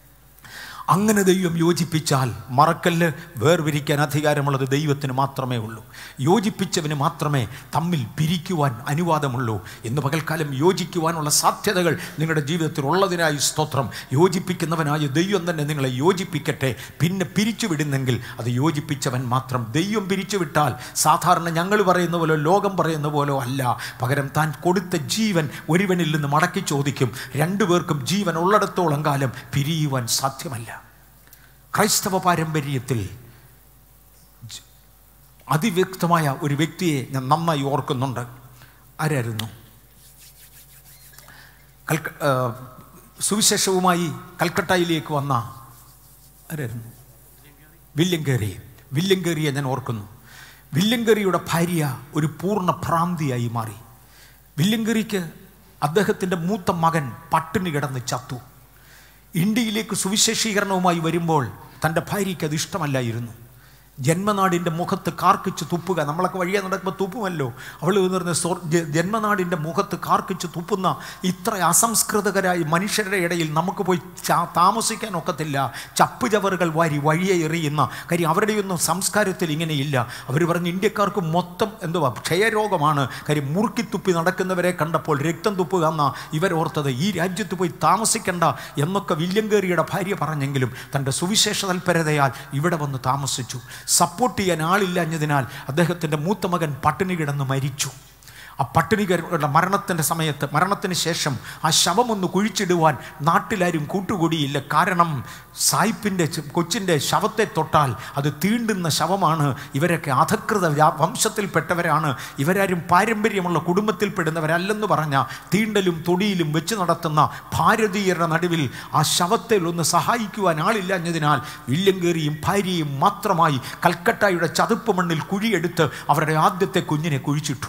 അങ്ങനെ ദൈവം യോജിപ്പിച്ചാൽ മറക്കല്ല് വേർപിരിക്കാൻ അധികാരമുള്ളത് ദൈവത്തിന് മാത്രമേ ഉള്ളൂ യോജിപ്പിച്ചവന് മാത്രമേ തമ്മിൽ പിരിക്കുവാൻ അനുവാദമുള്ളൂ ഇന്ന് പകൽക്കാലം യോജിക്കുവാനുള്ള സാധ്യതകൾ നിങ്ങളുടെ ജീവിതത്തിൽ ഉള്ളതിനായി സ്തോത്രം യോജിപ്പിക്കുന്നവനായ ദൈവം തന്നെ നിങ്ങളെ യോജിപ്പിക്കട്ടെ പിന്നെ പിരിച്ചുവിടുന്നെങ്കിൽ അത് യോജിപ്പിച്ചവൻ മാത്രം ദൈവം പിരിച്ചുവിട്ടാൽ സാധാരണ ഞങ്ങൾ പറയുന്ന പോലെ ലോകം പറയുന്ന പോലെ അല്ല പകരം താൻ കൊടുത്ത ജീവൻ ഒരുവനിൽ നിന്ന് മടക്കി ചോദിക്കും രണ്ടുപേർക്കും ജീവൻ ഉള്ളിടത്തോളം കാലം പിരിയുവാൻ സാധ്യമല്ല ക്രൈസ്തവ പാരമ്പര്യത്തിൽ ജ- അതിവ്യക്തമായ ഒരു വ്യക്തിയെ ഞാൻ നന്നായി ഓർക്കുന്നുണ്ട് ആരായിരുന്നു കൽക്ക ആ, സുവിശേഷവുമായി കൽക്കട്ടയിലേക്ക് വന്ന ആരായിരുന്നു വില്യം കേറി വില്യം കേറിയെ ഞാൻ ഓർക്കുന്നു വില്യം കേറിയുടെ ഭാര്യ ഒരു പൂർണ്ണ ഭ്രാന്തിയായി മാറി വില്യം കേറിക്ക് അദ്ദേഹത്തിൻ്റെ മൂത്ത മകൻ പട്ടിണി കിടന്ന് ചത്തു ഇന്ത്യയിലേക്ക് സുവിശേഷീകരണവുമായി വരുമ്പോൾ തൻ്റെ ഭാര്യയ്ക്ക് അത് ഇഷ്ടമല്ലായിരുന്നു ജന്മനാടിൻ്റെ മുഖത്ത് കാർക്കിച്ച് തുപ്പുക നമ്മളൊക്കെ വഴിയെ നടക്കുമ്പോൾ തുപ്പുമല്ലോ അവൾ എന്ന് പറഞ്ഞ സ്വർ ജ- ജന്മനാടിൻ്റെ മുഖത്ത് കാർക്കിച്ച് തുപ്പുന്ന ഇത്ര അസംസ്കൃതകരായ മനുഷ്യരുടെ ഇടയിൽ നമുക്ക് പോയി ചാ- താമസിക്കാൻ ഒക്കത്തില്ല ചപ്പുചവറുകൾ വാരി വഴിയെ എറിയുന്ന കാര്യം അവരുടെയൊന്നും സംസ്കാരത്തിൽ ഇങ്ങനെയില്ല അവർ പറഞ്ഞ് ഇന്ത്യക്കാർക്ക് മൊത്തം എന്തുവാ ക്ഷയരോഗമാണ് കാര്യം മുറുക്കി തുപ്പി നടക്കുന്നവരെ കണ്ടപ്പോൾ രക്തം തുപ്പുക എന്ന ഇവരോർത്തത് ഈ രാജ്യത്ത് പോയി താമസിക്കണ്ട എന്നൊക്കെ വില്യങ്കേറിയുടെ ഭാര്യ പറഞ്ഞെങ്കിലും തൻ്റെ സുവിശേഷ തൽപരതയാൽ ഇവിടെ വന്ന് താമസിച്ചു സപ്പോർട്ട് ചെയ്യാൻ ആളില്ലാഞ്ഞതിനാൽ അദ്ദേഹത്തിൻ്റെ മൂത്ത മകൻ പട്ടിണി കിടന്ന് മരിച്ചു ആ പട്ടിണികളുടെ മരണത്തിൻ്റെ സമയത്ത് മരണത്തിന് ശേഷം ആ ശവമൊന്ന് കുഴിച്ചിടുവാൻ നാട്ടിലാരും കൂട്ടുകൂടിയില്ല കാരണം സായിപ്പിൻ്റെ കൊച്ചിൻ്റെ ശവത്തെ തൊട്ടാൽ അത് തീണ്ടുന്ന ശവമാണ് ഇവരൊക്കെ അധകൃത വ്യാ- വംശത്തിൽപ്പെട്ടവരാണ് ഇവരാരും പാരമ്പര്യമുള്ള കുടുംബത്തിൽപ്പെടുന്നവരല്ലെന്ന് പറഞ്ഞ തീണ്ടലും തൊടിയിലും വെച്ച് നടത്തുന്ന ഭാരതീയരുടെ നടുവിൽ ആ ശവത്തെ ഒന്ന് സഹായിക്കുവാൻ ആളില്ലാഞ്ഞതിനാൽ വില്യങ്കേറിയും ഭാര്യയും മാത്രമായി കൽക്കട്ടയുടെ ചതുപ്പ് മണ്ണിൽ കുഴിയെടുത്ത് അവരുടെ ആദ്യത്തെ കുഞ്ഞിനെ കുഴിച്ചിട്ടു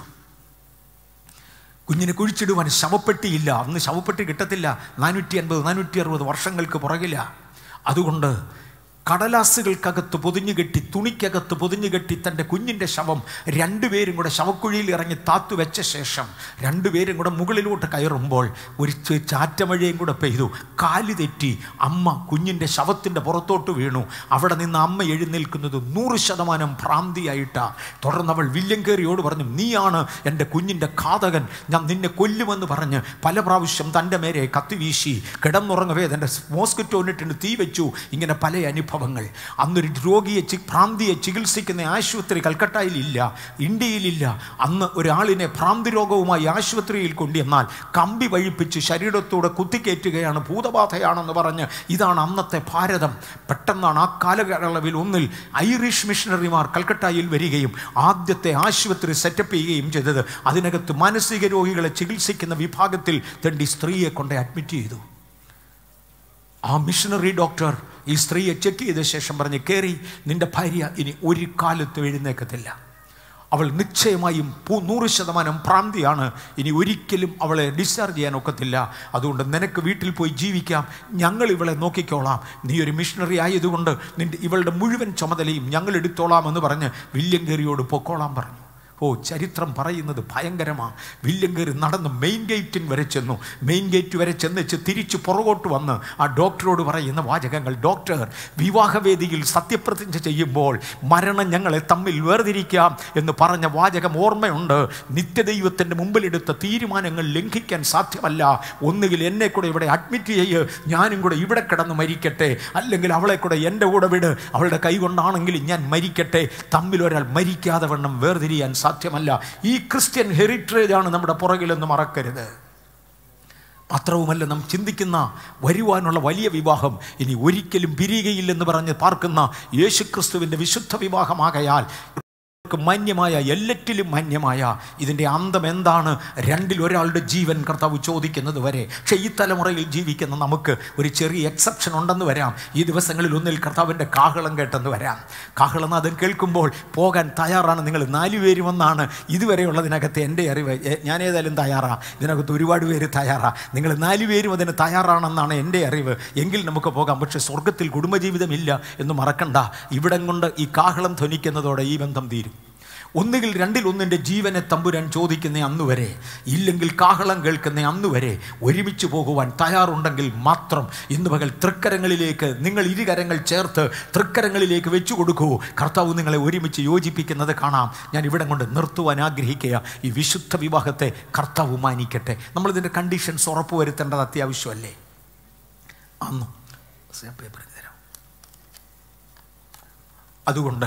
കുഞ്ഞിനെ കുഴിച്ചിടുവാൻ ശവപ്പെട്ടിയില്ല അന്ന് ശവപ്പെട്ടി കിട്ടത്തില്ല നാനൂറ്റി അൻപത് നാനൂറ്റി അറുപത് വർഷങ്ങൾക്ക് പുറകില്ല അതുകൊണ്ട് കടലാസുകൾക്കകത്ത് പൊതിഞ്ഞു കെട്ടി തുണിക്കകത്ത് പൊതിഞ്ഞു കെട്ടി തൻ്റെ കുഞ്ഞിൻ്റെ ശവം രണ്ടുപേരും കൂടെ ശവക്കുഴിയിൽ ഇറങ്ങി താത്തു വെച്ച ശേഷം രണ്ടുപേരും കൂടെ മുകളിലോട്ട് കയറുമ്പോൾ ഒരു ചെ- ചാറ്റമഴയും കൂടെ പെയ്തു കാല് തെറ്റി അമ്മ കുഞ്ഞിൻ്റെ ശവത്തിൻ്റെ പുറത്തോട്ട് വീണു അവിടെ നിന്ന് അമ്മ എഴുന്നേൽക്കുന്നത് നൂറ് ശതമാനം ഭ്രാന്തിയായിട്ടാ തുടർന്ന് അവൾ വില്യങ്കേറിയോട് പറഞ്ഞു നീയാണ് എൻ്റെ കുഞ്ഞിൻ്റെ ഘാതകൻ ഞാൻ നിന്നെ കൊല്ലുമെന്ന് പറഞ്ഞ് പല പ്രാവശ്യം തൻ്റെ മേരെ കത്തിവീശി കിടന്നുറങ്ങവേ തൻ്റെ മോസ്കിറ്റോ നെറ്റിന് തീ വെച്ചു ഇങ്ങനെ പല അനുഭവങ്ങൾ അന്നൊരു രോഗിയെ ചി ഭ്രാന്തിയെ ചികിത്സിക്കുന്ന ആശുപത്രി കൽക്കട്ടയിൽ ഇല്ല ഇന്ത്യയിലില്ല അന്ന് ഒരാളിനെ ഭ്രാന്തി രോഗവുമായി ആശുപത്രിയിൽ കൊണ്ടുവന്നാൽ കമ്പി വഴിപ്പിച്ച് ശരീരത്തോടെ കുത്തിക്കയറ്റുകയാണ് ഭൂതബാധയാണെന്ന് പറഞ്ഞ് ഇതാണ് അന്നത്തെ ഭാരതം പെട്ടെന്നാണ് ആ കാലയളവിൽ ഒന്നിൽ ഐറിഷ് മിഷണറിമാർ കൽക്കട്ടയിൽ വരികയും ആദ്യത്തെ ആശുപത്രി സെറ്റപ്പ് ചെയ്യുകയും ചെയ്തത് അതിനകത്ത് മാനസിക രോഗികളെ ചികിത്സിക്കുന്ന വിഭാഗത്തിൽ തണ്ടി സ്ത്രീയെ കൊണ്ട് അഡ്മിറ്റ് ചെയ്തു ആ മിഷണറി ഡോക്ടർ ഈ സ്ത്രീയെ ചെക്ക് ചെയ്ത ശേഷം പറഞ്ഞ് കയറി നിന്റെ ഭാര്യ ഇനി ഒരു കാലത്തും എഴുന്നേക്കത്തില്ല അവൾ നിശ്ചയമായും പൂ നൂറ് ശതമാനം ഭ്രാന്തിയാണ് ഇനി ഒരിക്കലും അവളെ ഡിസ്ചാർജ് ചെയ്യാൻ ഒക്കത്തില്ല അതുകൊണ്ട് നിനക്ക് വീട്ടിൽ പോയി ജീവിക്കാം ഞങ്ങൾ ഇവളെ നോക്കിക്കോളാം നീ ഒരു മിഷണറി ആയതുകൊണ്ട് നിന്റെ ഇവളുടെ മുഴുവൻ ചുമതലയും ഞങ്ങൾ എടുത്തോളാം എന്ന് പറഞ്ഞ് വില്യങ്കേറിയോട് പൊക്കോളാം പറഞ്ഞു ഓ ചരിത്രം പറയുന്നത് ഭയങ്കരമാണ് വില്യങ്കേറി നടന്ന് മെയിൻ ഗേറ്റിൻ വരെ ചെന്നു മെയിൻ ഗേറ്റ് വരെ ചെന്നിച്ച് തിരിച്ച് പുറകോട്ട് വന്ന് ആ ഡോക്ടറോട് പറയുന്ന വാചകങ്ങൾ ഡോക്ടർ വിവാഹവേദിയിൽ സത്യപ്രതിജ്ഞ ചെയ്യുമ്പോൾ മരണം ഞങ്ങളെ തമ്മിൽ വേർതിരിക്കാം എന്ന് പറഞ്ഞ വാചകം ഓർമ്മയുണ്ട് നിത്യദൈവത്തിൻ്റെ മുമ്പിലെടുത്ത തീരുമാനങ്ങൾ ലംഘിക്കാൻ സാധ്യമല്ല ഒന്നുകിൽ എന്നെ കൂടെ ഇവിടെ അഡ്മിറ്റ് ചെയ്യ് ഞാനും കൂടെ ഇവിടെ കിടന്ന് മരിക്കട്ടെ അല്ലെങ്കിൽ അവളെ കൂടെ എൻ്റെ കൂടെ വിട് അവളുടെ കൈ കൊണ്ടാണെങ്കിലും ഞാൻ മരിക്കട്ടെ തമ്മിൽ ഒരാൾ മരിക്കാതെ വണ്ണം വേർതിരിയാൻ സാധ്യമല്ല ഈ ക്രിസ്ത്യൻ ഹെറിറ്റേജ് ആണ് നമ്മുടെ പുറകിലെന്ന് മറക്കരുത് മാത്രവുമല്ല നാം ചിന്തിക്കുന്ന വരുവാനുള്ള വലിയ വിവാഹം ഇനി ഒരിക്കലും പിരിയുകയില്ലെന്ന് പറഞ്ഞ് പാർക്കുന്ന യേശുക്രിസ്തുവിൻ്റെ വിശുദ്ധ വിവാഹമാകയാൽ ക്ക് മാന്യമായ എല്ലാറ്റിലും മാന്യമായ ഇതിൻ്റെ അന്തം എന്താണ് രണ്ടിൽ ഒരാളുടെ ജീവൻ കർത്താവ് ചോദിക്കുന്നത് വരെ പക്ഷേ ഈ തലമുറയിൽ ജീവിക്കുന്ന നമുക്ക് ഒരു ചെറിയ എക്സെപ്ഷൻ ഉണ്ടെന്ന് വരാം ഈ ദിവസങ്ങളിൽ ഒന്നിൽ കർത്താവിൻ്റെ കാഹളം കേട്ടെന്ന് വരാം കാഹളനാഥൻ കേൾക്കുമ്പോൾ പോകാൻ തയ്യാറാണ് നിങ്ങൾ നാല് പേരുമെന്നാണ് ഇതുവരെയുള്ളതിനകത്ത് എൻ്റെ അറിവ് എ- ഞാൻ ഏതായാലും തയ്യാറാണ് ഇതിനകത്ത് ഒരുപാട് പേര് തയ്യാറാണ് നിങ്ങൾ നാല് പേരും അതിന് തയ്യാറാണെന്നാണ് എൻ്റെ അറിവ് എങ്കിൽ നമുക്ക് പോകാം പക്ഷേ സ്വർഗത്തിൽ കുടുംബജീവിതമില്ല എന്ന് മറക്കണ്ട ഇവിടം കൊണ്ട് ഈ കാഹളം ധ്വനിക്കുന്നതോടെ ഈ ബന്ധം തീരും ഒന്നുകിൽ രണ്ടിൽ ഒന്നിൻ്റെ ജീവനെ തമ്പുരാൻ ചോദിക്കുന്ന അന്ന് വരെ ഇല്ലെങ്കിൽ കാഹളം കേൾക്കുന്ന അന്ന് വരെ ഒരുമിച്ച് പോകുവാൻ തയ്യാറുണ്ടെങ്കിൽ മാത്രം ഇന്ന് പകൽ തൃക്കരങ്ങളിലേക്ക് നിങ്ങൾ ഇരുകരങ്ങൾ ചേർത്ത് തൃക്കരങ്ങളിലേക്ക് വെച്ചു കൊടുക്കൂ കർത്താവ് നിങ്ങളെ ഒരുമിച്ച് യോജിപ്പിക്കുന്നത് കാണാം ഞാൻ ഇവിടെ കൊണ്ട് നിർത്തുവാൻ ആഗ്രഹിക്കുക ഈ വിശുദ്ധ വിവാഹത്തെ കർത്താവ് മാനിക്കട്ടെ നമ്മളിതിൻ്റെ കണ്ടീഷൻസ് ഉറപ്പുവരുത്തേണ്ടത് അത്യാവശ്യമല്ലേ അന്നു പേപ്പർ തരാം അതുകൊണ്ട്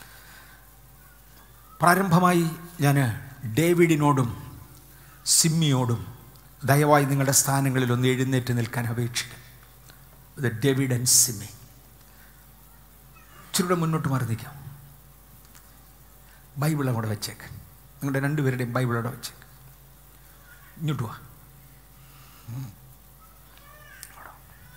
പ്രാരംഭമായി ഞാൻ ഡേവിഡിനോടും സിമ്മിയോടും ദയവായി നിങ്ങളുടെ സ്ഥാനങ്ങളിൽ ഒന്ന് എഴുന്നേറ്റ് നിൽക്കാൻ അപേക്ഷിക്കും ഇത് ഡേവിഡ് ആൻഡ് സിമ്മി ഇച്ചിരൂടെ മുന്നോട്ട് മാറി നിൽക്കാം ബൈബിൾ അവിടെ വെച്ചേക്ക് നിങ്ങളുടെ രണ്ടുപേരുടെയും ബൈബിൾ അവിടെ വെച്ചേക്ക് ഇങ്ങോട്ട് വാ ഉം. അവിടെ.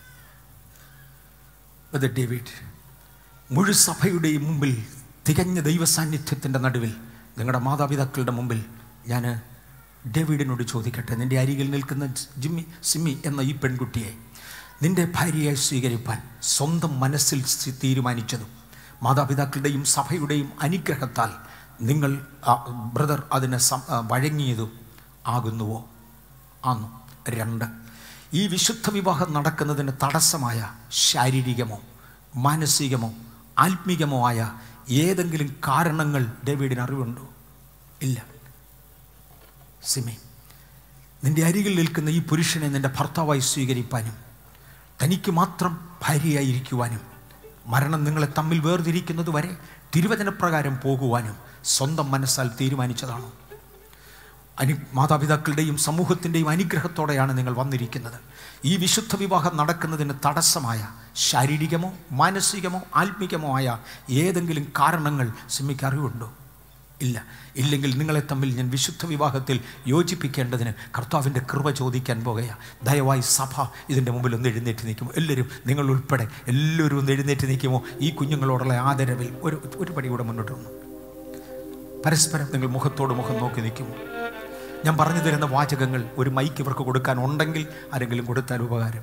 ഇത് ഡേവിഡ് മുഴു സഭയുടെയും മുമ്പിൽ തികഞ്ഞ ദൈവസാന്നിധ്യത്തിൻ്റെ നടുവിൽ നിങ്ങളുടെ മാതാപിതാക്കളുടെ മുമ്പിൽ ഞാൻ ഡേവിഡിനോട് ചോദിക്കട്ടെ നിൻ്റെ അരികിൽ നിൽക്കുന്ന ജിമ്മി സിമ്മി എന്ന ഈ പെൺകുട്ടിയെ നിൻ്റെ ഭാര്യയായി സ്വീകരിപ്പാൻ സ്വന്തം മനസ്സിൽ സ്ഥി- തീരുമാനിച്ചതും മാതാപിതാക്കളുടെയും സഭയുടെയും അനുഗ്രഹത്താൽ നിങ്ങൾ ആ, ബ്രദർ അതിന് സം- ആ, വഴങ്ങിയതും ആകുന്നുവോ ആന്നു രണ്ട് ഈ വിശുദ്ധ വിവാഹം നടക്കുന്നതിന് തടസ്സമായ ശാരീരികമോ മാനസികമോ ആത്മീകമോ ആയ ഏതെങ്കിലും കാരണങ്ങൾ ഡേവിഡിന് അറിവുണ്ടോ ഇല്ല സിമി നിന്റെ അരികിൽ നിൽക്കുന്ന ഈ പുരുഷനെ നിന്റെ ഭർത്താവായി സ്വീകരിപ്പാനും തനിക്ക് മാത്രം ഭാര്യയായിരിക്കുവാനും മരണം നിങ്ങളെ തമ്മിൽ വേർതിരിക്കുന്നത് വരെ തിരുവചനപ്രകാരം പോകുവാനും സ്വന്തം മനസ്സാൽ തീരുമാനിച്ചതാണോ അനു മാതാപിതാക്കളുടെയും സമൂഹത്തിൻ്റെയും അനുഗ്രഹത്തോടെയാണ് നിങ്ങൾ വന്നിരിക്കുന്നത് ഈ വിശുദ്ധ വിവാഹം നടക്കുന്നതിന് തടസ്സമായ ശാരീരികമോ മാനസികമോ ആത്മീകമോ ആയ ഏതെങ്കിലും കാരണങ്ങൾ സിമ്മിക്ക് അറിവുണ്ടോ ഇല്ല ഇല്ലെങ്കിൽ നിങ്ങളെ തമ്മിൽ ഞാൻ വിശുദ്ധ വിവാഹത്തിൽ യോജിപ്പിക്കേണ്ടതിന് കർത്താവിൻ്റെ കൃപ ചോദിക്കാൻ പോകുക ദയവായി സഭ ഇതിൻ്റെ മുമ്പിൽ ഒന്ന് എഴുന്നേറ്റ് നിൽക്കുമോ എല്ലാവരും നിങ്ങൾ ഉൾപ്പെടെ എല്ലാവരും ഒന്ന് എഴുന്നേറ്റ് നിൽക്കുമോ ഈ കുഞ്ഞുങ്ങളോടുള്ള ആദരവിൽ ഒരു ഒരു പടി കൂടെ മുന്നോട്ട് വന്നു പരസ്പരം നിങ്ങൾ മുഖത്തോട് മുഖം നോക്കി നിൽക്കുമോ ഞാൻ പറഞ്ഞു തരുന്ന വാചകങ്ങൾ ഒരു മൈക്ക് ഇവർക്ക് കൊടുക്കാൻ ഉണ്ടെങ്കിൽ ആരെങ്കിലും കൊടുത്താൽ ഉപകാരം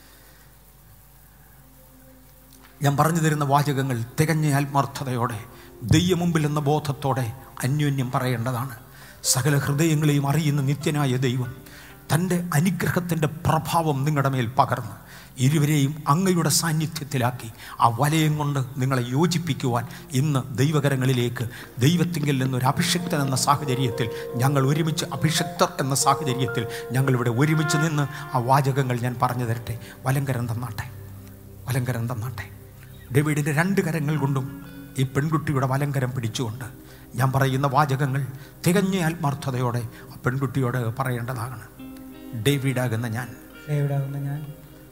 ഞാൻ പറഞ്ഞു തരുന്ന വാചകങ്ങൾ തികഞ്ഞ ആത്മാർത്ഥതയോടെ ദൈവമുമ്പിൽ എന്ന ബോധത്തോടെ അന്യോന്യം പറയേണ്ടതാണ് സകല ഹൃദയങ്ങളെയും അറിയുന്ന നിത്യനായ ദൈവം തൻ്റെ അനുഗ്രഹത്തിൻ്റെ പ്രഭാവം നിങ്ങളുടെ മേൽ പകർന്ന് ഇരുവരെയും അങ്ങയുടെ സാന്നിധ്യത്തിലാക്കി ആ വലയം കൊണ്ട് നിങ്ങളെ യോജിപ്പിക്കുവാൻ ഇന്ന് ദൈവകരങ്ങളിലേക്ക് ദൈവത്തിങ്കിൽ നിന്നൊരു അഭിഷക്തൻ എന്ന സാഹചര്യത്തിൽ ഞങ്ങൾ ഒരുമിച്ച് അഭിഷക്തർ എന്ന സാഹചര്യത്തിൽ ഞങ്ങളിവിടെ ഒരുമിച്ച് നിന്ന് ആ വാചകങ്ങൾ ഞാൻ പറഞ്ഞു തരട്ടെ വലങ്കരം തന്നാട്ടെ വലങ്കരം തന്നാട്ടെ ഡേവിഡിൻ്റെ രണ്ട് കരങ്ങൾ കൊണ്ടും ഈ പെൺകുട്ടിയുടെ വലങ്കരം പിടിച്ചുകൊണ്ട് ഞാൻ പറയുന്ന വാചകങ്ങൾ തികഞ്ഞ ആത്മാർത്ഥതയോടെ ആ പെൺകുട്ടിയോട് പറയേണ്ടതാണ് ഡേവിഡാകുന്ന ഞാൻ ദൈവടാകുന്ന ഞാൻ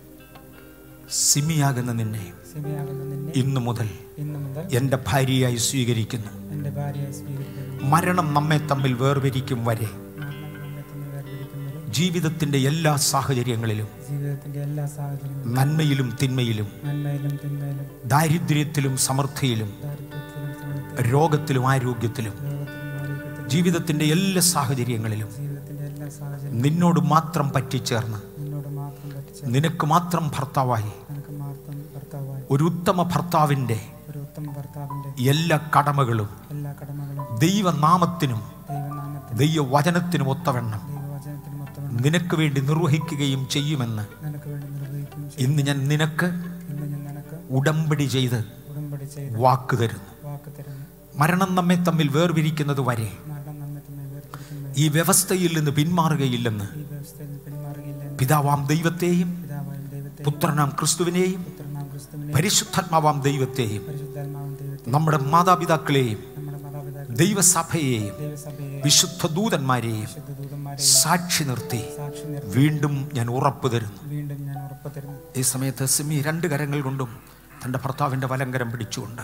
സിമിയാകുന്ന നിന്നെ സിമിയാകുന്ന നിന്നെ ഇന്നു മുതൽ ഇന്നു മുതൽ എൻ്റെ ഭാര്യയായി സ്വീകരിക്കുന്നു എൻ്റെ ഭാര്യയെ സ്വീകരിക്കുന്നു മരണം നമ്മെ തമ്മിൽ വേർപിരിക്കും വരെ മരണം നമ്മെ തമ്മിൽ വേർതിരിക്കുന്നവരും ജീവിതത്തിൻ്റെ എല്ലാ സാഹചര്യങ്ങളിലും ജീവിതത്തിന്റെ എല്ലാ സാഹചര്യങ്ങളും നന്മയിലും തിന്മയിലും നന്മയിലും തിന്മയിലും ദാരിദ്ര്യത്തിലും സമൃദ്ധിയിലും ദാരിദ്ര്യത്തിലും സമയത്ത് രോഗത്തിലും ആരോഗ്യത്തിലും രോഗത്തിലും ആരോഗ്യത്തിലും ജീവിതത്തിൻ്റെ എല്ലാ സാഹചര്യങ്ങളിലും ജീവിതത്തിന്റെ എല്ലാ സാഹചര്യങ്ങളും നിന്നോട് മാത്രം പറ്റിച്ചേർന്ന് നിന്നോട് മാത്രം പറ്റിച്ച നിനക്ക് മാത്രം ഭർത്താവായി നിനക്ക് മാത്രം ഭർത്താവായി ഒരു ഉത്തമ ഭർത്താവിൻ്റെ ഒരു ഉത്തമ ഭർത്താവിന്റെ എല്ലാ കടമകളും എല്ലാ കടമകളും ദൈവനാമത്തിനും ദൈവനാമത്തിൽ ദൈവവചനത്തിനും ഒത്തവണ്ണം ദൈവവചനത്തിന് മൊത്തം നിനക്ക് വേണ്ടി നിർവഹിക്കുകയും ചെയ്യുമെന്ന് നിനക്ക് വേണ്ടി നിർവഹിക്കുകയും ചെയ്യും ഇന്ന് ഞാൻ നിനക്ക് ഇന്ന് ഞാൻ നിനക്ക് ഉടമ്പടി ചെയ്ത് ഉടമ്പടി ചെയ്ത് വാക്ക് തരുന്നു വാക്ക് തരുന്നു മരണം നമ്മെ തമ്മിൽ വേർപിരിക്കുന്നത് വരെ മരണം നമ്മെ തമ്മിൽ വേർതിരിക്കുന്ന ഈ വ്യവസ്ഥയിൽ നിന്ന് പിന്മാറുകയില്ലെന്ന് ഈ വ്യവസ്ഥയിൽ നിന്ന് പിന്മാറുകയില്ല എന്ന് പിതാവാം ദൈവത്തെയും പിതാവായ ദൈവത്തെ പുത്രനാം ക്രിസ്തുവിനെയും പുത്രനാം ക്രിസ്തുവിനെ പരിശുദ്ധാത്മാവാം ദൈവത്തെയും പരിശുദ്ധാത്മാവും ദൈവത്തെ നമ്മുടെ മാതാപിതാക്കളെയും നമ്മുടെ മാതാപിതാക്കൾ ദൈവസഭയെയും ദൈവസഭയെ വിശുദ്ധ ദൂതന്മാരെയും വിശുദ്ധ ദൂതന്മാരെ സാക്ഷി നിർത്തി സാക്ഷി നിർത്തി വീണ്ടും ഞാൻ ഉറപ്പ് തരുന്നു വീണ്ടും ഞാൻ ഉറപ്പ് തരുന്നു ഈ സമയത്ത് സിമി രണ്ട് കരങ്ങൾ കൊണ്ടും തൻ്റെ ഭർത്താവിൻ്റെ വലങ്കരം പിടിച്ചുകൊണ്ട്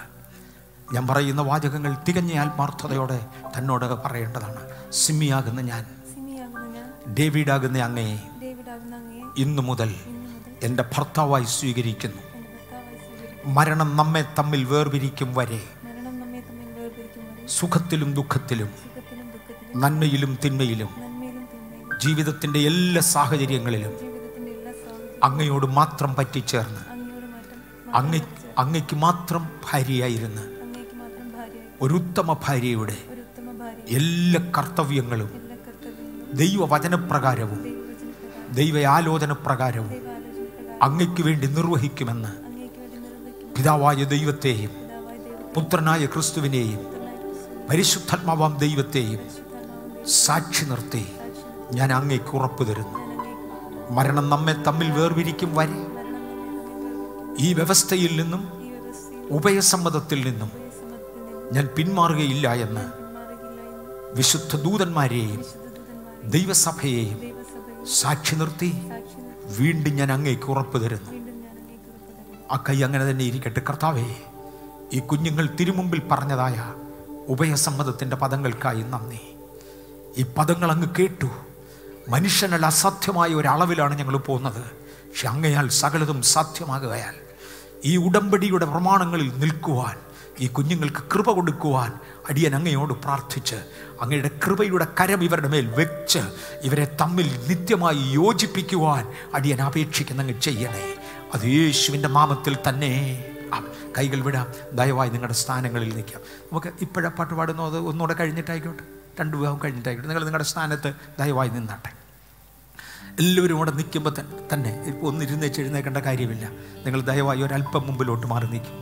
ഞാൻ പറയുന്ന വാചകങ്ങൾ തികഞ്ഞ ആത്മാർത്ഥതയോടെ തന്നോട് പറയേണ്ടതാണ് സിമിയാകുന്ന ഞാൻ സിമിയാകുന്ന ഞാൻ ഡേവിഡാകുന്ന അങ്ങയെ ഡേവിഡാകുന്ന അങ്ങയെ ഇന്നു മുതൽ എൻ്റെ ഭർത്താവായി സ്വീകരിക്കുന്നു എൻ്റെ ഭർത്താവായി സ്വീകരിക്കും മരണം നമ്മെ തമ്മിൽ വേർപിരിക്കും വരെ മരണം നമ്മെ തമ്മിൽ വേർതിരിക്കും വരെ സുഖത്തിലും ദുഃഖത്തിലും സുഖത്തിലും ദുഃഖത്തിലും നന്മയിലും തിന്മയിലും നന്മയിലും തിന്മയിലും ജീവിതത്തിൻ്റെ എല്ലാ സാഹചര്യങ്ങളിലും ജീവിതത്തിന്റെ എല്ലാ സാഹചര്യങ്ങളും അങ്ങയോട് മാത്രം പറ്റിച്ചേർന്ന് അങ്ങയോട് മാറ്റം അങ്ങ അങ്ങയ്ക്ക് മാത്രം ഭാര്യയായിരുന്ന് അങ്ങേക്ക് മാത്രം ഭാര്യയായി ഒരു ഉത്തമ ഭാര്യയുടെ ഒരു ഉത്തമ ഭാര്യ എല്ലാ കർത്തവ്യങ്ങളും എല്ലാ കർത്തവ്യങ്ങളും ദൈവവചനപ്രകാരവും ദൈവവചനപ്രകാരം ദൈവയാലോചന പ്രകാരവും ദൈവാലോചനപ്രകാരം അങ്ങയ്ക്ക് വേണ്ടി നിർവഹിക്കുമെന്ന് അങ്ങേക്ക് വേണ്ടി നിർവഹിക്കും പിതാവായ ദൈവത്തെയും പിതാവായ ദൈവത്തെ പുത്രനായ ക്രിസ്തുവിനെയും പുത്രനായ ക്രിസ്തു പരിശുദ്ധാത്മാവാം ദൈവത്തെയും പരിശുദ്ധാത്മാവും സാക്ഷി നിർത്തി ഞാൻ അങ്ങയ്ക്ക് ഉറപ്പ് തരുന്നു ഞാൻ അങ്ങേക്ക് മരണം നമ്മെ തമ്മിൽ വേർപിരിക്കും വരെ മരണം നമ്മെ തമ്മിൽ വേർതിരിക്കും ഈ വ്യവസ്ഥയിൽ നിന്നും ഈ വ്യവസ്ഥയിൽ ഉഭയസമ്മതത്തിൽ നിന്നും സമ്മതത്തിൽ നിന്ന് ഞാൻ പിന്മാറുകയില്ല എന്ന് പിന്മാറുകയില്ല എന്ന് വിശുദ്ധ ദൂതന്മാരെയും വിശുദ്ധദൂതന്മാരെ ദൈവസഭയെയും ദൈവസഭയിൽ സാക്ഷി നിർത്തി സാക്ഷി നിർത്തി വീണ്ടും ഞാൻ അങ്ങേക്ക് ഉറപ്പ് തരുന്നു വീണ്ടും ഞാൻ അങ്ങേക്ക് ഉറപ്പ് തരുന്നു ആ കൈ അങ്ങനെ തന്നെ ഇരിക്കട്ടെ കർത്താവേ ഈ കുഞ്ഞുങ്ങൾ തിരുമുമ്പിൽ പറഞ്ഞതായ ഉഭയസമ്മതത്തിൻ്റെ പദങ്ങൾക്കായി നന്ദി ഈ പദങ്ങൾ അങ്ങ് കേട്ടു മനുഷ്യനല്ല അസാധ്യമായ ഒരളവിലാണ് ഞങ്ങൾ പോകുന്നത് പക്ഷെ അങ്ങയാൽ സകലതും സാധ്യമാകുകയാൽ ഈ ഉടമ്പടിയുടെ പ്രമാണങ്ങളിൽ നിൽക്കുവാൻ ഈ കുഞ്ഞുങ്ങൾക്ക് കൃപ കൊടുക്കുവാൻ അടിയൻ അങ്ങയോട് പ്രാർത്ഥിച്ച് അങ്ങയുടെ കൃപയുടെ കരം ഇവരുടെ മേൽ വെച്ച് ഇവരെ തമ്മിൽ നിത്യമായി യോജിപ്പിക്കുവാൻ അടിയൻ അപേക്ഷിക്കുന്ന അങ്ങ് ചെയ്യണേ അത് യേശുവിൻ്റെ നാമത്തിൽ തന്നെ ആമേൻ. കൈകൾ വിടാം ദയവായി നിങ്ങളുടെ സ്ഥാനങ്ങളിൽ നിൽക്കാം നമുക്ക് ഇപ്പോഴാ പാട്ട് പാടുന്നത് ഒന്നുകൂടെ കഴിഞ്ഞിട്ടായിക്കോട്ടെ രണ്ട് വിഭാഗം കഴിഞ്ഞിട്ടായിക്കോട്ടെ നിങ്ങൾ നിങ്ങളുടെ സ്ഥാനത്ത് ദയവായി നിന്നാട്ടെ എല്ലാവരും ഇവിടെ നിൽക്കുമ്പോൾ തന്നെ ഇപ്പോൾ ഒന്നിരുന്നേച്ച് എഴുന്നേക്കേണ്ട കാര്യമില്ല നിങ്ങൾ ദയവായി ഒരല്പം മുമ്പിലോട്ട് മാറി നിൽക്കും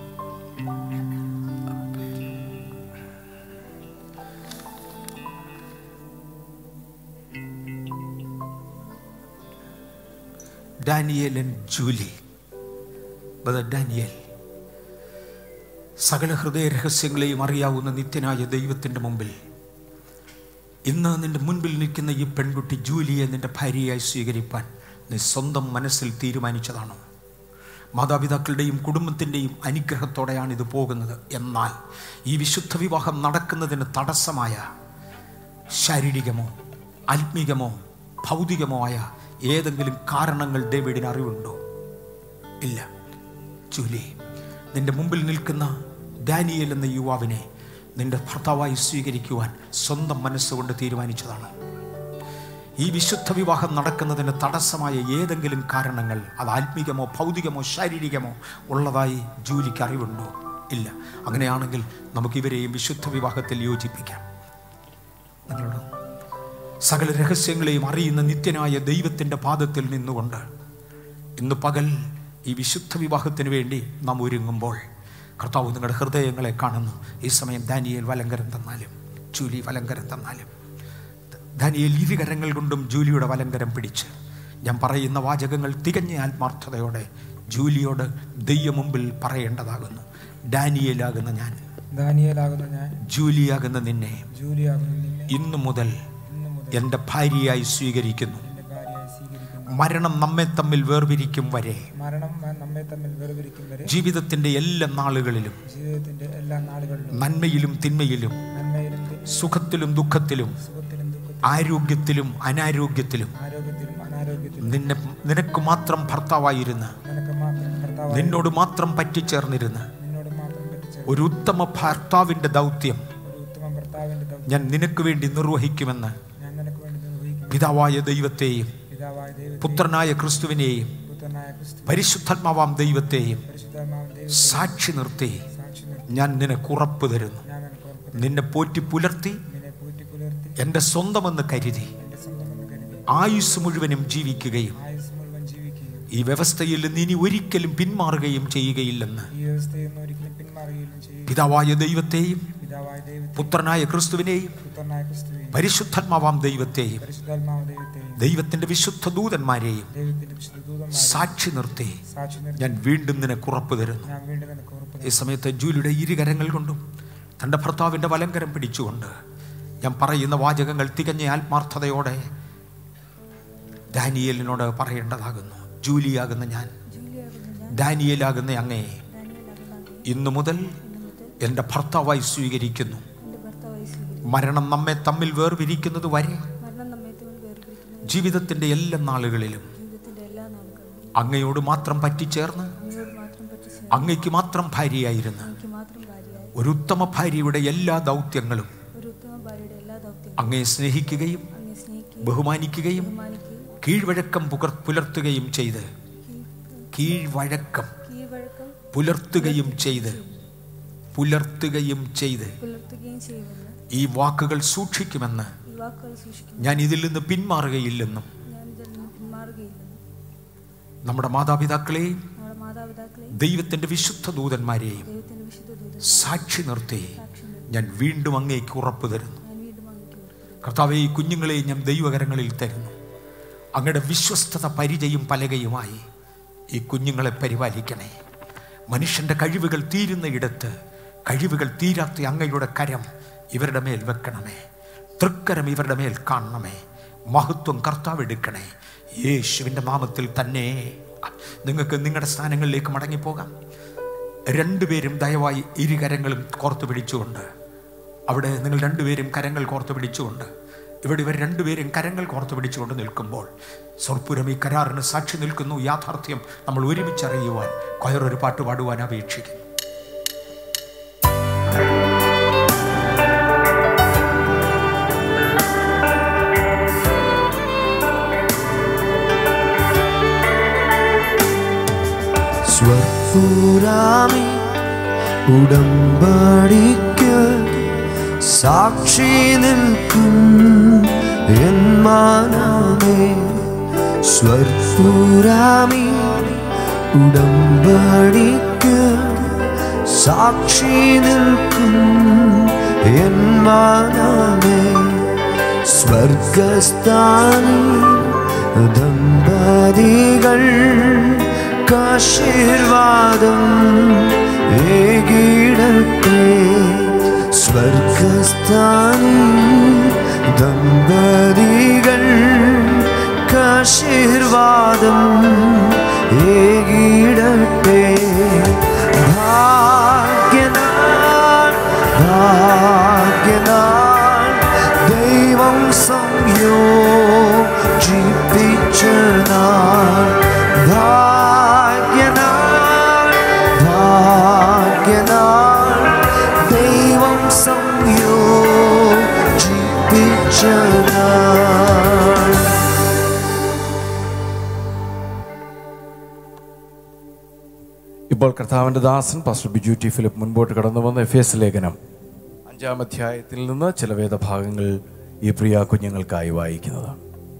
Daniel and Julie brother Daniel സകല ഹൃദയ രഹസ്യങ്ങളെയും അറിയാവുന്ന നിത്യനായ ദൈവത്തിൻ്റെ മുമ്പിൽ ഇന്ന് നിന്റെ മുൻപിൽ നിൽക്കുന്ന ഈ പെൺകുട്ടി ജൂലിയെ നിന്റെ ഭാര്യയായി സ്വീകരിപ്പാൻ നീ സ്വന്തം മനസ്സിൽ തീരുമാനിച്ചതാണോ മാതാപിതാക്കളുടെയും കുടുംബത്തിൻ്റെയും അനുഗ്രഹത്തോടെയാണ് ഇത് പോകുന്നത് എന്നാൽ ഈ വിശുദ്ധ വിവാഹം നടക്കുന്നതിന് തടസ്സമായ ശാരീരികമോ ആത്മീകമോ ഭൗതികമോ ആയ ഏതെങ്കിലും കാരണങ്ങൾ ഡേവിഡിന് അറിവുണ്ടോ ഇല്ല ജൂലി നിന്റെ മുമ്പിൽ നിൽക്കുന്ന ഡാനിയൽ എന്ന യുവാവിനെ നിന്റെ ഭർത്താവായി സ്വീകരിക്കുവാൻ സ്വന്തം മനസ്സുകൊണ്ട് തീരുമാനിച്ചതാണ് ഈ വിശുദ്ധ വിവാഹം നടക്കുന്നതിന് തടസ്സമായ ഏതെങ്കിലും കാരണങ്ങൾ അത് ആത്മീകമോ ഭൗതികമോ ശാരീരികമോ ഉള്ളതായി ജൂലിക്ക് അറിവുണ്ടോ ഇല്ല അങ്ങനെയാണെങ്കിൽ നമുക്ക് ഇവരെയും വിശുദ്ധ വിവാഹത്തിൽ യോജിപ്പിക്കാം നിങ്ങളോട് സകല രഹസ്യങ്ങളെയും അറിയുന്ന നിത്യനായ ദൈവത്തിൻ്റെ പാദത്തിൽ നിന്നുകൊണ്ട് ഇന്ന് പകൽ ഈ വിശുദ്ധ വിവാഹത്തിന് വേണ്ടി നാം ഒരുങ്ങുമ്പോൾ കർത്താവ് നിങ്ങളുടെ ഹൃദയങ്ങളെ കാണുന്നു ഈ സമയം ദാനിയേൽ വലങ്കരം തന്നാലും ജൂലി വലങ്കരം തന്നാലും ദാനിയേൽ ഇരുകരങ്ങൾ കൊണ്ടും ജൂലിയുടെ വലങ്കരം പിടിച്ച് ഞാൻ പറയുന്ന വാചകങ്ങൾ തികഞ്ഞ ആത്മാർത്ഥതയോടെ ജൂലിയോട് ദൈവം മുമ്പിൽ പറയേണ്ടതാകുന്നു ഡാനിയേലാകുന്ന ഞാൻ ദാനിയേലാകുന്ന ഞാൻ ജൂലിയാകുന്ന നിന്നെ ജൂലിയാകുന്ന നിന്നെ ഇന്നു മുതൽ ഇന്നു മുതൽ എൻ്റെ ഭാര്യയായി സ്വീകരിക്കുന്നു എൻ്റെ ഭാര്യയായി സ്വീകരിക്കുന്നു മരണം നമ്മെ തമ്മിൽ വേർപിരിക്കും വരെ മരണം നമ്മെ തമ്മിൽ വേർപിരിക്കും വരെ ജീവിതത്തിൻ്റെ എല്ലാ നാളുകളിലും ജീവിതത്തിന്റെ എല്ലാ നാളുകളിലും നന്മയിലും തിന്മയിലും നന്മയിലും തി- സുഖത്തിലും ദുഃഖത്തിലും സുഖത്തിലും ദുഃഖത്തിലും ആരോഗ്യത്തിലും അനാരോഗ്യത്തിലും ആരോഗ്യത്തിലും അനാരോഗ്യത്തിലും നിന്നെ നിനക്ക് മാത്രം ഭർത്താവായിരുന്ന് നിനക്ക് മാത്രം ഭർത്താവ് നിന്നോട് മാത്രം പറ്റിച്ചേർന്നിരുന്ന് നിന്നോട് മാത്രം പറ്റിച്ച ഒരു ഉത്തമ ഭർത്താവിൻ്റെ ദൗത്യം ഒരു ഉത്തമ ഭർത്താവിന്റെ ദൗത്യം ഞാൻ നിനക്ക് വേണ്ടി നിർവഹിക്കുമെന്ന് ഞാൻ നിനക്ക് വേണ്ടി നിർവഹിക്കും പിതാവായ ദൈവത്തെയും പിതാവായ ദൈവത്തെ പുത്രനായ ക്രിസ്തുവിനെയും പുത്രനായ ക്രിസ്തു പരിശുദ്ധാത്മാവാം ദൈവത്തെയും പരിശുദ്ധാത്മാവ് ദൈവത്തെ സാക്ഷി നിർത്തി സാക്ഷി നിർത്തി ഞാൻ നിനക്ക് ഉറപ്പ് തരുന്നു ഞാൻ നിനക്ക് ഉറപ്പ് നിന്നെ പോറ്റി പുലർത്തി നിന്നെ പൂറ്റി പുലർത്തി എൻ്റെ സ്വന്തമെന്ന് കരുതി എന്റെ സ്വന്തമെന്ന് കരുതി ആയുസ് മുഴുവനും ജീവിക്കുകയും ആയുസ് മുഴുവൻ ജീവിക്കുകയും ഈ വ്യവസ്ഥയിൽ നിന്ന് ഇനി ഒരിക്കലും പിന്മാറുകയും ചെയ്യുകയില്ലെന്ന് ഈ വ്യവസ്ഥയിൽ നിന്ന് ഒരിക്കലും പിന്മാറുകയും ചെയ്യും പിതാവായ ദൈവത്തെയും പിതാവായ ദൈവത്തെ പുത്രനായ ക്രിസ്തുവിനെയും പുത്രനായ ക്രിസ്തുവിനെ പരിശുദ്ധാത്മാവാം ദൈവത്തെയും പരിശുദ്ധാത്മാവ് ദൈവത്തെയും ദൈവത്തിന്റെ വിശുദ്ധ ദൂതന്മാരെയും ദൈവത്തിന്റെ വിശുദ്ധ ദൂതന്മാരെ സാക്ഷി നിർത്തി സാക്ഷി നിർത്തി ഞാൻ വീണ്ടും നിനക്ക് ഉറപ്പ് തരുന്നു ഞാൻ വീണ്ടും നിനക്ക് ഉറപ്പ് ഈ സമയത്ത് ജൂലിയുടെ ഇരുകരങ്ങൾ കൊണ്ടും തൻ്റെ ഭർത്താവിൻ്റെ വലങ്കരം പിടിച്ചുകൊണ്ട് ഞാൻ പറയുന്ന വാചകങ്ങൾ തികഞ്ഞ ആത്മാർത്ഥതയോടെ ഡാനിയലിനോട് പറയേണ്ടതാകുന്നു ജൂലിയാകുന്ന ഞാൻ ജൂലിയാകുന്ന ഞാൻ ഡാനിയലാകുന്ന അങ്ങേ ദാനിയേലാകുന്ന അങ്ങേ ഇന്നു മുതൽ എൻ്റെ ഭർത്താവായി സ്വീകരിക്കുന്നു എൻ്റെ ഭർത്താവായി സ്വീകരിക്കും മരണം നമ്മെ തമ്മിൽ വേർപിരിക്കുന്നത് വരെ മരണം നമ്മെ തമ്മിൽ വേർപിരിക്കുന്ന ജീവിതത്തിൻ്റെ എല്ലാ നാളുകളിലും ജീവിതത്തിന്റെ എല്ലാ നാളുകളിലും അങ്ങയോട് മാത്രം പറ്റിച്ചേർന്ന് അങ്ങയോട് മാത്രം പറ്റിച്ച് അങ്ങയ്ക്ക് മാത്രം ഭാര്യയായിരുന്നു എനിക്ക് മാത്രം ഭാര്യയായി ഒരു ഉത്തമ ഭാര്യയുടെ എല്ലാ ദൗത്യങ്ങളും ഒരു ഉത്തമ ഭാര്യയുടെ എല്ലാ ദൗത്യങ്ങളും അങ്ങയെ സ്നേഹിക്കുകയും അങ്ങെ സ്നേഹിക്കുകയും ബഹുമാനിക്കുകയും ബഹുമാനിക്കുകയും കീഴ്വഴക്കം പുകർ പുലർത്തുകയും ചെയ്ത് കീഴ്വഴക്കം കീഴ്വഴക്കം പുലർത്തുകയും ചെയ്ത് പുലർത്തുകയും ചെയ്ത് പുലർത്തുകയും ചെയ്യുമെന്ന് ഈ വാക്കുകൾ സൂക്ഷിക്കുമെന്ന് ഈ വാക്കുകൾ സൂക്ഷിക്കുന്നു ഞാൻ ഇതിൽ നിന്ന് പിന്മാറുകയില്ലെന്നും ഞാൻ ഇതിൽ നിന്ന് പിന്മാറുകയില്ലെന്ന് നമ്മുടെ മാതാപിതാക്കളെയും നമ്മുടെ മാതാപിതാക്കളെ ദൈവത്തിൻ്റെ വിശുദ്ധ ദൂതന്മാരെയും ദൈവത്തിന്റെ വിശുദ്ധ ദൂതൻ സാക്ഷി നിർത്തി സാക്ഷി നിർത്തി ഞാൻ വീണ്ടും അങ്ങേക്ക് ഉറപ്പ് തരുന്നു ഞാൻ വീണ്ടും അങ്ങേക്ക് കൊടുക്കുന്നു കർത്താവെ ഈ കുഞ്ഞുങ്ങളെ ഞാൻ ദൈവകരങ്ങളിൽ തരുന്നു അങ്ങയുടെ വിശ്വസ്തത പരിചയും പലകയുമായി ഈ കുഞ്ഞുങ്ങളെ പരിപാലിക്കണേ മനുഷ്യൻ്റെ കഴിവുകൾ തീരുന്ന ഇടത്ത് കഴിവുകൾ തീരാത്ത അങ്ങയുടെ കരം ഇവരുടെ മേൽ വെക്കണമേ തൃക്കരം ഇവരുടെ മേൽ കാണണമേ മഹത്വം കർത്താവ് എടുക്കണേ യേശുവിൻ്റെ നാമത്തിൽ തന്നെ നിങ്ങൾക്ക് നിങ്ങളുടെ സ്ഥാനങ്ങളിലേക്ക് മടങ്ങിപ്പോകാം രണ്ടുപേരും ദയവായി ഇരുകരങ്ങളും കോർത്തു പിടിച്ചുകൊണ്ട് അവിടെ നിങ്ങൾ രണ്ടുപേരും കരങ്ങൾ കോർത്തു പിടിച്ചുകൊണ്ട് ഇവിടെ ഇവർ രണ്ടുപേരും കരങ്ങൾ കോർത്തു പിടിച്ചുകൊണ്ട് നിൽക്കുമ്പോൾ സ്വർപ്പുരം ഈ കരാറിന് സാക്ഷി നിൽക്കുന്നു യാഥാർത്ഥ്യം നമ്മൾ ഒരുമിച്ചറിയുവാൻ കൊയറൊരു പാട്ട് പാടുവാൻ അപേക്ഷിക്കുന്നു സ്വർപ്പുരാമി ഉടമ്പടിക്ക് സാക്ഷി നിൽക്കും എന്മാനമേ സ്വർപ്പുരാമി ഉടമ്പടിക്ക് സാക്ഷി നിൽക്കും എന്മാനമേ സ്വർഗസ്ഥാനി ദമ്പതികൾ കാശീർവാദം ഏകിടത്തെ സ്വർഗസ്ഥാനി ദമ്പതികൾ ആശീർവാദം ഏകിടട്ടെ ഭാഗ്യനാൾ ഭാഗ്യനാൾ ദൈവം സംയോജിപ്പിച്ച നാൾ ഭാഗ്യനാൾ ഭാഗ്യനാൾ ദൈവം സംയോജിപ്പിച്ച നാൾ ഇപ്പോൾ കർത്താവിൻ്റെ ദാസൻ പാസ്റ്റർ ബിജു ടി ഫിലിപ്പ് മുൻപോട്ട് കടന്നു വന്ന എഫ് എസ് ലേഖനം അഞ്ചാം അധ്യായത്തിൽ നിന്ന് ചില വേദഭാഗങ്ങൾ ഈ പ്രിയ കുഞ്ഞുങ്ങൾക്കായി വായിക്കുന്നതാണ്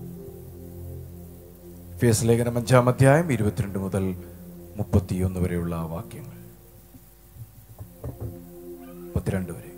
എഫ് എസ് ലേഖനം അഞ്ചാം അധ്യായം ഇരുപത്തിരണ്ട് മുതൽ മുപ്പത്തിയൊന്ന് വരെയുള്ള വാക്യങ്ങൾ മുപ്പത്തിരണ്ട് വരെ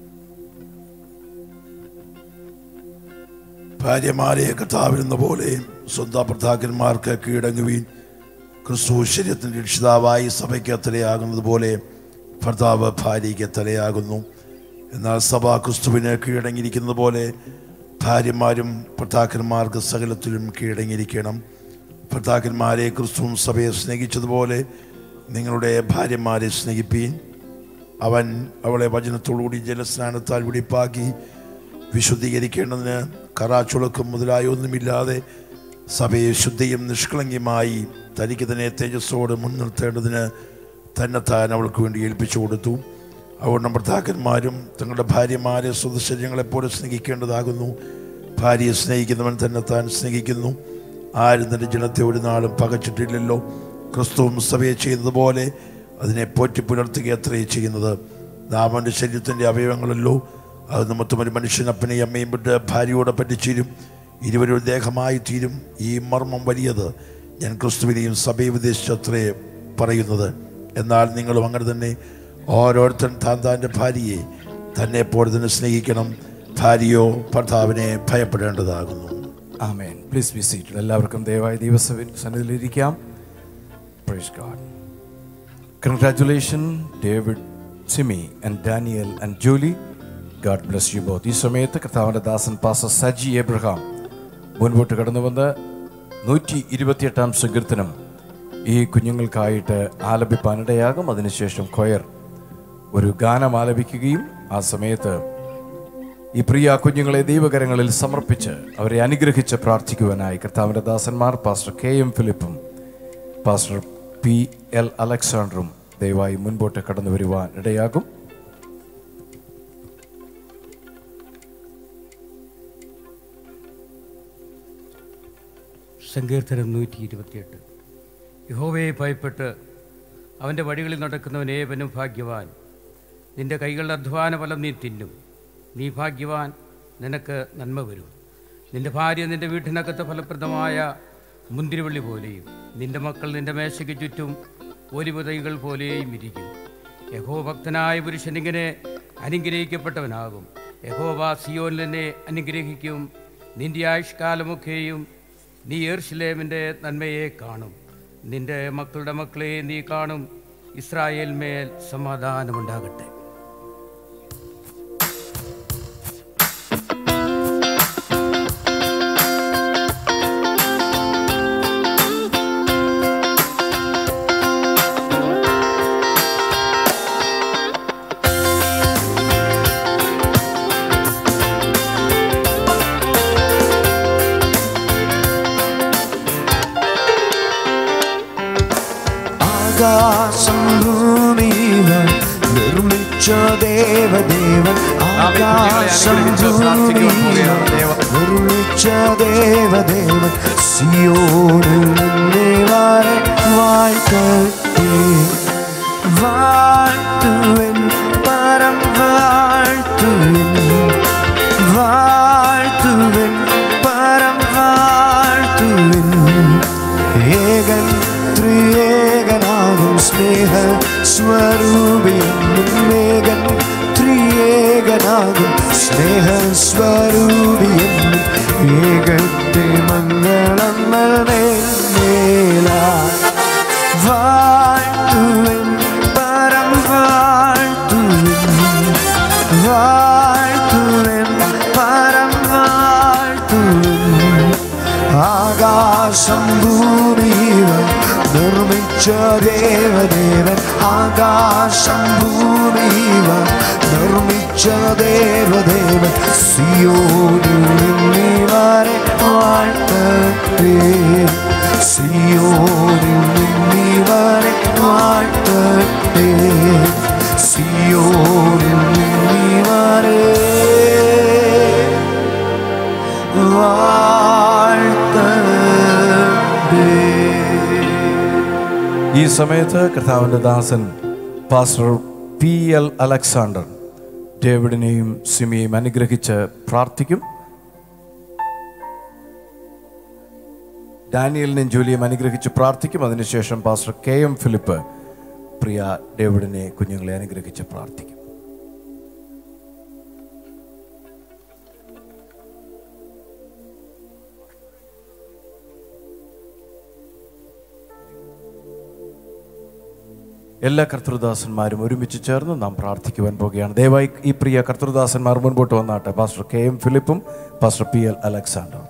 ഭാര്യമാരെ കർത്താവിരുന്ന പോലെ സ്വന്തം ഭർത്താക്കന്മാർക്ക് കീഴടങ്ങുവീൻ ക്രിസ്തു ശരീരത്തിൻ്റെ രക്ഷിതാവായി സഭയ്ക്ക് തലയാകുന്നത് പോലെ ഭർത്താവ് ഭാര്യയ്ക്ക് തലയാകുന്നു എന്നാൽ സഭ ക്രിസ്തുവിന് കീഴടങ്ങിയിരിക്കുന്നത് പോലെ ഭാര്യമാരും ഭർത്താക്കന്മാർക്ക് സകലത്തിലും കീഴടങ്ങിയിരിക്കണം ഭർത്താക്കന്മാരെ ക്രിസ്തുവും സഭയെ സ്നേഹിച്ചതുപോലെ നിങ്ങളുടെ ഭാര്യമാരെ സ്നേഹിപ്പീൻ അവൻ അവളെ വചനത്തോടുകൂടി ജലസ്നാനത്താൽ വെടിപ്പാക്കി വിശുദ്ധീകരിക്കേണ്ടതിന് കറാച്ചുളക്കും മുതലായ ഒന്നുമില്ലാതെ സഭയെ ശുദ്ധിയും നിഷ്കളങ്കയുമായി തനിക്ക് തന്നെ തേജസ്സോട് മുൻനിർത്തേണ്ടതിന് തന്നെത്താൻ അവൾക്ക് വേണ്ടി ഏൽപ്പിച്ചു കൊടുത്തു അതുകൊണ്ട് ഭർത്താക്കന്മാരും തങ്ങളുടെ ഭാര്യമാരെ സ്വതശരീരങ്ങളെപ്പോലെ സ്നേഹിക്കേണ്ടതാകുന്നു ഭാര്യയെ സ്നേഹിക്കുന്നവൻ തന്നെത്താൻ സ്നേഹിക്കുന്നു ആരും തൻ്റെ ജനത്തെ ഒരു നാളും പകച്ചിട്ടില്ലല്ലോ ക്രിസ്തുവും സഭയെ ചെയ്യുന്നതുപോലെ അതിനെ പോറ്റി പുലർത്തുക അത്രയും ചെയ്യുന്നത് നാം അവൻ്റെ ശരീരത്തിൻ്റെ അവയവങ്ങളല്ലോ അത് നിമിത്തം ഒരു മനുഷ്യൻ അപ്പനെയും അമ്മയും വിട്ട് ഭാര്യയോടെ പറ്റിച്ചേരും ഇരുവരും ഒരു ദേഹമായി തീരും ഈ മർമ്മം വലിയത് ഞാൻ ക്രിസ്തുവിനെയും സഭയെ ഉപദേശിച്ചത്രേ പറയുന്നത് എന്നാൽ നിങ്ങളും അങ്ങനെ തന്നെ ഓരോരുത്തരും താൻ താൻ്റെ ഭാര്യയെ തന്നെ പോലെ തന്നെ സ്നേഹിക്കണം ഭാര്യയോ ഭർത്താവിനെ ഭയപ്പെടേണ്ടതാകുന്നു ആമേൻ പ്ലീസ് ബി സീറ്റഡ് എല്ലാവർക്കും ദയവായി ദിവസം സന്നിധിയിലിരിക്കാം praise God congratulation David Simi and Daniel and Julie God bless you both ഈ സമയത്ത് കർത്താവിൻ്റെ ദാസൻ പാസ സജി എബ്രഹാം മുൻപോട്ട് കടന്നു വന്ന് നൂറ്റി ഇരുപത്തിയെട്ടാം സങ്കീർത്തനം ഈ കുഞ്ഞുങ്ങൾക്കായിട്ട് ആലപിപ്പാനിടയാകും അതിനുശേഷം കൊയർ ഒരു ഗാനം ആലപിക്കുകയും ആ സമയത്ത് ഈ പ്രിയ കുഞ്ഞുങ്ങളെ ദൈവകരങ്ങളിൽ സമർപ്പിച്ച് അവരെ അനുഗ്രഹിച്ച് പ്രാർത്ഥിക്കുവാനായി കർത്താവിൻ്റെ ദാസന്മാർ പാസ്റ്റർ കെ എം ഫിലിപ്പും പാസ്റ്റർ പി എൽ അലക്സാണ്ടറും ദയവായി മുൻപോട്ട് കടന്നു വരുവാൻ ഇടയാകും സങ്കീർത്തനം നൂറ്റി ഇരുപത്തിയെട്ട് യഹോവയെ ഭയപ്പെട്ട് അവൻ്റെ വഴികളിൽ നടക്കുന്നവൻ ഏവനും ഭാഗ്യവാൻ നിന്റെ കൈകളുടെ അധ്വാന ഫലം നീ തിന്നും നീ ഭാഗ്യവാൻ നിനക്ക് നന്മ വരും നിന്റെ ഭാര്യ നിന്റെ വീട്ടിനകത്ത് ഫലപ്രദമായ മുന്തിരിവള്ളി പോലെയും നിന്റെ മക്കൾ നിന്റെ മേശയ്ക്ക് ചുറ്റും ഒലിവുതൈകൾ പോലെയും ഇരിക്കും യഹോ ഭക്തനായ പുരുഷനിങ്ങനെ അനുഗ്രഹിക്കപ്പെട്ടവനാകും യഹോവ സിയോനിൽ തന്നെ അനുഗ്രഹിക്കും നിന്റെ ആയുഷ്കാലമൊക്കെയും നീ ഏർഷിലേമിൻ്റെ നന്മയെ കാണും നിന്റെ മക്കളുടെ മക്കളെ നീ കാണും ഇസ്രായേൽ മേൽ സമാധാനമുണ്ടാകട്ടെ ആകാശം ഭൂമികൾ നിർമ്മിച്ച ദേവദേവൻ ആകാശം ഭൂമികൾ നിർമ്മിച്ച ദേവദേവൻ സിയോനിൽ നിന്നെ വരെ വാഴ്ത്തേ വാഴ്ത്തുവൻ പരം വാഴ്ത്തുവൻ വാഴ്ത്തുവൻ പരം വാഴ്ത്തുവൻ ഏകൻ ത്രിയേകനാകും സ്നേഹ സ്വരൂപിയെന്നും ഏകൻ ത്രിയേകനാകും സ്നേഹ സ്വരൂപിയെന്നും ഏകത്തെ മംഗളങ്ങൾ മേല വാഴ്ത്തുവൻ പരം വാഴ്ത്തുവൻ വാഴ്ത്തുവൻ പരം വാഴ്ത്തുവൻ ഭൂമിവൻ നിർമ്മിച്ച ദേവദേവൻ ആകാശം ഭൂമിവൻ നിർമ്മിച്ച ദേവദേവൻ സിയോനിൽ നിന്നിവരെ വാഴ്ത്തട്ടെ സിയോനിൽ നിന്നിവരെ വാഴ്ത്തട്ടെ സിയോനിൽ നിന്നിവരെ വാഴ്ത്തട്ടെ ഈ സമയത്ത് കർത്താവിൻ്റെ ദാസൻ പാസ്റ്റർ പി എൽ അലക്സാണ്ടർ ഡേവിഡിനെയും സിമിയെയും അനുഗ്രഹിച്ച് പ്രാർത്ഥിക്കും ഡാനിയലിനെയും ജോലിയും അനുഗ്രഹിച്ച് പ്രാർത്ഥിക്കും അതിനുശേഷം പാസ്റ്റർ കെ എം ഫിലിപ്പ് പ്രിയ ഡേവിഡിനെ കുഞ്ഞുങ്ങളെ അനുഗ്രഹിച്ച് പ്രാർത്ഥിക്കും എല്ലാ കർത്തൃദാസന്മാരും ഒരുമിച്ച് ചേർന്ന് നാം പ്രാർത്ഥിക്കുവാൻ പോകുകയാണ് ദയവായി ഈ പ്രിയ കർത്തൃദാസന്മാർ മുൻപോട്ട് വന്നാട്ടെ പാസ്റ്റർ കെ എം ഫിലിപ്പും പാസ്റ്റർ പി എൽ അലക്സാണ്ടറും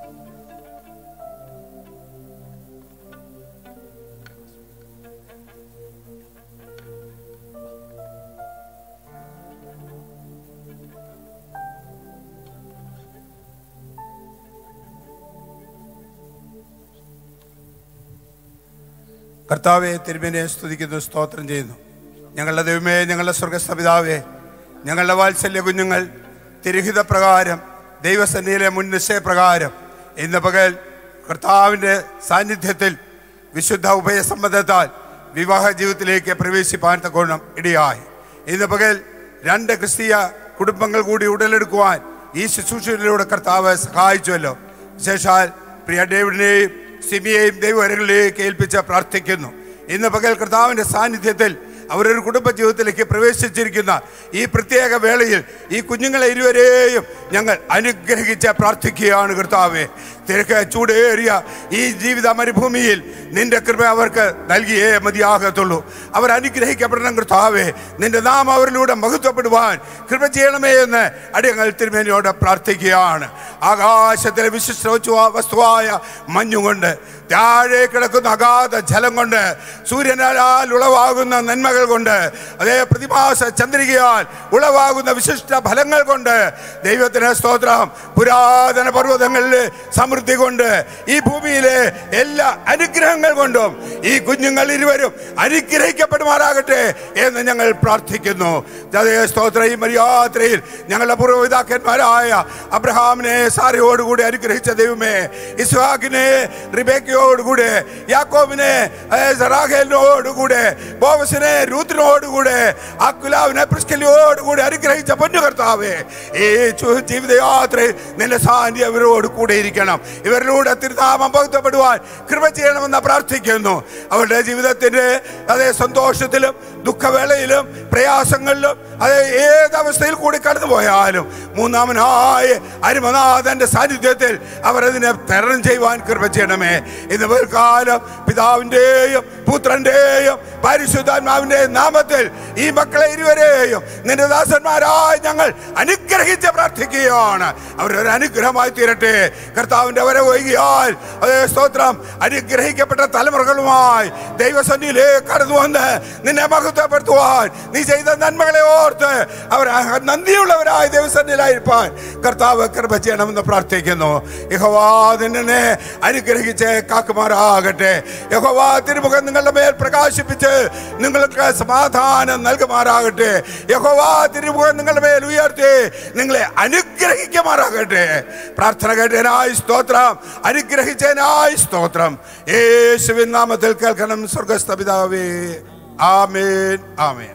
കർത്താവെ തിരുമേനെ സ്തുതിക്കുന്നു സ്തോത്രം ചെയ്യുന്നു ഞങ്ങളുടെ ദൈവമേ ഞങ്ങളുടെ സ്വർഗസ്ഥ പിതാവേ ഞങ്ങളുടെ വാത്സല്യ കുഞ്ഞുങ്ങൾ തിരുഹിത പ്രകാരം ദൈവസന്നിധിയിലെ മുൻ നിശ്ചയപ്രകാരം ഇന്ന് പകൽ കർത്താവിൻ്റെ സാന്നിധ്യത്തിൽ വിശുദ്ധ ഉഭയസമ്മതത്താൽ വിവാഹ ജീവിതത്തിലേക്ക് പ്രവേശിപ്പാൻ തക്കോണം ഇടയായി ഇന്ന് പകൽ രണ്ട് ക്രിസ്തീയ കുടുംബങ്ങൾ കൂടി ഉടലെടുക്കുവാൻ ഈ ശുശ്രൂഷയിലൂടെ കർത്താവ് സഹായിച്ചുവല്ലോ വിശേഷാൽ പ്രിയ ഡേവിഡിനെയും സിമിയെയും ദൈവകരങ്ങളിലേക്ക് ഏൽപ്പിച്ച് പ്രാർത്ഥിക്കുന്നു ഇന്ന് പകൽ കർത്താവിൻ്റെ സാന്നിധ്യത്തിൽ അവരൊരു കുടുംബ ജീവിതത്തിലേക്ക് പ്രവേശിച്ചിരിക്കുന്ന ഈ പ്രത്യേക വേളയിൽ ഈ കുഞ്ഞുങ്ങളെ ഇരുവരെയും ഞങ്ങൾ അനുഗ്രഹിച്ച് പ്രാർത്ഥിക്കുകയാണ് കർത്താവെ തിരക്ക് ചൂടേറിയ ഈ ജീവിത മരുഭൂമിയിൽ നിന്റെ കൃപ അവർക്ക് നൽകിയേ മതിയാകത്തുള്ളൂ അവർ അനുഗ്രഹിക്കപ്പെടണം കർത്താവെ നിന്റെ നാം അവരിലൂടെ മഹത്വപ്പെടുവാൻ കൃപ ചെയ്യണമേ എന്ന് അടിയങ്ങൾ തിരുമേനിയോട് പ്രാർത്ഥിക്കുകയാണ് ആകാശത്തിലെ വിശിഷ്ട വസ്തുവാ- വസ്തുവായ മഞ്ഞുകൊണ്ട് താഴെ കിടക്കുന്ന അഗാധ ജലം കൊണ്ട് സൂര്യനാൽ ഉളവാകുന്ന നന്മകൾ കൊണ്ട് അതേ പ്രതിമാസ ചന്ദ്രികയാൽ ഉളവാകുന്ന വിശിഷ്ട ഫലങ്ങൾ കൊണ്ട് ദൈവത്തിന് സ്തോത്രം പുരാതന പർവ്വതങ്ങളിലെ സമൃദ്ധി കൊണ്ട് ഈ ഭൂമിയിലെ എല്ലാ അനുഗ്രഹങ്ങൾ കൊണ്ടും ഈ കുഞ്ഞുങ്ങൾ ഇരുവരും അനുഗ്രഹിക്കപ്പെടുമാറാകട്ടെ എന്ന് ഞങ്ങൾ പ്രാർത്ഥിക്കുന്നു അതേ സ്തോത്ര ഈ മര്യാത്രയിൽ ഞങ്ങളുടെ പൂർവ്വപിതാക്കന്മാരായ അബ്രഹാമിനെ സാരയോടുകൂടി അനുഗ്രഹിച്ച ദൈവമേ ഇസ്ഹാക്കിനെ റിബേക്കയോടുകൂടെ യാക്കോബിനെ റാഖേലിനോടുകൂടെ ബോവസിനെ രൂത്തിനോടുകൂടെ അക്കുലാവിനെ പ്രിസ്കലിയോടുകൂടി അനുഗ്രഹിച്ച പൊന്നു കർത്താവേ ഈ ചു- ജീവിതയാത്രയിൽ നിന്റെ സാന്നിധ്യം ഇവരോട് കൂടെ ഇരിക്കണം ഇവരിലൂടെ തിരുനാമം പകുത്തപ്പെടുവാൻ കൃപ ചെയ്യണമെന്ന് പ്രാർത്ഥിക്കുന്നു അവരുടെ ജീവിതത്തിന്റെ അതേ സന്തോഷത്തിലും ദുഃഖവേളയിലും പ്രയാസങ്ങളിലും അതേ ഏത് അവസ്ഥയിൽ കൂടി കടന്നു പോയാലും മൂന്നാമനായ അരുമനാഥന്റെ സാന്നിധ്യത്തിൽ അവരതിനെ തരണം ചെയ്യുവാൻ കൃപ ചെയ്യണമേ ഇന്ന് കാലം പിതാവിൻ്റെയും പുത്രന്റെയും പരിശുദ്ധാത്മാവിന്റെയും നാമത്തിൽ ഈ മക്കളെ ഇരുവരെയും നിന്റെ ദാസന്മാരായി ഞങ്ങൾ അനുഗ്രഹിച്ച് പ്രാർത്ഥിക്കുകയാണ് അവരൊരു അനുഗ്രഹമായി തീരട്ടെ കർത്താവിന്റെ വരെ ഒഴുകിയാൽ അതേ സ്തോത്രം അനുഗ്രഹിക്കപ്പെട്ട തലമുറകളുമായി ദൈവസന്നിധിയിലേക്ക് കടന്നു വന്ന് നിന്നെ മഹത്വപ്പെടുത്തുവാൻ നീ ചെയ്ത നന്മകളെ ഓർത്ത് അവർ നന്ദിയുള്ളവരായി ദൈവസന്നിധിയിലായിരിക്കാൻ കർത്താവ് കൃപ ചെയ്യണമെന്ന് പ്രാർത്ഥിക്കുന്നു യഹോവാ നിന്നെ അനുഗ്രഹിച്ച് കാക്കുമാറാകട്ടെ യഹോവാ തിരുമുഖം നിങ്ങളുടെ മേൽ പ്രകാശിപ്പിച്ച് നിങ്ങൾക്ക് സമാധാനം നൽകുമാറാകട്ടെ യഹോവാ തിരുമുഖം നിങ്ങളുടെ മേൽ ഉയർത്തി നിങ്ങളെ അനുഗ്രഹിക്കുമാറാകട്ടെ പ്രാർത്ഥന കേട്ടതിനായി സ്തോത്രം അനുഗ്രഹിച്ചതിനായി സ്തോത്രം യേശുവിൻ നാമത്തിൽ കേൾക്കണം സ്വർഗസ്ഥ പിതാവേ ആമേൻ ആമേൻ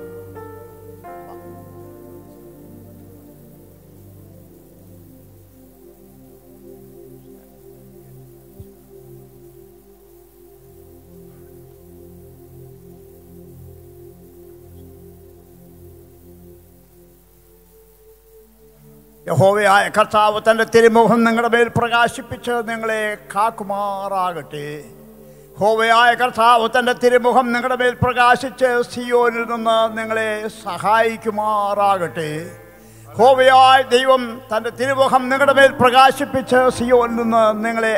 യഹോവയായ കർത്താവ് തൻ്റെ തിരുമുഖം നിങ്ങളുടെ മേൽ പ്രകാശിപ്പിച്ച് നിങ്ങളെ കാക്കുമാറാകട്ടെ ഹോവയായ കർത്താവ് തൻ്റെ തിരുമുഖം നിങ്ങളുടെ മേൽ പ്രകാശിച്ച് സിയോനിൽ നിന്ന് നിങ്ങളെ സഹായിക്കുമാറാകട്ടെ ഹോവയായ ദൈവം തൻ്റെ തിരുമുഖം നിങ്ങളുടെ മേൽ പ്രകാശിപ്പിച്ച് സിയോനിൽ നിന്ന് നിങ്ങളെ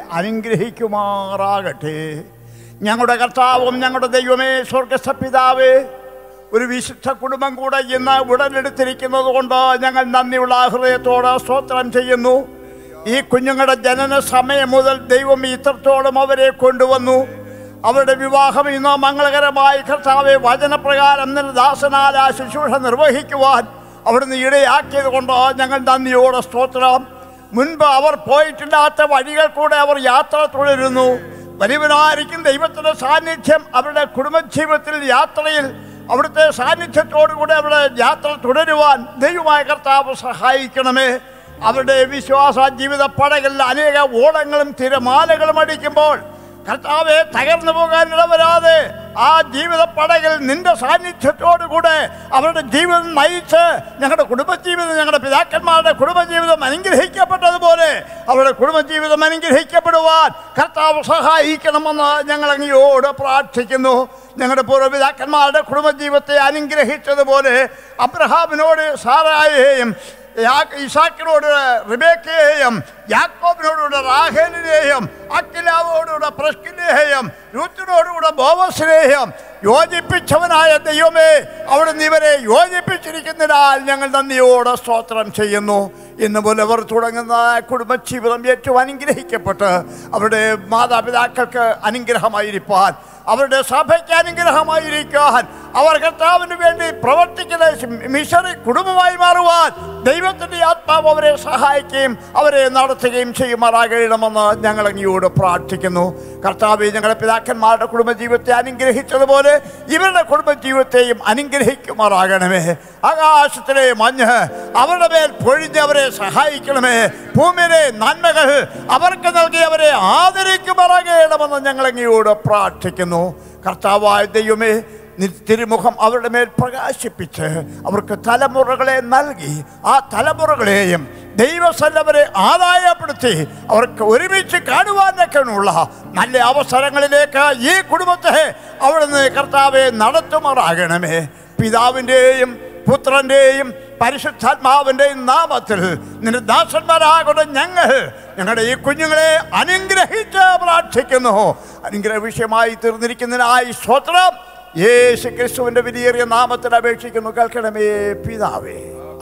അനുഗ്രഹിക്കുമാറാകട്ടെ ഞങ്ങളുടെ കർത്താവും ഞങ്ങളുടെ ദൈവമേ സ്വർഗസ്ഥ പിതാവേ ഒരു വിശുദ്ധ കുടുംബം കൂടെ ഇന്ന് ഉടലെടുത്തിരിക്കുന്നത് കൊണ്ട് ഞങ്ങൾ നന്ദിയുള്ള ഹൃദയത്തോട് സ്തോത്രം ചെയ്യുന്നു ഈ കുഞ്ഞുങ്ങളുടെ ജനന സമയം മുതൽ ദൈവം ഇത്രത്തോളം അവരെ കൊണ്ടുവന്നു അവരുടെ വിവാഹം ഇന്ന് മംഗളകരമായി കർത്താവെ വചനപ്രകാരം നിന്റെ ദാസനാൽ ആ ശുശ്രൂഷ നിർവഹിക്കുവാൻ അവിടുന്ന് ഇടയാക്കിയത് കൊണ്ട് ഞങ്ങൾ നന്ദിയോടെ സ്തോത്രം മുൻപ് അവർ പോയിട്ടില്ലാത്ത വഴികൾ കൂടെ അവർ യാത്ര തുടരുന്നു വലിയവനായിരിക്കും ദൈവത്തിൻ്റെ സാന്നിധ്യം അവരുടെ കുടുംബജീവിതത്തിൽ യാത്രയിൽ അവിടുത്തെ സാന്നിധ്യത്തോടുകൂടെ അവരുടെ യാത്ര തുടരുവാൻ ദൈവമായ കർത്താവ് സഹായിക്കണമേ അവരുടെ വിശ്വാസ ജീവിത പടകളിൽ അനേക ഓളങ്ങളും തിരമാലകളും അടിക്കുമ്പോൾ കർത്താവെ തകർന്നു പോകാൻ ഇടവരാതെ ആ ജീവിത പടകിൽ നിന്റെ സാന്നിധ്യത്തോടുകൂടെ അവരുടെ ജീവിതം നയിച്ച് ഞങ്ങളുടെ കുടുംബജീവിതം ഞങ്ങളുടെ പിതാക്കന്മാരുടെ കുടുംബജീവിതം അനുഗ്രഹിക്കപ്പെട്ടതുപോലെ അവരുടെ കുടുംബജീവിതം അനുഗ്രഹിക്കപ്പെടുവാൻ കർത്താവ് സഹായിക്കണമെന്ന് ഞങ്ങൾ അങ്ങയോട് പ്രാർത്ഥിക്കുന്നു ഞങ്ങളുടെ പൂർവ്വപിതാക്കന്മാരുടെ കുടുംബജീവിതത്തെ അനുഗ്രഹിച്ചതുപോലെ അബ്രഹാമിനോട് സാറായെയും യാ- ഇസാക്കിനോട് റിബേക്കയെയും യാക്കോബിനോടുകൂടെ റാഹേലിനെയും അക്കിലാവോടുകൂടെ പ്രസ്കിനെയും രൂത്തിനോടുകൂടെ ബോവസിനെയും യോജിപ്പിച്ചവനായ ദൈവമേ അവിടുന്ന് ഇവരെ യോജിപ്പിച്ചിരിക്കുന്നതിനാൽ ഞങ്ങൾ നന്ദിയോടെ സ്തോത്രം ചെയ്യുന്നു ഇന്ന് പോലെ അവർ തുടങ്ങുന്ന കുടുംബജീവിതം ഏറ്റവും അനുഗ്രഹിക്കപ്പെട്ട് അവരുടെ മാതാപിതാക്കൾക്ക് അനുഗ്രഹമായിരിക്കാൻ അവരുടെ സഭയ്ക്ക് അനുഗ്രഹമായിരിക്കാൻ അവർ കർത്താവിന് വേണ്ടി പ്രവർത്തിക്കുന്ന മിഷണറി കുടുംബമായി മാറുവാൻ ദൈവത്തിൻ്റെ ആത്മാവ് അവരെ സഹായിക്കുകയും അവരെ നടത്തുകയും ചെയ്യുമാറാകണമെന്ന് ഞങ്ങൾ അങ്ങയോട് പ്രാർത്ഥിക്കുന്നു കർത്താവ് ഞങ്ങളുടെ പിതാക്കന്മാരുടെ കുടുംബജീവിതത്തെ അനുഗ്രഹിച്ചതുപോലെ ഇവരുടെ കുടുംബജീവിതത്തെയും അനുഗ്രഹിക്കുമാറാകണമേ ആകാശത്തിലെ മഞ്ഞ് അവരുടെ മേൽ പൊഴിഞ്ഞ് അവരെ സഹായിക്കണമേ ഭൂമിയിലെ നന്മകൾ അവർക്ക് നൽകി അവരെ ആദരിക്കുമാറാകണമെന്ന് ഞങ്ങൾ അങ്ങയോട് പ്രാർത്ഥിക്കുന്നു കർത്താവായ ദൈവമേ നി- തിരുമുഖം അവരുടെ മേൽ പ്രകാശിപ്പിച്ച് അവർക്ക് തലമുറകളെ നൽകി ആ തലമുറകളെയും ദൈവസല്ലവരെ ആദായപ്പെടുത്തി അവർക്ക് ഒരുമിച്ച് കാണുവാനൊക്കെയുള്ള നല്ല അവസരങ്ങളിലേക്ക് ഈ കുടുംബത്തെ അവിടുന്ന് കർത്താവെ നടത്തുമാറാകണമേ പിതാവിൻ്റെയും പുത്രൻ്റെയും പരിശുദ്ധാത്മാവിൻ്റെയും നാമത്തിൽ നിന്റെ ദാസന്മാരാകൊണ്ട് ഞങ്ങൾ ഞങ്ങളുടെ ഈ കുഞ്ഞുങ്ങളെ അനുഗ്രഹിച്ച് പ്രാർത്ഥിക്കുന്നു അനുഗ്രഹ വിഷയമായി തീർന്നിരിക്കുന്നതിനായി സ്വത്രം യേശു ക്രിസ്തുവിന്റെ വിലയേറിയ നാമത്തിൽ അപേക്ഷിക്കുന്നു കേൾക്കണമേ പിതാവേ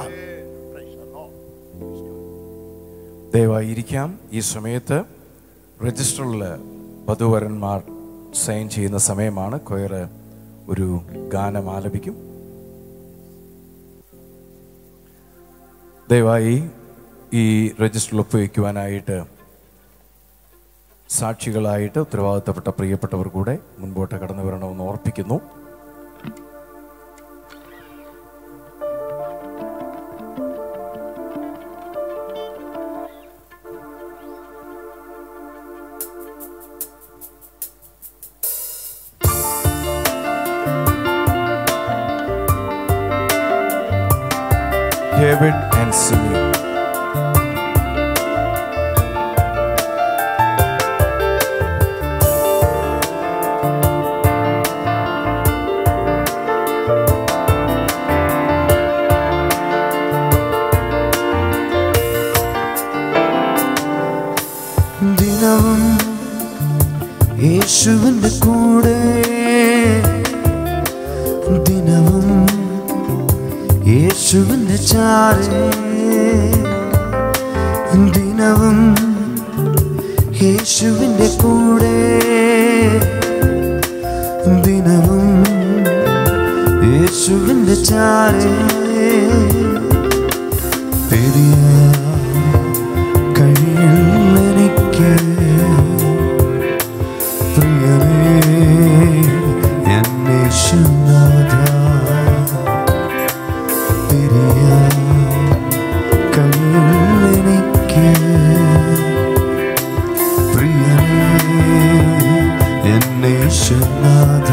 ദയവായി ഇരിക്കാം ഈ സമയത്ത് രജിസ്റ്ററിൽ വധുവരന്മാർ സൈൻ ചെയ്യുന്ന സമയമാണ് കൊയർ ഒരു ഗാനം ആലപിക്കും ദയവായി ഈ രജിസ്റ്ററിൽ ഒപ്പുവയ്ക്കുവാനായിട്ട് സാക്ഷികളായിട്ട് ഉത്തരവാദിത്തപ്പെട്ട പ്രിയപ്പെട്ടവർ കൂടെ മുൻപോട്ട് കടന്നു വരണമെന്ന് ഓർപ്പിക്കുന്നു David and Simeon. ദിനവും യേശുവിൻ്റെ കൂടെ ദിനവും യേശുവിൻ്റെ ചാരേ ദിനവും യേശുവിൻ്റെ കൂടെ ദിനവും യേശുവിൻ്റെ ചാരേ പെരിയ കഴിയില്ലെനിക്ക് പ്രിയനേ എന്നേശുനാഥ തിരിയാൻ കഴിയില്ലെനിക്ക് പ്രിയനേ എന്നേശുനാഥ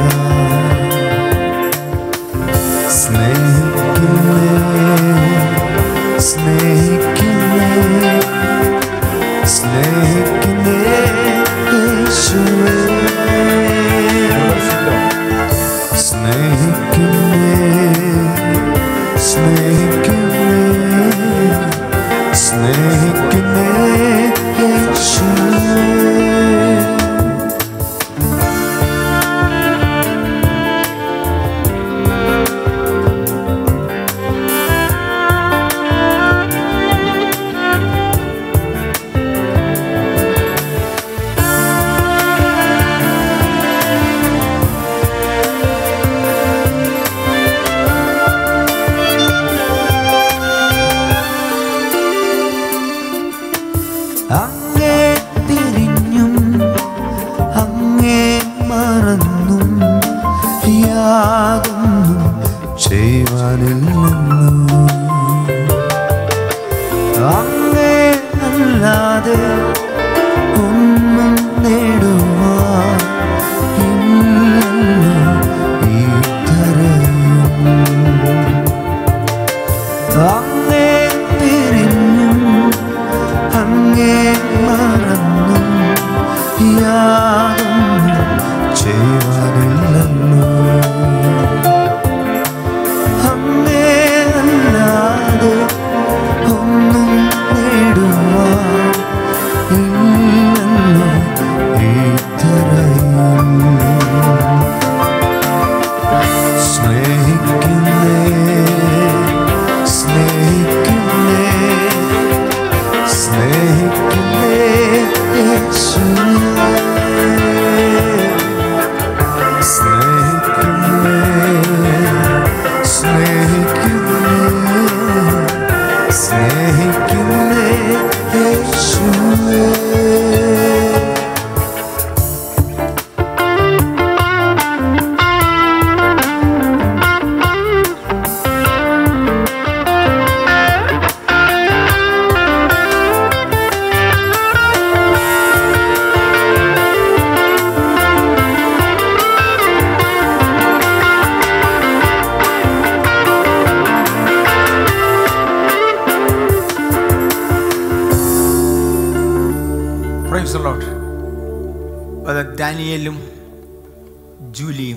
സ്നേഹിക്കുന്നേ സ്നേഹിക്കുന്നേ സ്നേഹിക്കുന്നേ യേശുവേ സ്നേഹിക്കുന്നേ സ്നേഹിക്കുന്നേ ചെയ്യുവാനില്ലെന്നു അങ്ങേ അല്ലാതെ ഒന്നും നേടുവാൻ ഇല്ലെന്നു ഈ തരയും അങ്ങേ പിരിഞ്ഞും അങ്ങേ മറന്നും യാതൊന്നും ചെയ്യുവാനില്ലല്ലോ അങ്ങേ അല്ലാതെ ഒന്നും നേടുവാൻ ഇല്ലെന്നു ഈ തരയും സ്നേഹിക്കുന്നേ സ്നേഹിക്കുന്നേ സ്നേഹിക്കുന്നേ യേശുവേ സ്നേഹിക്കുന്നേ സ്നേഹിക്കുന്നേ സ്നേഹിക്കുന്നേ യേശുവേ പ്രൈസ് ലോട്ട് അത് ഡാനിയലും ജൂലിയും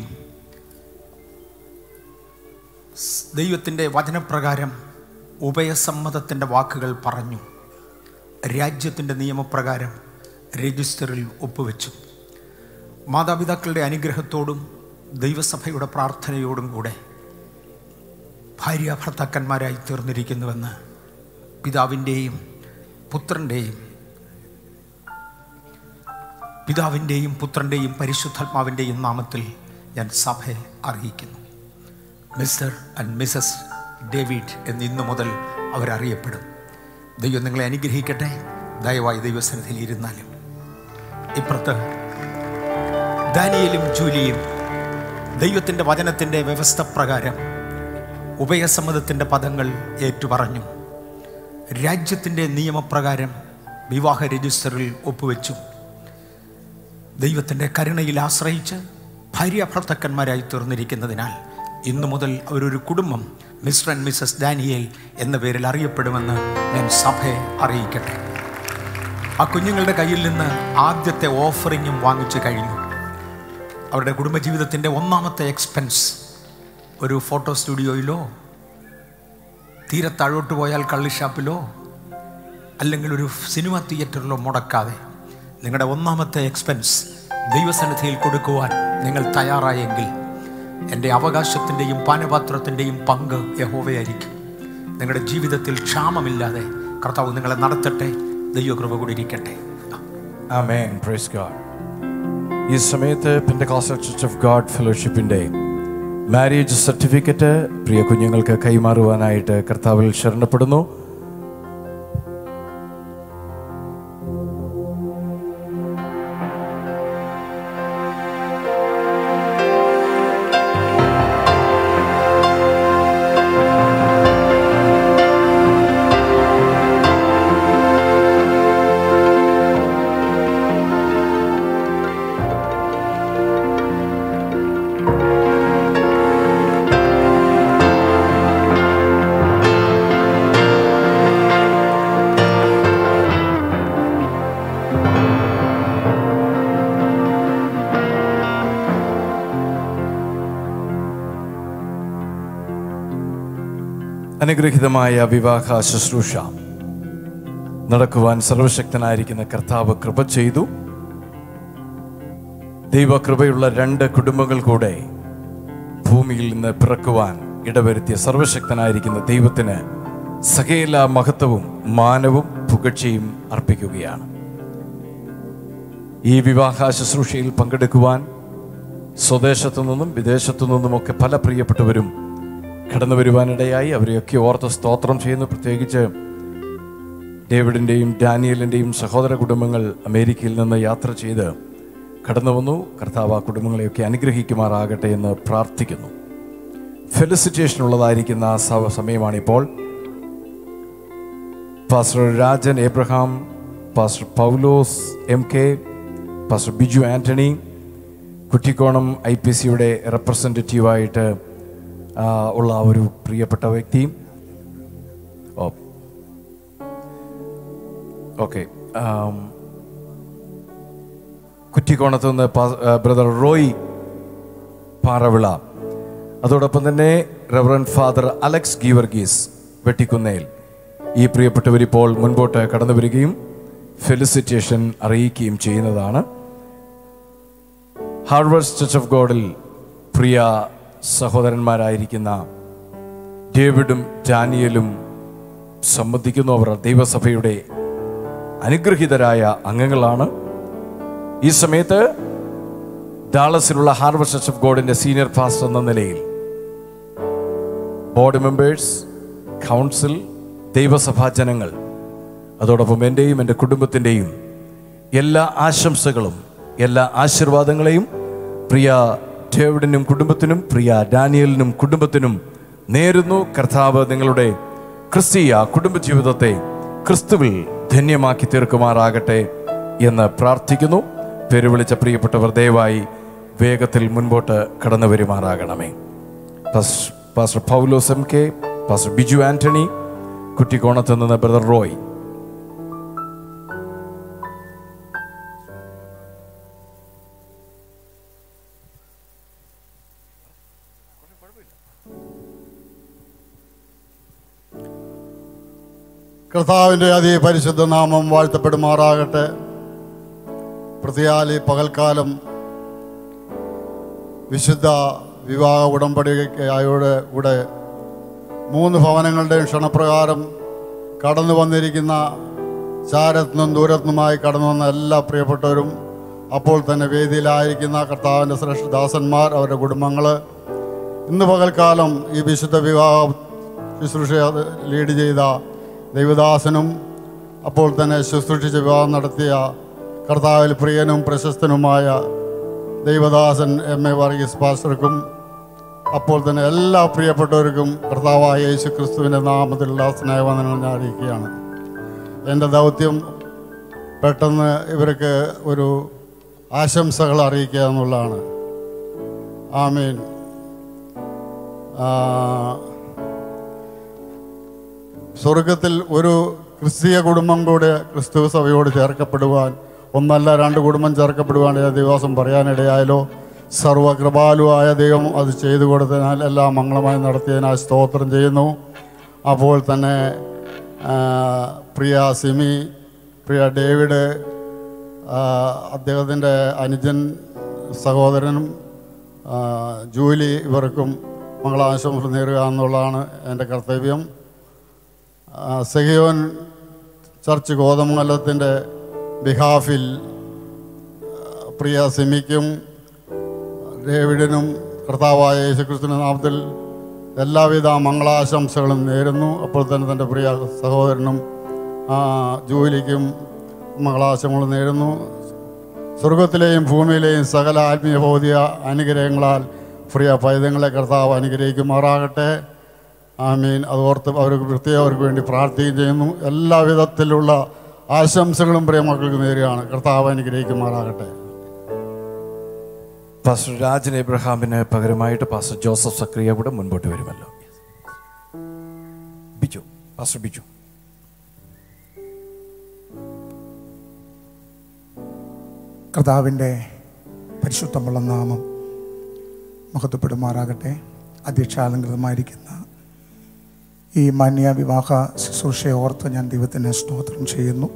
സ് ദൈവത്തിൻ്റെ വചനപ്രകാരം ഉഭയസമ്മതത്തിൻ്റെ വാക്കുകൾ പറഞ്ഞു രാജ്യത്തിൻ്റെ നിയമപ്രകാരം രജിസ്റ്ററിൽ ഒപ്പുവെച്ചു മാതാപിതാക്കളുടെ അനുഗ്രഹത്തോടും ദൈവസഭയുടെ പ്രാർത്ഥനയോടും കൂടെ ഭാര്യ ഭർത്താക്കന്മാരായി തീർന്നിരിക്കുന്നുവെന്ന് പിതാവിൻ്റെയും പുത്രൻ്റെയും പിതാവിൻ്റെയും പുത്രൻ്റെയും പരിശുദ്ധാത്മാവിൻ്റെയും നാമത്തിൽ ഞാൻ സഭയെ അറിയിക്കുന്നു മിസ്റ്റർ ആൻഡ് മിസസ് ഡേവിഡ് എന്ന് ഇന്നു മുതൽ അവരറിയപ്പെടും ദൈവം നിങ്ങളെ അനുഗ്രഹിക്കട്ടെ ദയവായി ദൈവസന്നിധിയിൽ ഇരുന്നാലും ഇപ്പുറത്ത് ദാനിയലും ജൂലിയും ദൈവത്തിൻ്റെ വചനത്തിൻ്റെ വ്യവസ്ഥ പ്രകാരം ഉഭയസമ്മതത്തിൻ്റെ പദങ്ങൾ ഏറ്റുപറഞ്ഞു രാജ്യത്തിൻ്റെ നിയമപ്രകാരം വിവാഹ രജിസ്റ്ററിൽ ഒപ്പുവെച്ചു ദൈവത്തിൻ്റെ കരുണയിൽ ആശ്രയിച്ച് ഭാര്യ ഭർത്തക്കന്മാരായി തീർന്നിരിക്കുന്നതിനാൽ ഇന്നു മുതൽ അവരൊരു കുടുംബം മിസ്റ്റർ ആൻഡ് മിസസ് ഡാനിയേൽ എന്ന പേരിൽ അറിയപ്പെടുമെന്ന് ഞാൻ സഭയെ അറിയിക്കട്ടെ ആ കുഞ്ഞുങ്ങളുടെ കയ്യിൽ നിന്ന് ആദ്യത്തെ ഓഫറിങ്ങും വാങ്ങിച്ചു കഴിഞ്ഞു അവരുടെ കുടുംബജീവിതത്തിൻ്റെ ഒന്നാമത്തെ എക്സ്പെൻസ് ഒരു ഫോട്ടോ സ്റ്റുഡിയോയിലോ തീരെ താഴോട്ട് പോയാൽ കള്ളി ഷാപ്പിലോ അല്ലെങ്കിൽ ഒരു സിനിമ തിയേറ്ററിലോ മുടക്കാതെ നിങ്ങളുടെ ഒന്നാമത്തെ എക്സ്പെൻസ് ദൈവസന്നിധിയിൽ കൊടുക്കുവാൻ നിങ്ങൾ തയ്യാറായെങ്കിൽ എൻ്റെ അവകാശത്തിൻ്റെയും പാനപാത്രത്തിൻ്റെയും പങ്ക് യഹോവയായിരിക്കും നിങ്ങളുടെ ജീവിതത്തിൽ ക്ഷാമമില്ലാതെ കർത്താവ് നിങ്ങളെ നടത്തട്ടെ ദൈവകൃപ കൂടി ഇരിക്കട്ടെ ആമേൻ പ്രൈസ് ഗാഡ് ഈ സമയത്ത് പെൻഡകോസ്റ്റൽ ചർച്ച് ഓഫ് ഗാഡ് ഫെലോഷിപ്പിൻ്റെ മാരേജ് സർട്ടിഫിക്കറ്റ് പ്രിയ കുഞ്ഞുങ്ങൾക്ക് കൈമാറുവാനായിട്ട് കർത്താവിൽ ശരണപ്പെടുന്നു അനുഗ്രഹിതമായ വിവാഹ ശുശ്രൂഷ നടക്കുവാൻ സർവശക്തനായിരിക്കുന്ന കർത്താവ് കൃപ ചെയ്തു ദൈവകൃപയുള്ള രണ്ട് കുടുംബങ്ങൾ കൂടെ ഭൂമിയിൽ നിന്ന് പിറക്കുവാൻ ഇടവരുത്തിയ സർവശക്തനായിരിക്കുന്ന ദൈവത്തിന് സകല മഹത്വവും മാനവും പുകഴ്ചയും അർപ്പിക്കുകയാണ് ഈ വിവാഹ ശുശ്രൂഷയിൽ പങ്കെടുക്കുവാൻ സ്വദേശത്തു നിന്നും വിദേശത്തു നിന്നുമൊക്കെ പല പ്രിയപ്പെട്ടവരും കടന്നു വരുവാനിടയായി അവരെയൊക്കെ ഓർത്ത് സ്തോത്രം ചെയ്യുന്നു പ്രത്യേകിച്ച് ഡേവിഡിൻ്റെയും ഡാനിയലിൻ്റെയും സഹോദര കുടുംബങ്ങൾ അമേരിക്കയിൽ നിന്ന് യാത്ര ചെയ്ത് കടന്നു വന്നു കർത്താവ് ആ കുടുംബങ്ങളെയൊക്കെ അനുഗ്രഹിക്കുമാറാകട്ടെ എന്ന് പ്രാർത്ഥിക്കുന്നു ഫെലിസിറ്റേഷൻ ഉള്ളതായിരിക്കുന്ന സ- സമയമാണിപ്പോൾ pastor Rajan Abraham pastor Paulose M K pastor Biju Antony Kuttikonam I P സിയുടെ റെപ്രസെൻറ്റേറ്റീവായിട്ട് ഉള്ള ഒരു പ്രിയപ്പെട്ട വ്യക്തി ഓ ഓക്കെ കുറ്റിക്കോണത്ത് നിന്ന് ബ്രദർ റോയ് പാറവിള അതോടൊപ്പം തന്നെ reverend father Alex Geevarghese Vettikunnel ഈ പ്രിയപ്പെട്ടവരിപ്പോൾ മുൻപോട്ട് കടന്നു വരികയും ഫെലിസിറ്റേഷൻ അറിയിക്കുകയും ചെയ്യുന്നതാണ് ഹാർവേഴ്സ് ചർച്ച് ഓഫ് ഗോഡിൽ പ്രിയ സഹോദരന്മാരായിരിക്കുന്ന ഡേവിഡും ഡാനിയലും സംബന്ധിക്കുന്നു അവർ ദൈവസഭയുടെ അനുഗ്രഹീതരായ അംഗങ്ങളാണ് ഈ സമയത്ത് ഡാളസിലുള്ള ഹാർവർ ചർച്ച് ഓഫ് ഗോഡിന്റെ സീനിയർ പാസ്റ്റർ എന്ന നിലയിൽ ബോർഡ് മെമ്പേഴ്സ് കൗൺസിൽ ദൈവസഭാ ജനങ്ങൾ അതോടൊപ്പം എൻ്റെയും എൻ്റെ കുടുംബത്തിൻ്റെയും എല്ലാ ആശംസകളും എല്ലാ ആശീർവാദങ്ങളെയും പ്രിയ ഡേവിഡിനും കുടുംബത്തിനും പ്രിയ ഡാനിയലിനും കുടുംബത്തിനും നേരുന്നു കർത്താവ് നിങ്ങളുടെ ക്രിസ്തീയ കുടുംബജീവിതത്തെ ക്രിസ്തുവിൽ ധന്യമാക്കി തീർക്കുമാറാകട്ടെ എന്ന് പ്രാർത്ഥിക്കുന്നു പേര് വിളിച്ച പ്രിയപ്പെട്ടവർ ദയവായി വേഗത്തിൽ മുൻപോട്ട് കടന്നു വരുമാറാകണമേ pastor- pastor Paulose M K pastor Biju Antony കുറ്റിക്കോണത്ത് നിന്ന് ബ്രദർ റോയ് കർത്താവിൻ്റെ അതിപരിശുദ്ധ നാമം വാഴ്ത്തപ്പെടുമാറാകട്ടെ പ്രതിയാലി പകൽക്കാലം വിശുദ്ധ വിവാഹ ഉടമ്പടിയോടെ കൂടെ മൂന്ന് ഭവനങ്ങളുടെയും ക്ഷണപ്രകാരം കടന്നു വന്നിരിക്കുന്ന ചാരത്തുനിന്നും ദൂരത്തുനിന്നുമായി കടന്നു വന്ന എല്ലാ പ്രിയപ്പെട്ടവരും അപ്പോൾ തന്നെ വേദിയിലായിരിക്കുന്ന കർത്താവിൻ്റെ ശ്രേഷ്ഠദാസന്മാർ അവരുടെ കുടുംബങ്ങൾ ഇന്ന് പകൽക്കാലം ഈ വിശുദ്ധ വിവാഹ ശുശ്രൂഷ ലീഡ് ചെയ്ത ദൈവദാസനും അപ്പോൾ തന്നെ ശുശ്രൂഷിച്ച് വിവാഹം നടത്തിയ കർത്താവിൽ പ്രിയനും പ്രശസ്തനുമായ ദൈവദാസൻ എം എ വർഗീസ് പാസ്റ്റർക്കും അപ്പോൾ തന്നെ എല്ലാ പ്രിയപ്പെട്ടവർക്കും കർത്താവായ യേശു ക്രിസ്തുവിൻ്റെ നാമത്തിലുള്ള സ്നേഹവന്ദനങ്ങൾ ഞാൻ അറിയിക്കുകയാണ് എൻ്റെ ദൗത്യം പെട്ടെന്ന് ഇവർക്ക് ഒരു ആശംസകൾ അറിയിക്കുക എന്നുള്ളതാണ് ആമീൻ ആ, സ്വർഗത്തിൽ ഒരു ക്രിസ്തീയ കുടുംബം കൂടെ ക്രിസ്തു സഭയോട് ചേർക്കപ്പെടുവാൻ ഒന്നല്ല രണ്ട് കുടുംബം ചേർക്കപ്പെടുവാൻ ഏത് ദിവസം പറയാനിടയായാലോ സർവകൃപാലുവായ ദൈവം അത് ചെയ്തു കൊടുത്തതിനാൽ എല്ലാം മംഗളമായി നടത്തിയതിനാൽ സ്തോത്രം ചെയ്യുന്നു അപ്പോൾ തന്നെ ആ, പ്രിയ സിമി പ്രിയ ഡേവിഡ് ആ, അദ്ദേഹത്തിൻ്റെ അനുജൻ സഹോദരനും ആ, ജൂലി ഇവർക്കും മംഗളാശംസ നേരുക എന്നുള്ളതാണ് എൻ്റെ കർത്തവ്യം ആ, സെഹിയോൻ ചർച്ച് ഗോതമംഗലത്തിൻ്റെ ബിഹാഫിൽ ആ, പ്രിയ സിമിക്കും ഡേവിഡിനും കർത്താവായ യേശുക്രിസ്തുവിൻ്റെ നാമത്തിൽ എല്ലാവിധ മംഗളാശംസകളും നേരുന്നു അപ്പോൾ തന്നെ തൻ്റെ പ്രിയ സഹോദരനും ആ, ജൂലിക്കും മംഗളാശംസകൾ നേരുന്നു സ്വർഗത്തിലെയും ഭൂമിയിലെയും സകല ആത്മീയ ഭൗതിക അനുഗ്രഹങ്ങളാൽ പ്രിയ പൈതങ്ങളെ കർത്താവ് അനുഗ്രഹിക്കുമാറാകട്ടെ ആമീൻ അത് ഓർത്ത് അവർക്ക് പ്രത്യേകം അവർക്ക് വേണ്ടി പ്രാർത്ഥിക്കുകയും ചെയ്യുന്നു എല്ലാ വിധത്തിലുള്ള ആശംസകളും പ്രിയ മക്കൾക്ക് നേരുകയാണ് കർത്താവ് അനുഗ്രഹിക്കുമാറാകട്ടെ പാസ്റ്റർ രാജൻ എബ്രഹാമിന് പകരമായിട്ട് പാസ്റ്റർ ജോസഫ് സക്രിയ കൂടെ മുൻപോട്ട് വരുമല്ലോ ബിജു പാസ്റ്റർ ബിജു കർത്താവിൻ്റെ പരിശുദ്ധമുള്ള നാമം മഹത്വപ്പെടുമാറാകട്ടെ അധ്യക്ഷാലങ്കൃതമായിരിക്കുന്ന ഈ മാന്യ വിവാഹ ശുശ്രൂഷയെ ഓർത്ത് ഞാൻ ദൈവത്തിന് സ്തോത്രം ചെയ്യുന്നു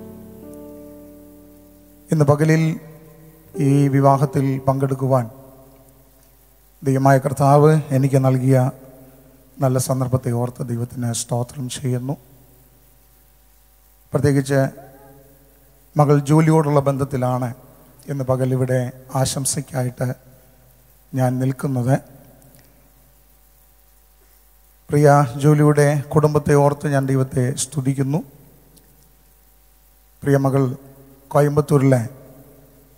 ഇന്ന് പകലിൽ ഈ വിവാഹത്തിൽ പങ്കെടുക്കുവാൻ ദൈവമായ കർത്താവ് എനിക്ക് നൽകിയ നല്ല സന്ദർഭത്തെ ഓർത്ത് ദൈവത്തിന് സ്തോത്രം ചെയ്യുന്നു പ്രത്യേകിച്ച് മകൾ ജോലിയോടുള്ള ബന്ധത്തിലാണ് ഇന്ന് പകൽ ഇവിടെ ആശംസയ്ക്കായിട്ട് ഞാൻ നിൽക്കുന്നത് പ്രിയ ജോലിയുടെ കുടുംബത്തെ ഓർത്ത് ഞാൻ ദൈവത്തെ സ്തുതിക്കുന്നു പ്രിയ മകൾ കോയമ്പത്തൂരിലെ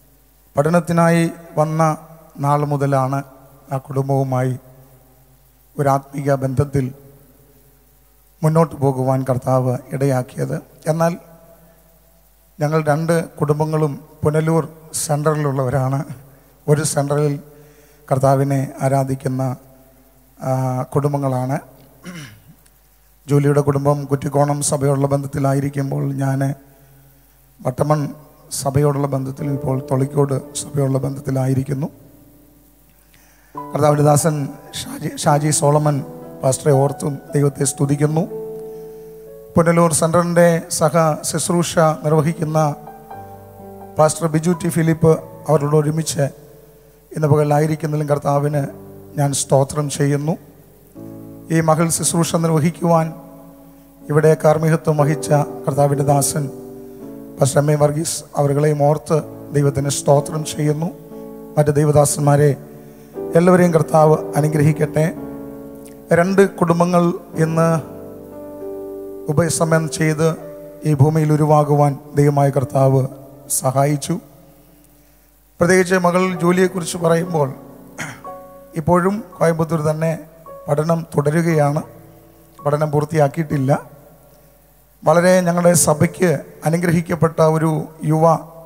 പഠനത്തിനായി വന്ന നാൾ മുതലാണ് ആ കുടുംബവുമായി ഒരു ആത്മീക ബന്ധത്തിൽ മുന്നോട്ട് പോകുവാൻ കർത്താവ് ഇടയാക്കിയത് എന്നാൽ ഞങ്ങൾ രണ്ട് കുടുംബങ്ങളും പുനലൂർ സെൻറ്ററിലുള്ളവരാണ് ഒരു സെൻറ്ററിൽ കർത്താവിനെ ആരാധിക്കുന്ന ആ, കുടുംബങ്ങളാണ് ജോലിയുടെ കുടുംബം കുറ്റിക്കോണം സഭയോടുള്ള ബന്ധത്തിലായിരിക്കുമ്പോൾ ഞാൻ വട്ടമൺ സഭയോടുള്ള ബന്ധത്തിൽ ഇപ്പോൾ തൊളിക്കോട് സഭയോടുള്ള ബന്ധത്തിലായിരിക്കുന്നു കർത്താവിൻ്റെ ദാസൻ ഷാജി ഷാജി സോളമൻ പാസ്റ്ററെ ഓർത്തും ദൈവത്തെ സ്തുതിക്കുന്നു പുനലൂർ സെൻറ്ററിൻ്റെ സഹ ശുശ്രൂഷ നിർവഹിക്കുന്ന പാസ്റ്റർ ബിജു ടി ഫിലിപ്പ് അവരോട് ഒരുമിച്ച് ഇന്ന് പകലായിരിക്കുന്നതിലും കർത്താവിന് ഞാൻ സ്തോത്രം ചെയ്യുന്നു ഈ മകൾ ശുശ്രൂഷ നിർവഹിക്കുവാൻ ഇവിടെ കാർമ്മികത്വം വഹിച്ച കർത്താവിൻ്റെ ദാസൻ പാസ്റ്റർ എം എ വർഗീസ് അവരുകളെയും ഓർത്ത് ദൈവത്തിന് സ്തോത്രം ചെയ്യുന്നു മറ്റ് ദൈവദാസന്മാരെ എല്ലാവരെയും കർത്താവ് അനുഗ്രഹിക്കട്ടെ രണ്ട് കുടുംബങ്ങൾ ഇന്ന് ഉഭയസമയം ചെയ്ത് ഈ ഭൂമിയിൽ ഉരുവാകുവാൻ ദൈവമായ കർത്താവ് സഹായിച്ചു പ്രത്യേകിച്ച് മകൾ ജോലിയെക്കുറിച്ച് പറയുമ്പോൾ ഇപ്പോഴും കോയമ്പത്തൂർ തന്നെ പഠനം തുടരുകയാണ് പഠനം പൂർത്തിയാക്കിയിട്ടില്ല വളരെ ഞങ്ങളുടെ സഭയ്ക്ക് അനുഗ്രഹിക്കപ്പെട്ട ഒരു യുവ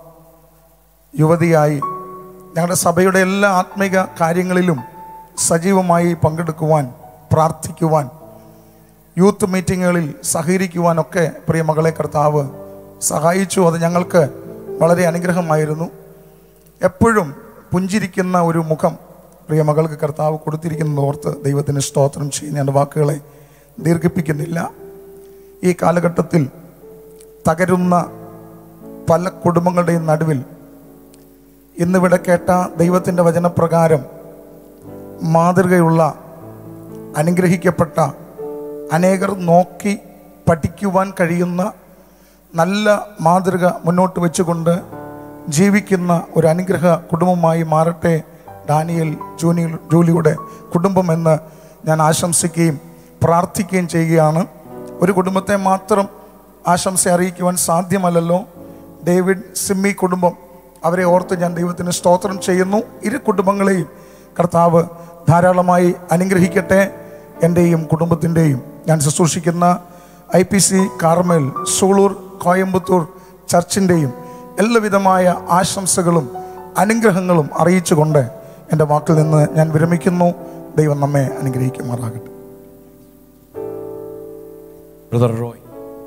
യുവതിയായി ഞങ്ങളുടെ സഭയുടെ എല്ലാ ആത്മിക കാര്യങ്ങളിലും സജീവമായി പങ്കെടുക്കുവാൻ പ്രാർത്ഥിക്കുവാൻ യൂത്ത് മീറ്റിങ്ങുകളിൽ സഹകരിക്കുവാനൊക്കെ പ്രിയ മകളെ കർത്താവ് സഹായിച്ചു അത് ഞങ്ങൾക്ക് വളരെ അനുഗ്രഹമായിരുന്നു എപ്പോഴും പുഞ്ചിരിക്കുന്ന ഒരു മുഖം പ്രിയ മകൾക്ക് കർത്താവ് കൊടുത്തിരിക്കുന്നത് ഓർത്ത് ദൈവത്തിന് സ്തോത്രം ചെയ്യുന്ന എൻ്റെ വാക്കുകളെ ദീർഘിപ്പിക്കുന്നില്ല ഈ കാലഘട്ടത്തിൽ തകരുന്ന പല കുടുംബങ്ങളുടെയും നടുവിൽ ഇന്നിവിടെ കേട്ട ദൈവത്തിൻ്റെ വചനപ്രകാരം മാതൃകയുള്ള അനുഗ്രഹിക്കപ്പെട്ട അനേകർ നോക്കി പഠിക്കുവാൻ കഴിയുന്ന നല്ല മാതൃക മുന്നോട്ട് വെച്ചുകൊണ്ട് ജീവിക്കുന്ന ഒരു അനുഗ്രഹ കുടുംബമായി മാറട്ടെ ഡാനിയൽ ജൂനി ജൂലിയുടെ കുടുംബം എന്ന് ഞാൻ ആശംസിക്കുകയും പ്രാർത്ഥിക്കുകയും ചെയ്യുകയാണ് ഒരു കുടുംബത്തെ മാത്രം ആശംസ അറിയിക്കുവാൻ സാധ്യമല്ലല്ലോ ഡേവിഡ് സിമ്മി കുടുംബം അവരെ ഓർത്ത് ഞാൻ ദൈവത്തിന് സ്തോത്രം ചെയ്യുന്നു ഇരു കുടുംബങ്ങളെയും കർത്താവ് ധാരാളമായി അനുഗ്രഹിക്കട്ടെ എൻ്റെയും കുടുംബത്തിൻ്റെയും ഞാൻ ശുശ്രൂഷിക്കുന്ന I P C Carmel Sulur Coimbatore ചർച്ചിൻ്റെയും എല്ലാവിധമായ ആശംസകളും അനുഗ്രഹങ്ങളും അറിയിച്ചുകൊണ്ട് എൻ്റെ വാക്കിൽ നിന്ന് ഞാൻ വിരമിക്കുന്നു ദൈവം നമ്മെ അനുഗ്രഹിക്കുമാറാകട്ടെ ബ്രദർ റോയ്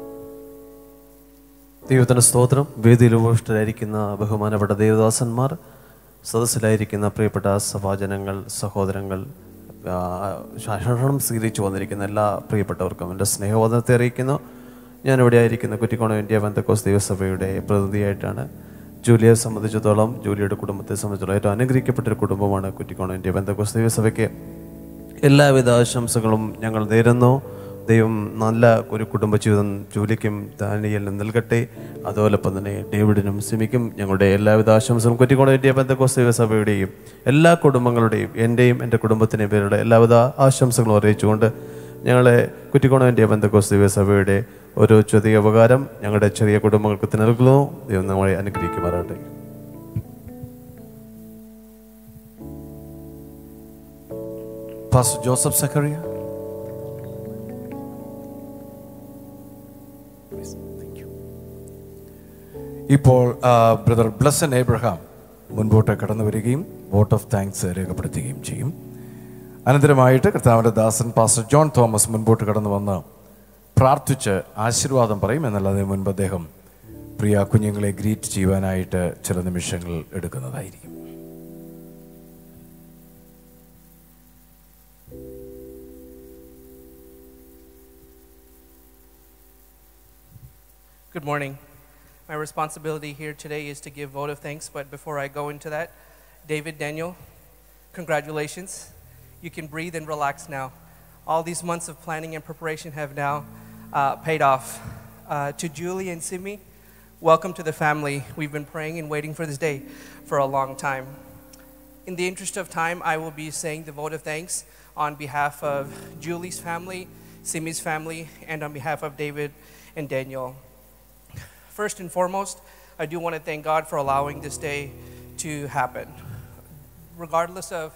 ദൈവത്തിൻ്റെ സ്തോത്രം വേദിയിൽ ഉപവിഷ്ടരായിരിക്കുന്ന ബഹുമാനപ്പെട്ട ദേവദാസന്മാർ സദസ്സിലായിരിക്കുന്ന പ്രിയപ്പെട്ട സഭാജനങ്ങൾ സഹോദരങ്ങൾ ആ, ശരണം സ്വീകരിച്ചു വന്നിരിക്കുന്ന എല്ലാ പ്രിയപ്പെട്ടവർക്കും എൻ്റെ സ്നേഹവദനത്തെ അറിയിക്കുന്നു ഞാനിവിടെ ആയിരിക്കുന്ന കുറ്റിക്കോണം ഇന്ത്യ ബന്ധക്കോസ് ദൈവസഭയുടെ പ്രതിനിധിയായിട്ടാണ് ജൂലിയെ സംബന്ധിച്ചിടത്തോളം ജൂലിയുടെ കുടുംബത്തെ സംബന്ധിച്ചിടത്തോളം ഏറ്റവും അനുഗ്രഹിക്കപ്പെട്ട ഒരു കുടുംബമാണ് കുറ്റിക്കോണം ഇന്ത്യ ബന്ധക്കോസ് ദൈവസഭയ്ക്ക് എല്ലാവിധ ആശംസകളും ഞങ്ങൾ നേരുന്നു ദൈവം നല്ല ഒരു കുടുംബജീവിതം ജോലിക്കും ദാനിയലിനും നൽകട്ടെ അതോടൊപ്പം തന്നെ ഡേവിഡിനും സിമിക്കും ഞങ്ങളുടെ എല്ലാവിധ ആശംസകളും കുറ്റിക്കോണം ഇന്ത്യ ബന്ധക്കോസ് ദൈവസഭയുടെയും എല്ലാ കുടുംബങ്ങളുടെയും എൻ്റെയും എൻ്റെ കുടുംബത്തിൻ്റെയും പേരുടെ എല്ലാവിധ ആശംസകളും അറിയിച്ചുകൊണ്ട് ഞങ്ങളെ കുറ്റിക്കോണം ഇന്ത്യ ബന്ധക്കോസ് ദൈവസഭയുടെ ഒരു ചെറിയ ഉപകാരം ഞങ്ങളുടെ ചെറിയ കുടുംബങ്ങൾക്ക് നൽകുന്നു ദൈവം നമ്മളെ അനുഗ്രഹിക്കുമാറാട്ടെ പാസ്റ്റർ ജോസഫ് സക്കറിയ ഇപ്പോൾ ബ്രദർ ബ്ലസൻ ഏബ്രഹാം മുൻപോട്ട് കടന്നു വരികയും വോട്ട് ഓഫ് താങ്ക്സ് രേഖപ്പെടുത്തുകയും ചെയ്യും അനന്തരമായിട്ട് കർത്താവിൻ്റെ ദാസൻ പാസ്റ്റർ ജോൺ തോമസ് മുൻപോട്ട് കടന്നു വന്ന് പ്രാർത്ഥിച്ച് ആശീർവാദം പറയും എന്നല്ലാതെ മുൻപ് അദ്ദേഹം പ്രിയ കുഞ്ഞുങ്ങളെ ഗ്രീറ്റ് ചെയ്യുവാനായിട്ട് ചില നിമിഷങ്ങൾ എടുക്കുന്നതായിരിക്കും Good morning. My responsibility here today is to give vote of thanks, but before I go into that, David Daniel, congratulations. You can breathe and relax now. All these months of planning and preparation have now uh, paid off. Uh, to Julie and Simi, welcome to the family. We've been praying and waiting for this day for a long time. In the interest of time, I will be saying the vote of thanks on behalf of Julie's family, Simi's family, and on behalf of David and Daniel. First and foremost, I do want to thank God for allowing this day to happen. Regardless of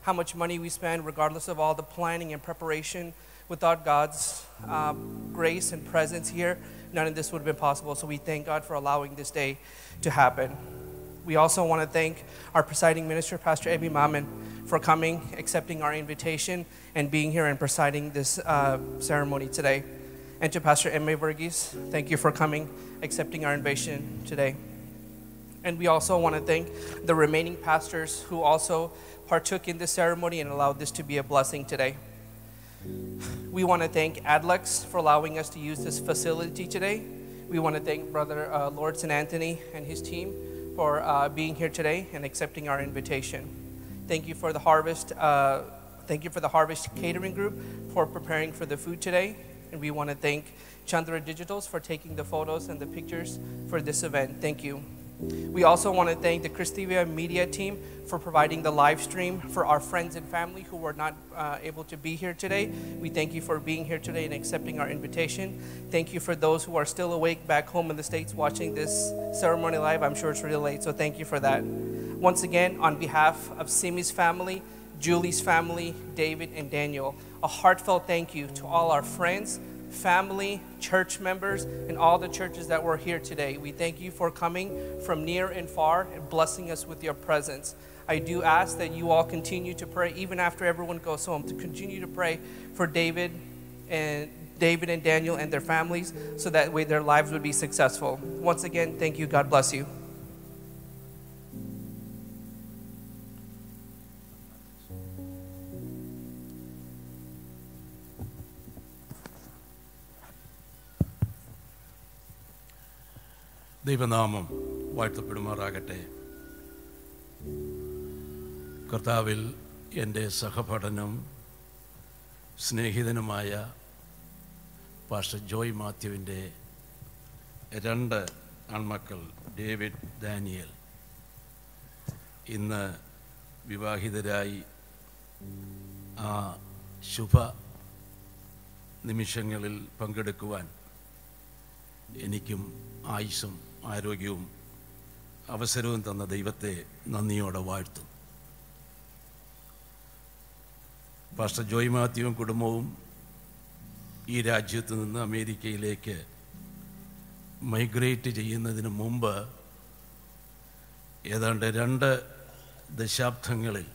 how much money we spend, regardless of all the planning and preparation. Without God's um, grace and presence here, none of this would have been possible. So we thank God for allowing this day to happen. We also want to thank our presiding minister, Pastor Ebi Mammon, for coming, accepting our invitation, and being here and presiding this uh, ceremony today. And to Pastor M.A. Verghese, thank you for coming, accepting our invitation today. And we also want to thank the remaining pastors who also partook in this ceremony and allowed this to be a blessing today. We want to thank Adlex for allowing us to use this facility today. We want to thank Brother uh, Lord St. Anthony and his team for uh, being here today and accepting our invitation. Thank you for the harvest. Uh, thank you for the harvest catering group for preparing for the food today. And we want to thank Chandra Digitals for taking the photos and the pictures for this event. Thank you. We also want to thank the Christivia media team for providing the live stream for our friends and family who were not uh, able to be here today. We thank you for being here today and accepting our invitation. Thank you for those who are still awake back home in the States watching this ceremony live. I'm sure it's really late, so thank you for that. Once again, on behalf of Simi's family, Julie's family, David, and Daniel, a heartfelt thank you to all our friends, family, church members, and all the churches that were here today. We thank you for coming from near and far and blessing us with your presence. I do ask that you all continue to pray, even after everyone goes home, to continue to pray for David and David and Daniel and their families, so that way their lives would be successful. Once again, thank you. God bless you. ദൈവനാമം വാഴ്ത്തപ്പെടുമാറാകട്ടെ കർത്താവിൽ എൻ്റെ സഹപഠനം സ്നേഹിതനുമായ pastor Joy മാത്യുവിൻ്റെ രണ്ട് ആൺമക്കൾ David Daniel ഇന്ന് വിവാഹിതരായി ആ ശുഭ നിമിഷങ്ങളിൽ പങ്കെടുക്കുവാൻ എനിക്കും ആയുസ്സും ആരോഗ്യവും അവസരവും തന്ന ദൈവത്തെ നന്ദിയോടെ വാഴ്ത്തും പാസ്റ്റർ ജോയ് മാത്യുവും കുടുംബവും ഈ രാജ്യത്ത് നിന്ന് അമേരിക്കയിലേക്ക് മൈഗ്രേറ്റ് ചെയ്യുന്നതിന് മുമ്പ് ഏതാണ്ട് രണ്ട് ദശാബ്ദങ്ങളിൽ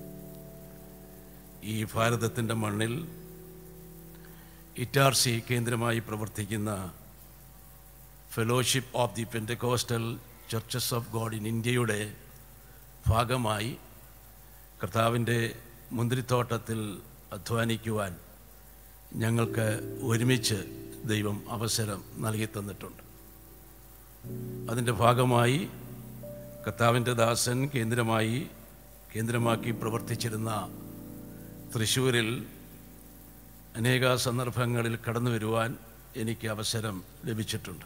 ഈ ഭാരതത്തിൻ്റെ മണ്ണിൽ ഇറ്റാർസി കേന്ദ്രമായി പ്രവർത്തിക്കുന്ന fellowship of the Pentecostal churches of God in ഇന്ത്യയുടെ ഭാഗമായി കർത്താവിൻ്റെ മുന്തിരിത്തോട്ടത്തിൽ അധ്വാനിക്കുവാൻ ഞങ്ങൾക്ക് ഒരുമിച്ച് ദൈവം അവസരം നൽകി തന്നിട്ടുണ്ട് അതിൻ്റെ ഭാഗമായി കർത്താവിൻ്റെ ദാസൻ കേന്ദ്രമായി കേന്ദ്രമാക്കി പ്രവർത്തിച്ചിരുന്ന തൃശ്ശൂരിൽ അനേക സന്ദർഭങ്ങളിൽ കടന്നു വരുവാൻ എനിക്ക് അവസരം ലഭിച്ചിട്ടുണ്ട്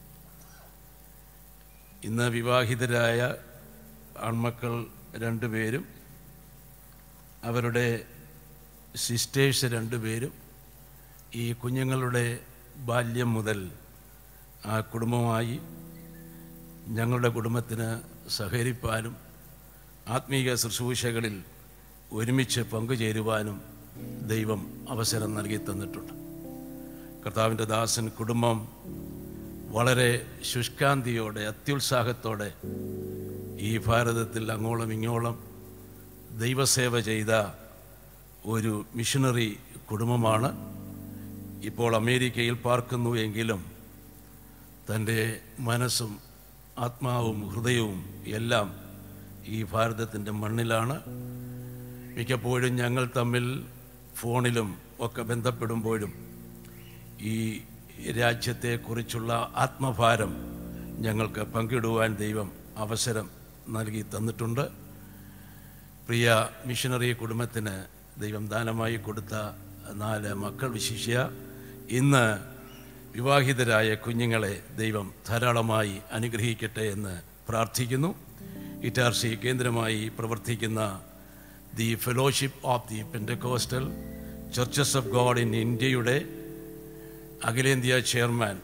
ഇന്ന് വിവാഹിതരായ ആൺമക്കൾ രണ്ടുപേരും അവരുടെ സിസ്റ്റേഴ്സ് രണ്ടുപേരും ഈ കുഞ്ഞുങ്ങളുടെ ബാല്യം മുതൽ ആ കുടുംബമായി ഞങ്ങളുടെ കുടുംബത്തിന് സഹകരിപ്പാനും ആത്മീയ ശുശ്രൂഷകളിൽ ഒരുമിച്ച് പങ്കുചേരുവാനും ദൈവം അവസരം നൽകി തന്നിട്ടുണ്ട് കർത്താവിൻ്റെ ദാസൻ കുടുംബം വളരെ ശുഷ്കാന്തിയോടെ അത്യുത്സാഹത്തോടെ ഈ ഭാരതത്തിൽ അങ്ങോളം ഇങ്ങോളം ദൈവസേവ ചെയ്ത ഒരു മിഷണറി കുടുംബമാണ് ഇപ്പോൾ അമേരിക്കയിൽ പാർക്കുന്നു എങ്കിലും തൻ്റെ മനസ്സും ആത്മാവും ഹൃദയവും എല്ലാം ഈ ഭാരതത്തിൻ്റെ മണ്ണിലാണ് മിക്കപ്പോഴും ഞങ്ങൾ തമ്മിൽ ഫോണിലും ഒക്കെ ബന്ധപ്പെടുമ്പോഴും ഈ രാജ്യത്തെക്കുറിച്ചുള്ള ആത്മഭാരം ഞങ്ങൾക്ക് പങ്കിടുവാൻ ദൈവം അവസരം നൽകി തന്നിട്ടുണ്ട് പ്രിയ മിഷണറി കുടുംബത്തിന് ദൈവം ദാനമായി കൊടുത്ത നാല് മക്കൾ വിശിഷ്യ ഇന്ന് വിവാഹിതരായ കുഞ്ഞുങ്ങളെ ദൈവം ധാരാളമായി അനുഗ്രഹിക്കട്ടെ എന്ന് പ്രാർത്ഥിക്കുന്നു ഇറ്റാർസി കേന്ദ്രമായി പ്രവർത്തിക്കുന്ന the fellowship of the Pentecostal churches of God in ഇന്ത്യയുടെ അഖിലേന്ത്യാ ചെയർമാൻ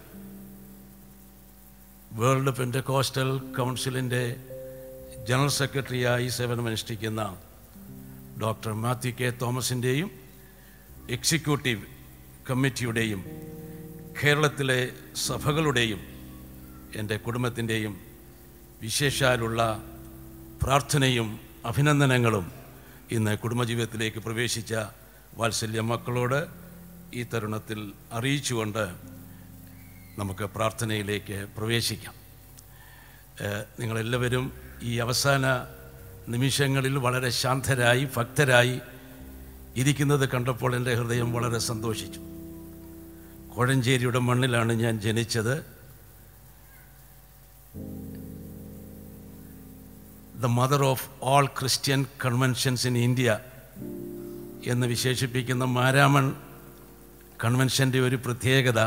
വേൾഡ് പെൻറ്റകോസ്റ്റൽ കൗൺസിലിൻ്റെ ജനറൽ സെക്രട്ടറിയായി സേവനമനുഷ്ഠിക്കുന്ന ഡോക്ടർ മാത്യു കെ തോമസിൻ്റെയും എക്സിക്യൂട്ടീവ് കമ്മിറ്റിയുടെയും കേരളത്തിലെ സഭകളുടെയും എൻ്റെ കുടുംബത്തിൻ്റെയും വിശേഷാലുള്ള പ്രാർത്ഥനയും അഭിനന്ദനങ്ങളും ഇന്ന് കുടുംബജീവിതത്തിലേക്ക് പ്രവേശിച്ച വാത്സല്യ മക്കളോട് ഈ തരുണത്തിൽ അറിയിച്ചുകൊണ്ട് നമുക്ക് പ്രാർത്ഥനയിലേക്ക് പ്രവേശിക്കാം ഏഹ് നിങ്ങളെല്ലാവരും ഈ അവസാന നിമിഷങ്ങളിൽ വളരെ ശാന്തരായി ഭക്തരായി ഇരിക്കുന്നത് കണ്ടപ്പോൾ എൻ്റെ ഹൃദയം വളരെ സന്തോഷിച്ചു കോഴഞ്ചേരിയുടെ മണ്ണിലാണ് ഞാൻ ജനിച്ചത് the mother of all Christian conventions in India എന്ന് വിശേഷിപ്പിക്കുന്ന മാരാമൺ കൺവെൻഷൻ്റെ ഒരു പ്രത്യേകത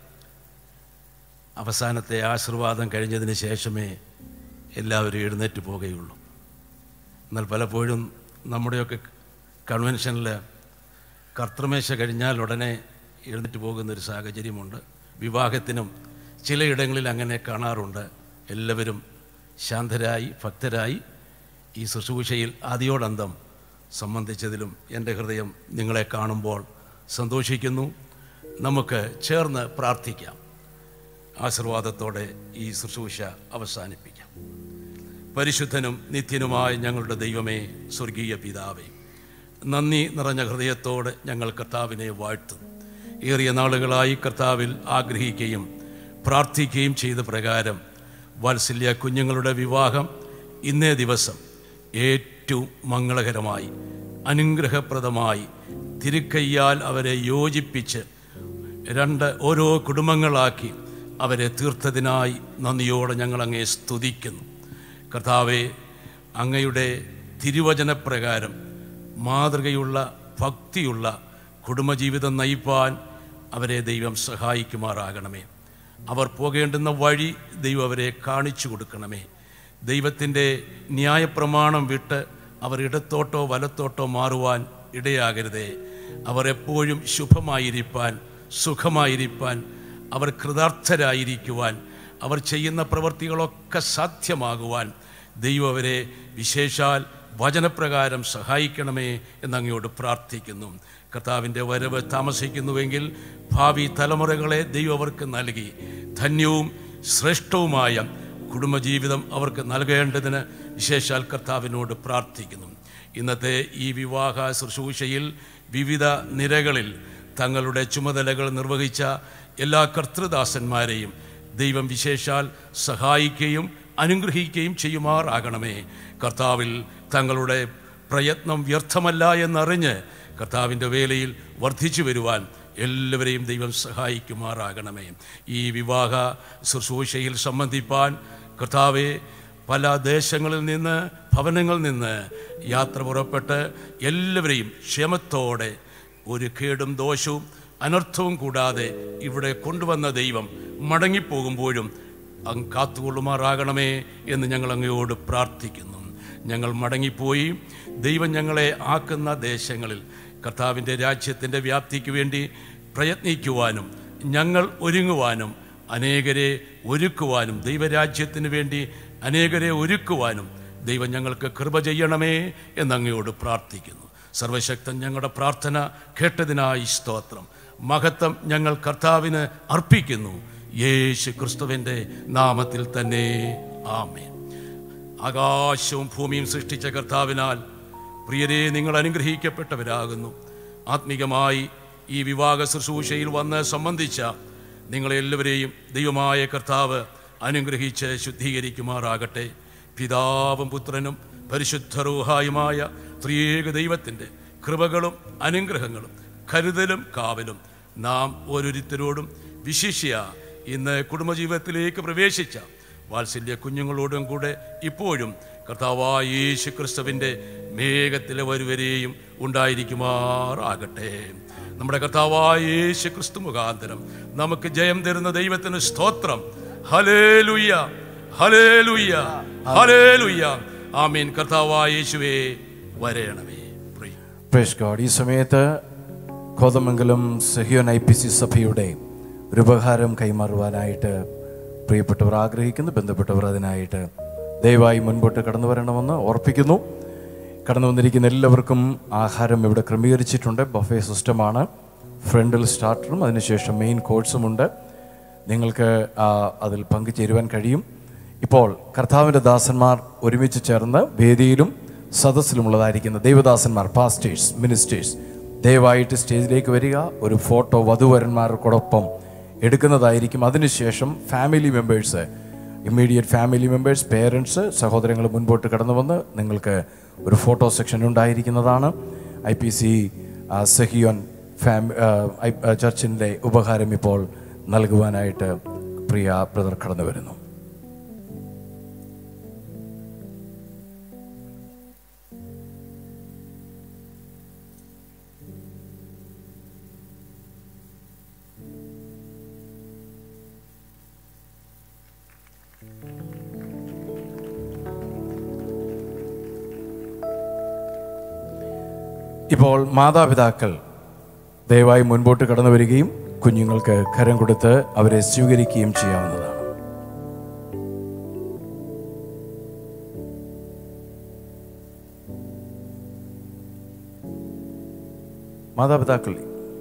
അവസാനത്തെ ആശീർവാദം കഴിഞ്ഞതിന് ശേഷമേ എല്ലാവരും എഴുന്നേറ്റ് പോകുകയുള്ളൂ എന്നാൽ പലപ്പോഴും നമ്മുടെയൊക്കെ കൺവെൻഷനിൽ കർത്തൃമേശ കഴിഞ്ഞാൽ ഉടനെ എഴുന്നേറ്റ് പോകുന്നൊരു സാഹചര്യമുണ്ട് വിവാഹത്തിനും ചിലയിടങ്ങളിൽ അങ്ങനെ കാണാറുണ്ട് എല്ലാവരും ശാന്തരായി ഭക്തരായി ഈ ശുശ്രൂഷയിൽ ആദ്യോടന്തം സംബന്ധിച്ചതിലും എൻ്റെ ഹൃദയം നിങ്ങളെ കാണുമ്പോൾ സന്തോഷിക്കുന്നു നമുക്ക് ചേർന്ന് പ്രാർത്ഥിക്കാം ആശീർവാദത്തോടെ ഈ ശുശ്രൂഷ അവസാനിപ്പിക്കാം പരിശുദ്ധനും നിത്യനുമായ ഞങ്ങളുടെ ദൈവമേ സ്വർഗീയ പിതാവേ നന്ദി നിറഞ്ഞ ഹൃദയത്തോടെ ഞങ്ങൾ കർത്താവിനെ വാഴ്ത്തും ഏറിയ നാളുകളായി കർത്താവിൽ ആഗ്രഹിക്കുകയും പ്രാർത്ഥിക്കുകയും ചെയ്ത പ്രകാരം വാത്സല്യ കുഞ്ഞുങ്ങളുടെ വിവാഹം ഇന്നേ ദിവസം ഏറ്റവും മംഗളകരമായി അനുഗ്രഹപ്രദമായി തിരുക്കയ്യാൽ അവരെ യോജിപ്പിച്ച് രണ്ട് ഓരോ കുടുംബങ്ങളാക്കി അവരെ തീർത്തതിനായി നന്ദിയോടെ ഞങ്ങൾ അങ്ങേ സ്തുതിക്കുന്നു കർത്താവെ അങ്ങയുടെ തിരുവചനപ്രകാരം മാതൃകയുള്ള ഭക്തിയുള്ള കുടുംബജീവിതം നയിപ്പാൻ അവരെ ദൈവം സഹായിക്കുമാറാകണമേ അവർ പോകേണ്ടുന്ന വഴി ദൈവം അവരെ കാണിച്ചു കൊടുക്കണമേ ദൈവത്തിൻ്റെ ന്യായപ്രമാണം വിട്ട് അവർ ഇടത്തോട്ടോ വലത്തോട്ടോ മാറുവാൻ ഇടയാകരുതേ അവർ എപ്പോഴും ശുഭമായിരിക്കാൻ സുഖമായിരിക്കാൻ അവർ കൃതാർത്ഥരായിരിക്കുവാൻ അവർ ചെയ്യുന്ന പ്രവൃത്തികളൊക്കെ സാധ്യമാകുവാൻ ദൈവം അവരെ വിശേഷാൽ വചനപ്രകാരം സഹായിക്കണമേ എന്നങ്ങയോട് പ്രാർത്ഥിക്കുന്നു കർത്താവിൻ്റെ വരവ് താമസിക്കുന്നുവെങ്കിൽ ഭാവി തലമുറകളെ ദൈവം അവർക്ക് നൽകി ധന്യവും ശ്രേഷ്ഠവുമായ കുടുംബജീവിതം അവർക്ക് നൽകേണ്ടതിന് വിശേഷാൽ കർത്താവിനോട് പ്രാർത്ഥിക്കുന്നു ഇന്നത്തെ ഈ വിവാഹ ശുശ്രൂഷയിൽ വിവിധ നിരകളിൽ തങ്ങളുടെ ചുമതലകൾ നിർവഹിച്ച എല്ലാ കർത്തൃദാസന്മാരെയും ദൈവം വിശേഷാൽ സഹായിക്കുകയും അനുഗ്രഹിക്കുകയും ചെയ്യുമാറാകണമേ കർത്താവിൽ തങ്ങളുടെ പ്രയത്നം വ്യർത്ഥമല്ല എന്നറിഞ്ഞ് കർത്താവിൻ്റെ വേലയിൽ വർദ്ധിച്ചു വരുവാൻ എല്ലാവരെയും ദൈവം സഹായിക്കുമാറാകണമേ ഈ വിവാഹ ശുശ്രൂഷയിൽ സംബന്ധിപ്പാൻ കർത്താവെ പല ദേശങ്ങളിൽ നിന്ന് ഭവനങ്ങളിൽ നിന്ന് യാത്ര പുറപ്പെട്ട് എല്ലാവരെയും ക്ഷേമത്തോടെ ഒരു കേടും ദോഷവും അനർത്ഥവും കൂടാതെ ഇവിടെ കൊണ്ടുവന്ന ദൈവം മടങ്ങിപ്പോകുമ്പോഴും അങ്ങ് കാത്തുകൊള്ളുമാറാകണമേ എന്ന് ഞങ്ങൾ അങ്ങയോട് പ്രാർത്ഥിക്കുന്നു ഞങ്ങൾ മടങ്ങിപ്പോയി ദൈവം ഞങ്ങളെ ആക്കുന്ന ദേശങ്ങളിൽ കർത്താവിൻ്റെ രാജ്യത്തിൻ്റെ വ്യാപ്തിക്ക് വേണ്ടി പ്രയത്നിക്കുവാനും ഞങ്ങൾ ഒരുങ്ങുവാനും അനേകരെ ഒരുക്കുവാനും ദൈവരാജ്യത്തിന് വേണ്ടി അനേകരെ ഒരുക്കുവാനും ദൈവം ഞങ്ങൾക്ക് കൃപ ചെയ്യണമേ എന്നങ്ങയോട് പ്രാർത്ഥിക്കുന്നു സർവശക്തൻ ഞങ്ങളുടെ പ്രാർത്ഥന കേട്ടതിനായി സ്തോത്രം മഹത്വം ഞങ്ങൾ കർത്താവിന് അർപ്പിക്കുന്നു യേശു ക്രിസ്തുവിൻ്റെ നാമത്തിൽ തന്നെ ആമേൻ ആകാശവും ഭൂമിയും സൃഷ്ടിച്ച കർത്താവിനാൽ പ്രിയരെ നിങ്ങൾ അനുഗ്രഹിക്കപ്പെട്ടവരാകുന്നു ആത്മീകമായി ഈ വിവാഹ ശുശ്രൂഷയിൽ വന്ന് സംബന്ധിച്ച നിങ്ങളെല്ലാവരെയും ദൈവമായ കർത്താവ് അനുഗ്രഹിച്ച് ശുദ്ധീകരിക്കുമാറാകട്ടെ പിതാവും പുത്രനും പരിശുദ്ധ റൂഹായുമായ ത്രിയേക ദൈവത്തിൻ്റെ കൃപകളും അനുഗ്രഹങ്ങളും കരുതലും കാവലും നാം ഓരോരുത്തരോടും വിശിഷ്യ ഇന്ന് കുടുംബജീവിതത്തിലേക്ക് പ്രവേശിച്ച വാത്സല്യ കുഞ്ഞുങ്ങളോടും കൂടെ ഇപ്പോഴും കർത്താവായ യേശു ക്രിസ്തുവിൻ്റെ മേഘത്തിലെ വരുവരെയും ഉണ്ടായിരിക്കുമാറാകട്ടെ നമ്മുടെ കർത്താവായ യേശു ക്രിസ്തു മുഖാന്തരം നമുക്ക് ജയം തരുന്ന ദൈവത്തിന് സ്തോത്രം ഹലേലുയ്യ ഹലേലുയ്യ ഹലേലുയ്യ ആമീൻ കർത്താവായ യേശുവേ വരയണമേ പ്രേഷ് ഗോഡ് ഈ സമയത്ത് Kothamangalam Zion I P C സഭയുടെ ഒരു ഉപഹാരം കൈമാറുവാനായിട്ട് പ്രിയപ്പെട്ടവർ ആഗ്രഹിക്കുന്നു ബന്ധപ്പെട്ടവർ അതിനായിട്ട് ദയവായി മുൻപോട്ട് കടന്നു വരണമെന്ന് ഓർപ്പിക്കുന്നു കടന്നു വന്നിരിക്കുന്ന എല്ലാവർക്കും ആഹാരം ഇവിടെ ക്രമീകരിച്ചിട്ടുണ്ട് ബഫേ സിസ്റ്റമാണ് ഫ്രണ്ടിൽ സ്റ്റാർട്ടറും അതിനുശേഷം മെയിൻ കോഴ്സുമുണ്ട് നിങ്ങൾക്ക് ആ, അതിൽ പങ്കുചേരുവാൻ കഴിയും ഇപ്പോൾ കർത്താവിൻ്റെ ദാസന്മാർ ഒരുമിച്ച് ചേർന്ന് വേദിയിലും സദസ്സിലുമുള്ളതായിരിക്കുന്ന ദൈവദാസന്മാർ പാസ്റ്റേഴ്സ് മിനിസ്റ്റേഴ്സ് ദയവായിട്ട് സ്റ്റേജിലേക്ക് വരിക ഒരു ഫോട്ടോ വധുവരന്മാർക്കൊടൊപ്പം എടുക്കുന്നതായിരിക്കും അതിനുശേഷം family members immediate family members parents സഹോദരങ്ങൾ മുൻപോട്ട് കടന്നു വന്ന് നിങ്ങൾക്ക് ഒരു ഫോട്ടോ സെക്ഷൻ ഉണ്ടായിരിക്കുന്നതാണ് ഐ പി സി സഹിയോൻ ഫാം ചർച്ചിൻ്റെ ഉപഹാരം ഇപ്പോൾ നൽകുവാനായിട്ട് പ്രിയ ബ്രദർ കടന്നു വരുന്നു ഇപ്പോൾ മാതാപിതാക്കൾ ദയവായി മുൻപോട്ട് കടന്നു വരികയും കുഞ്ഞുങ്ങൾക്ക് കരം കൊടുത്ത് അവരെ സ്വീകരിക്കുകയും ചെയ്യാവുന്നതാണ് മാതാപിതാക്കൾ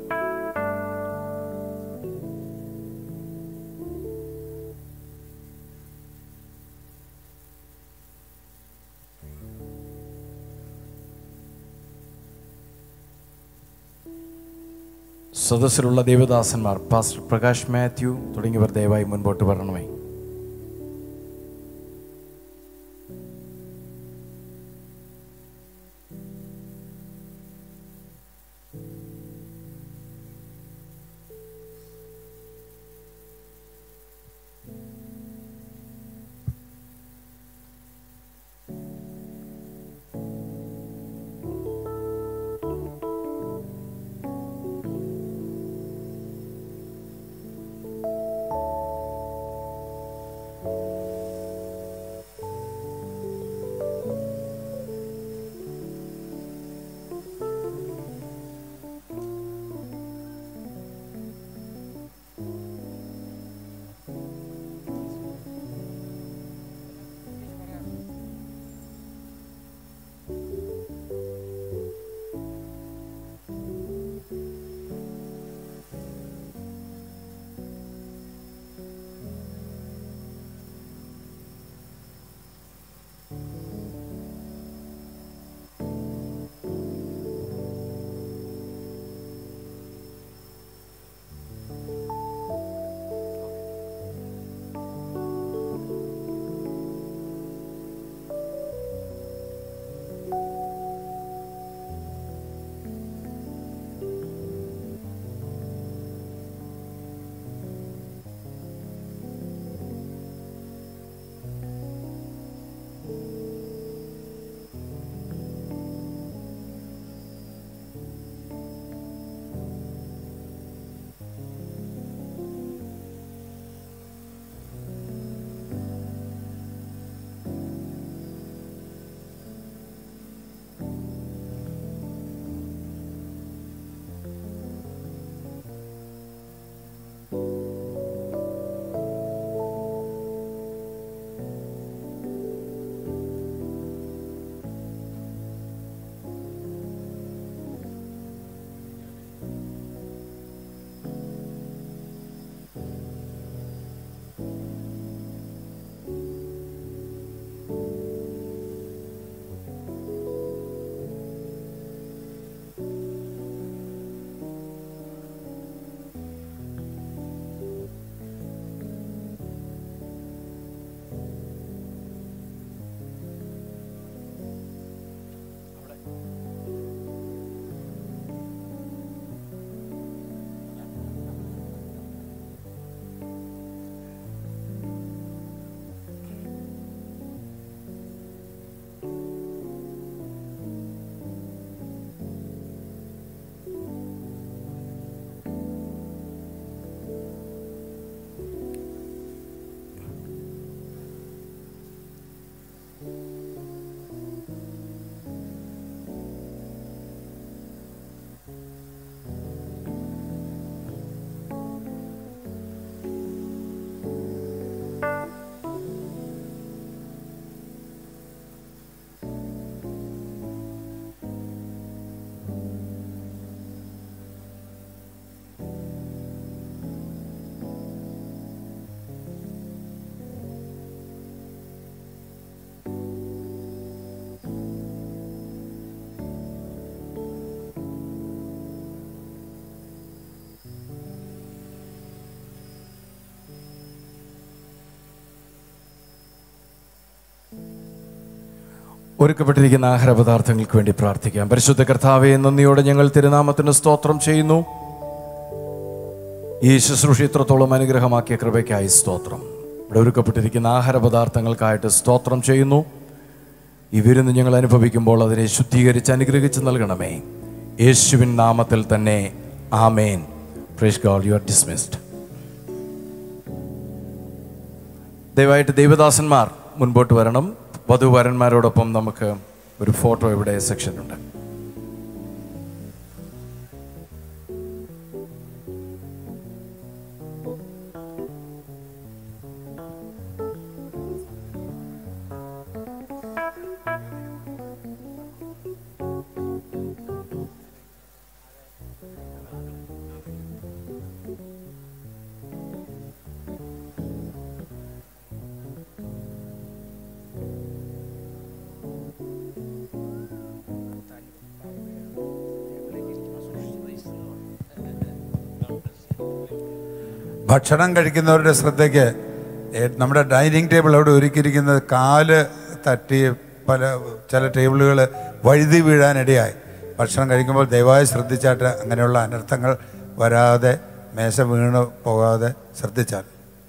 സദസ്സിലുള്ള ദേവദാസന്മാർ പാസ്റ്റർ പ്രകാശ് മാത്യു തുടങ്ങിയവർ ദയവായി മുൻപോട്ട് വരണമേ ഒരുക്കപ്പെട്ടിരിക്കുന്ന ആഹാരപദാർത്ഥങ്ങൾക്ക് വേണ്ടി പ്രാർത്ഥിക്കാം പരിശുദ്ധ കർത്താവെ നന്ദിയോടെ ഞങ്ങൾ തിരുനാമത്തിന് സ്തോത്രം ചെയ്യുന്നു ഈ ശുശ്രൂഷ ഇത്രത്തോളം അനുഗ്രഹമാക്കിയ കൃപയ്ക്കായി സ്തോത്രം ഇവിടെ ഒരുക്കപ്പെട്ടിരിക്കുന്ന ആഹാരപദാർത്ഥങ്ങൾക്കായിട്ട് സ്തോത്രം ചെയ്യുന്നു ഈ വിരുന്ന് ഞങ്ങൾ അനുഭവിക്കുമ്പോൾ അതിനെ ശുദ്ധീകരിച്ച് അനുഗ്രഹിച്ച് നൽകണമേ യേശുവിൻ നാമത്തിൽ തന്നെ ആമേൻ praise God you are dismissed ദയവായിട്ട് ദൈവദാസന്മാർ മുൻപോട്ട് വരണം വധുവരന്മാരോടൊപ്പം നമുക്ക് ഒരു ഫോട്ടോ ഇവിടെ സെക്ഷനുണ്ട് ഭക്ഷണം കഴിക്കുന്നവരുടെ ശ്രദ്ധയ്ക്ക് ഏ- നമ്മുടെ ഡൈനിങ് ടേബിൾ അവിടെ ഒരുക്കിയിരിക്കുന്നത് കാല് തട്ടി പല ചില ടേബിളുകൾ വഴുതി വീഴാനിടയായി ഭക്ഷണം കഴിക്കുമ്പോൾ ദയവായി ശ്രദ്ധിച്ചാട്ട് അങ്ങനെയുള്ള അനർത്ഥങ്ങൾ വരാതെ മേശ വീണ് പോകാതെ ശ്രദ്ധിച്ചാൽ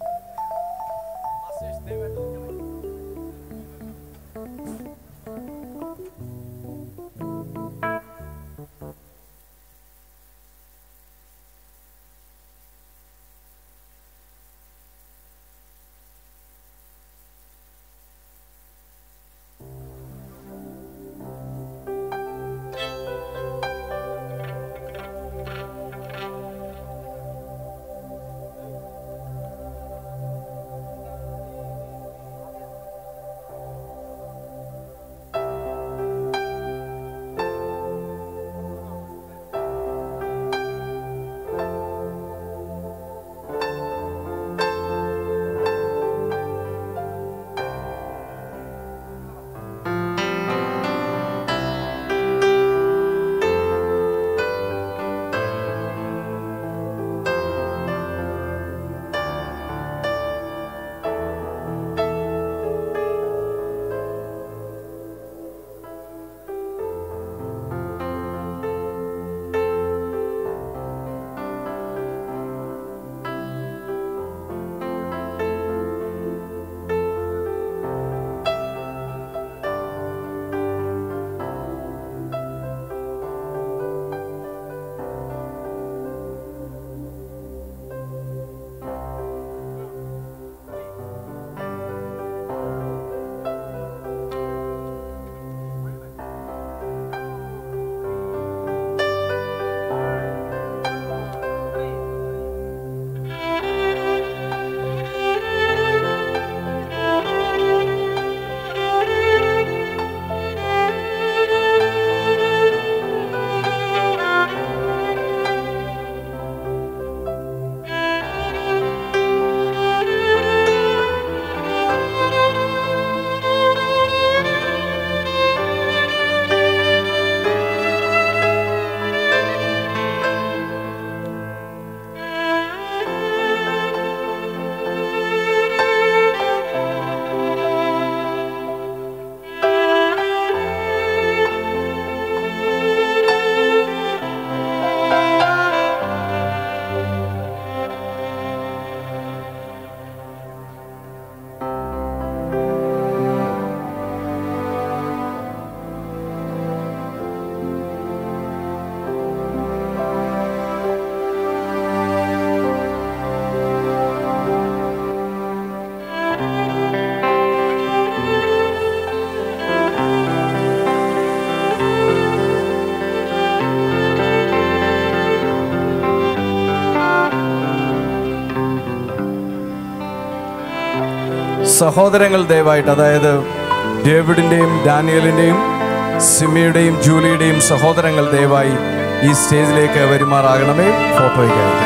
സഹോദരങ്ങൾ ദയവായിട്ട് അതായത് ഡേവിഡിൻ്റെയും ഡാനിയലിൻ്റെയും സിമിയുടെയും ജൂലിയുടെയും സഹോദരങ്ങൾ ദയവായി ഈ സ്റ്റേജിലേക്ക് വരുമാറാകണമേ ഫോട്ടോയ്ക്കായിട്ട്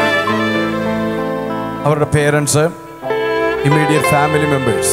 അവരുടെ പേരൻസ് ഇമ്മീഡിയറ്റ് ഫാമിലി മെമ്പേഴ്സ്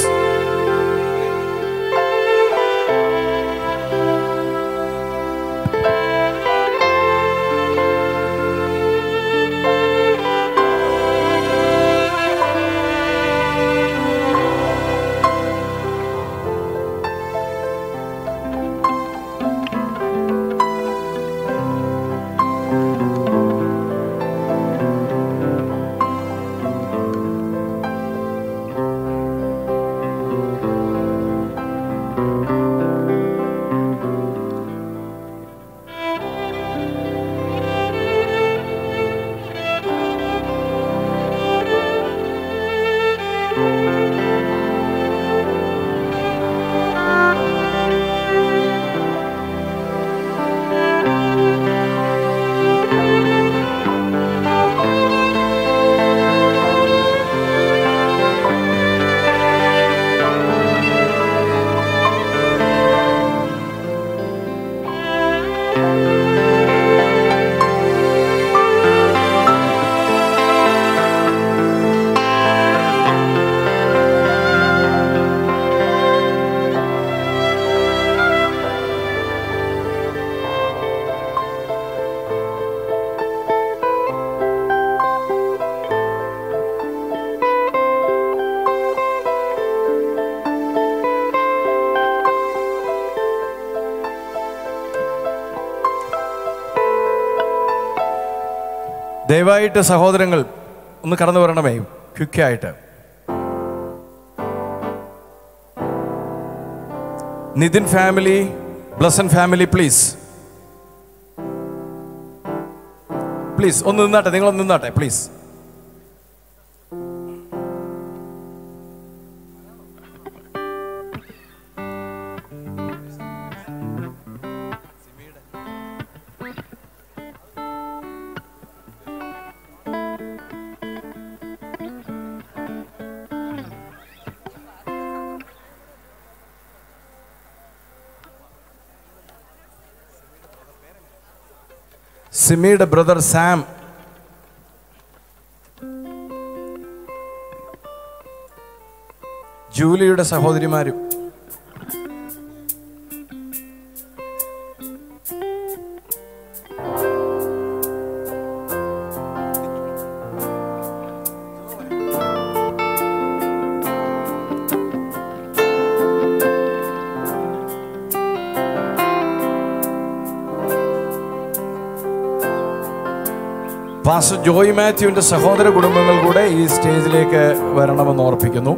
ദയവായിട്ട് സഹോദരങ്ങൾ ഒന്ന് കടന്നു വരണമേ ക്വിക്കായിട്ട് Nithin family Blessen family please please ഒന്ന് നിന്നാട്ടെ നിങ്ങളൊന്ന് നിന്നാട്ടെ പ്ലീസ് സിമിയുടെ ബ്രദർ സാം ജൂലിയുടെ സഹോദരിമാരും പാസ്റ്റർ ജോയ് മാത്യുവിന്റെ സഹോദര കുടുംബങ്ങൾ കൂടെ ഈ സ്റ്റേജിലേക്ക് വരണമെന്ന് ഓർപ്പിക്കുന്നു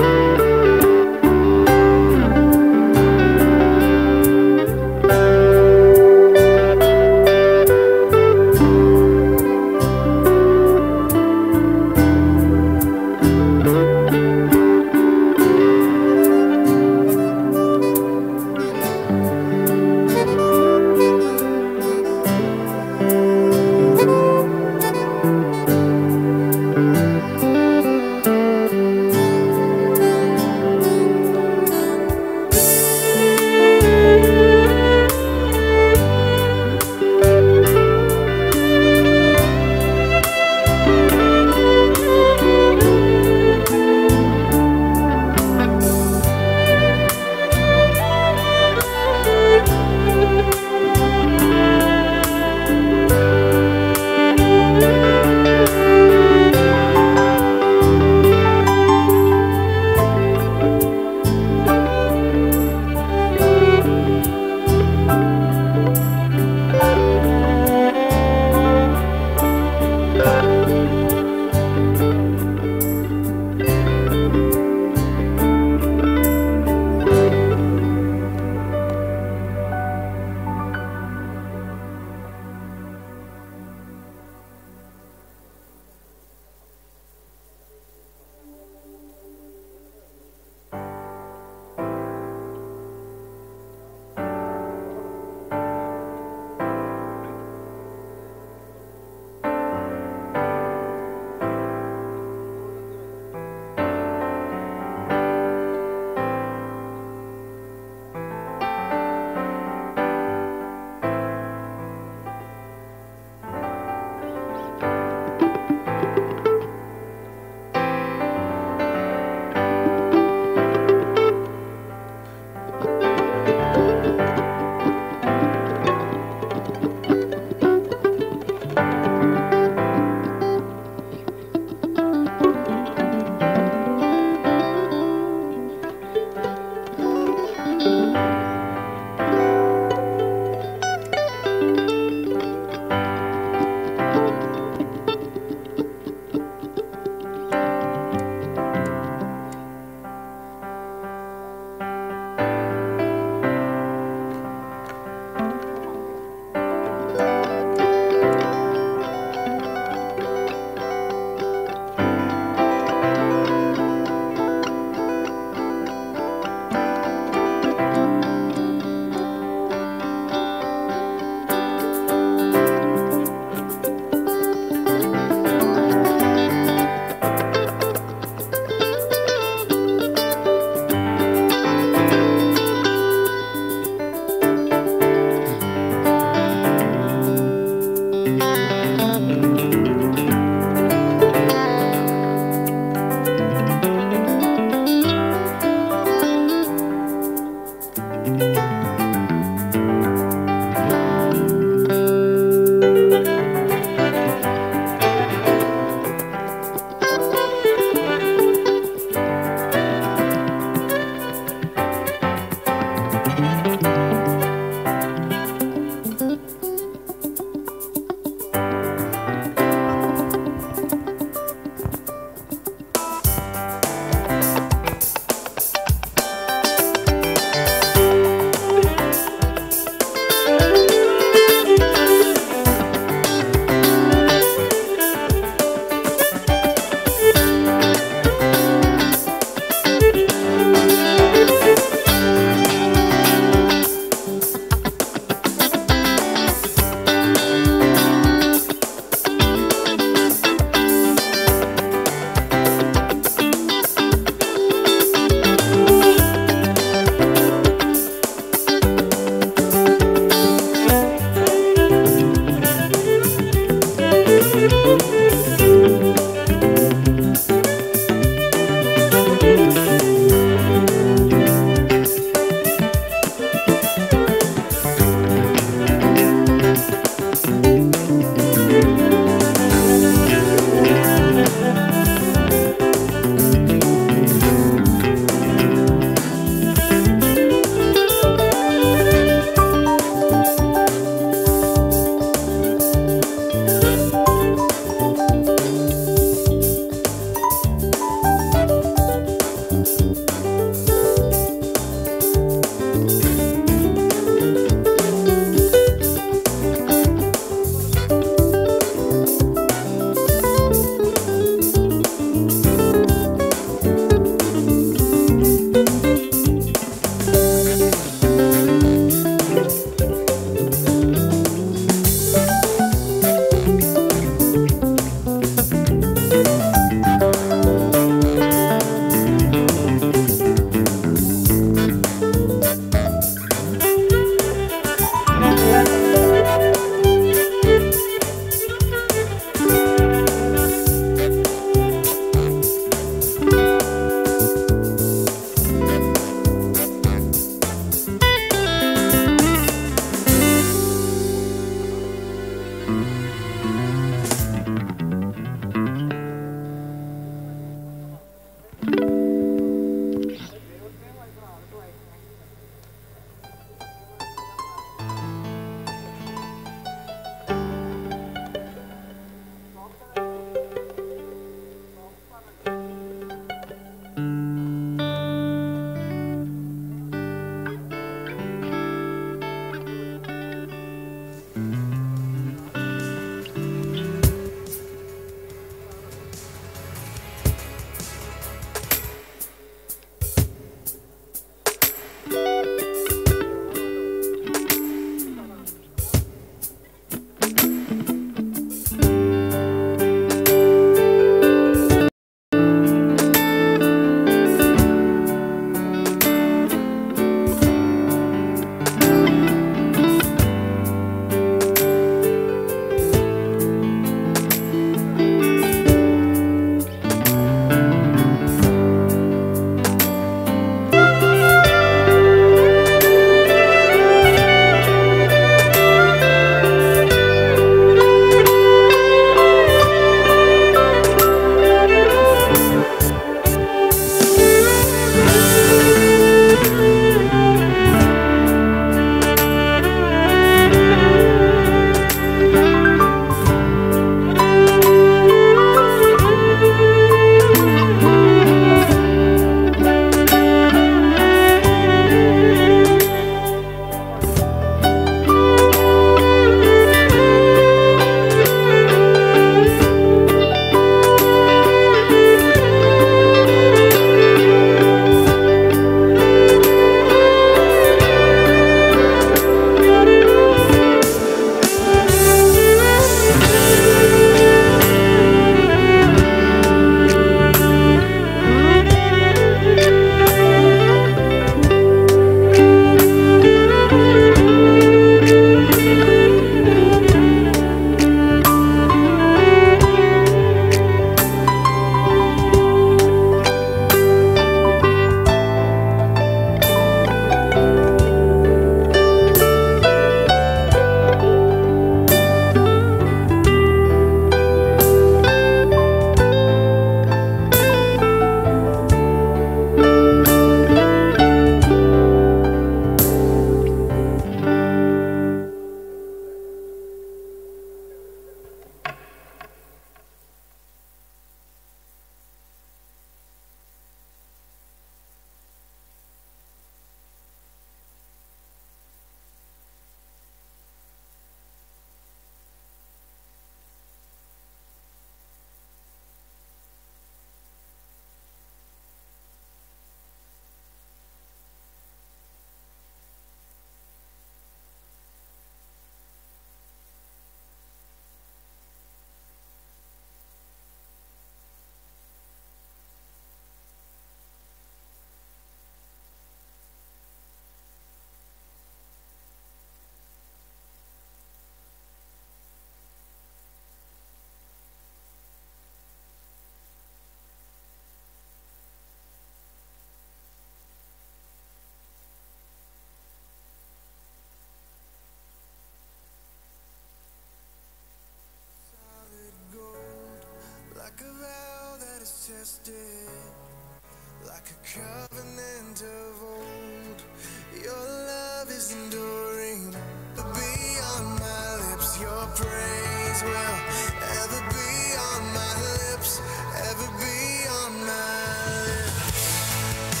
promised it like a covenant of old. Your love is enduring beyond my lips. Your praise will ever be on my lips, ever be on my lips.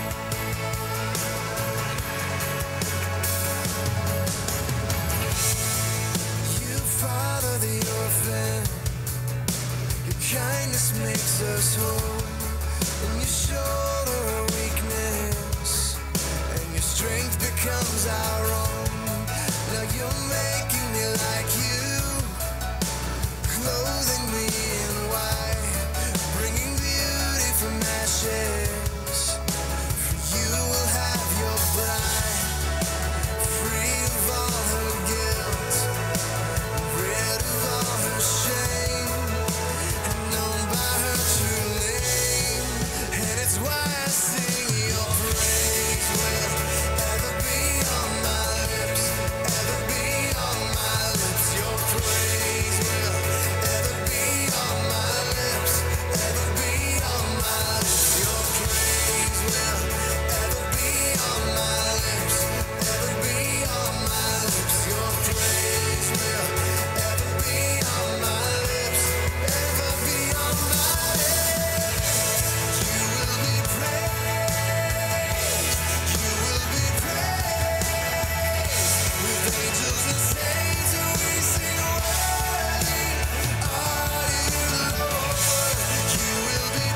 You father the orphan. Your kindness makes us whole. And you shoulder our weakness. And your strength becomes our own. Now you're making me like you. Clothing me in white. Bringing beauty from ashes. For you will have your bride. Free of all her guilt. Rid of all her shame. And known by her true name. And it's why I sing your praise will ever be on my lips. Ever be on my lips. Your praise will ever be on my lips. Ever be on my lips. Your praise will ever be on my lips. Ever be on my lips. Your praise will ever be on my lips. Ever be on my lips. You will be praised. You will be praised. With angels and saints we sing worthy are you, Lord. You will be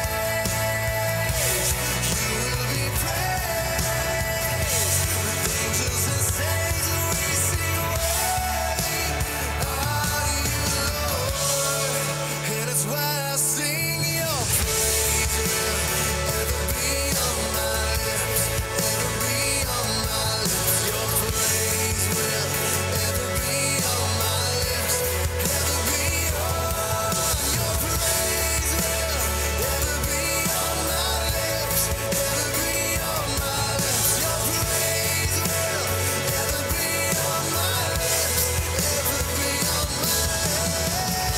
praised. You will be praised. With angels and saints we sing worthy are you, Lord. And it's why I sing your praise will ever be on my lips, ever be on my lips. Your praise will ever be on my lips, ever be on. Your praise will ever be on my lips, ever be on my lips. Your praise will ever be on my lips, ever be on my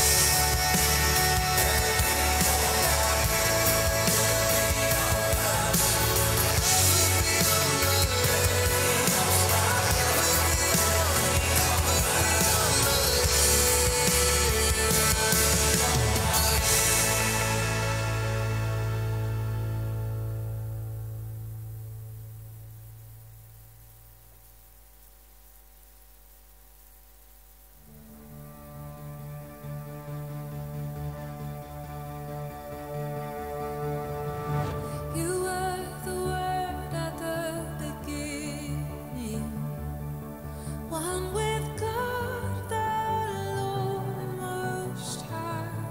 You were the word at the beginning, one with God the Lord Most High.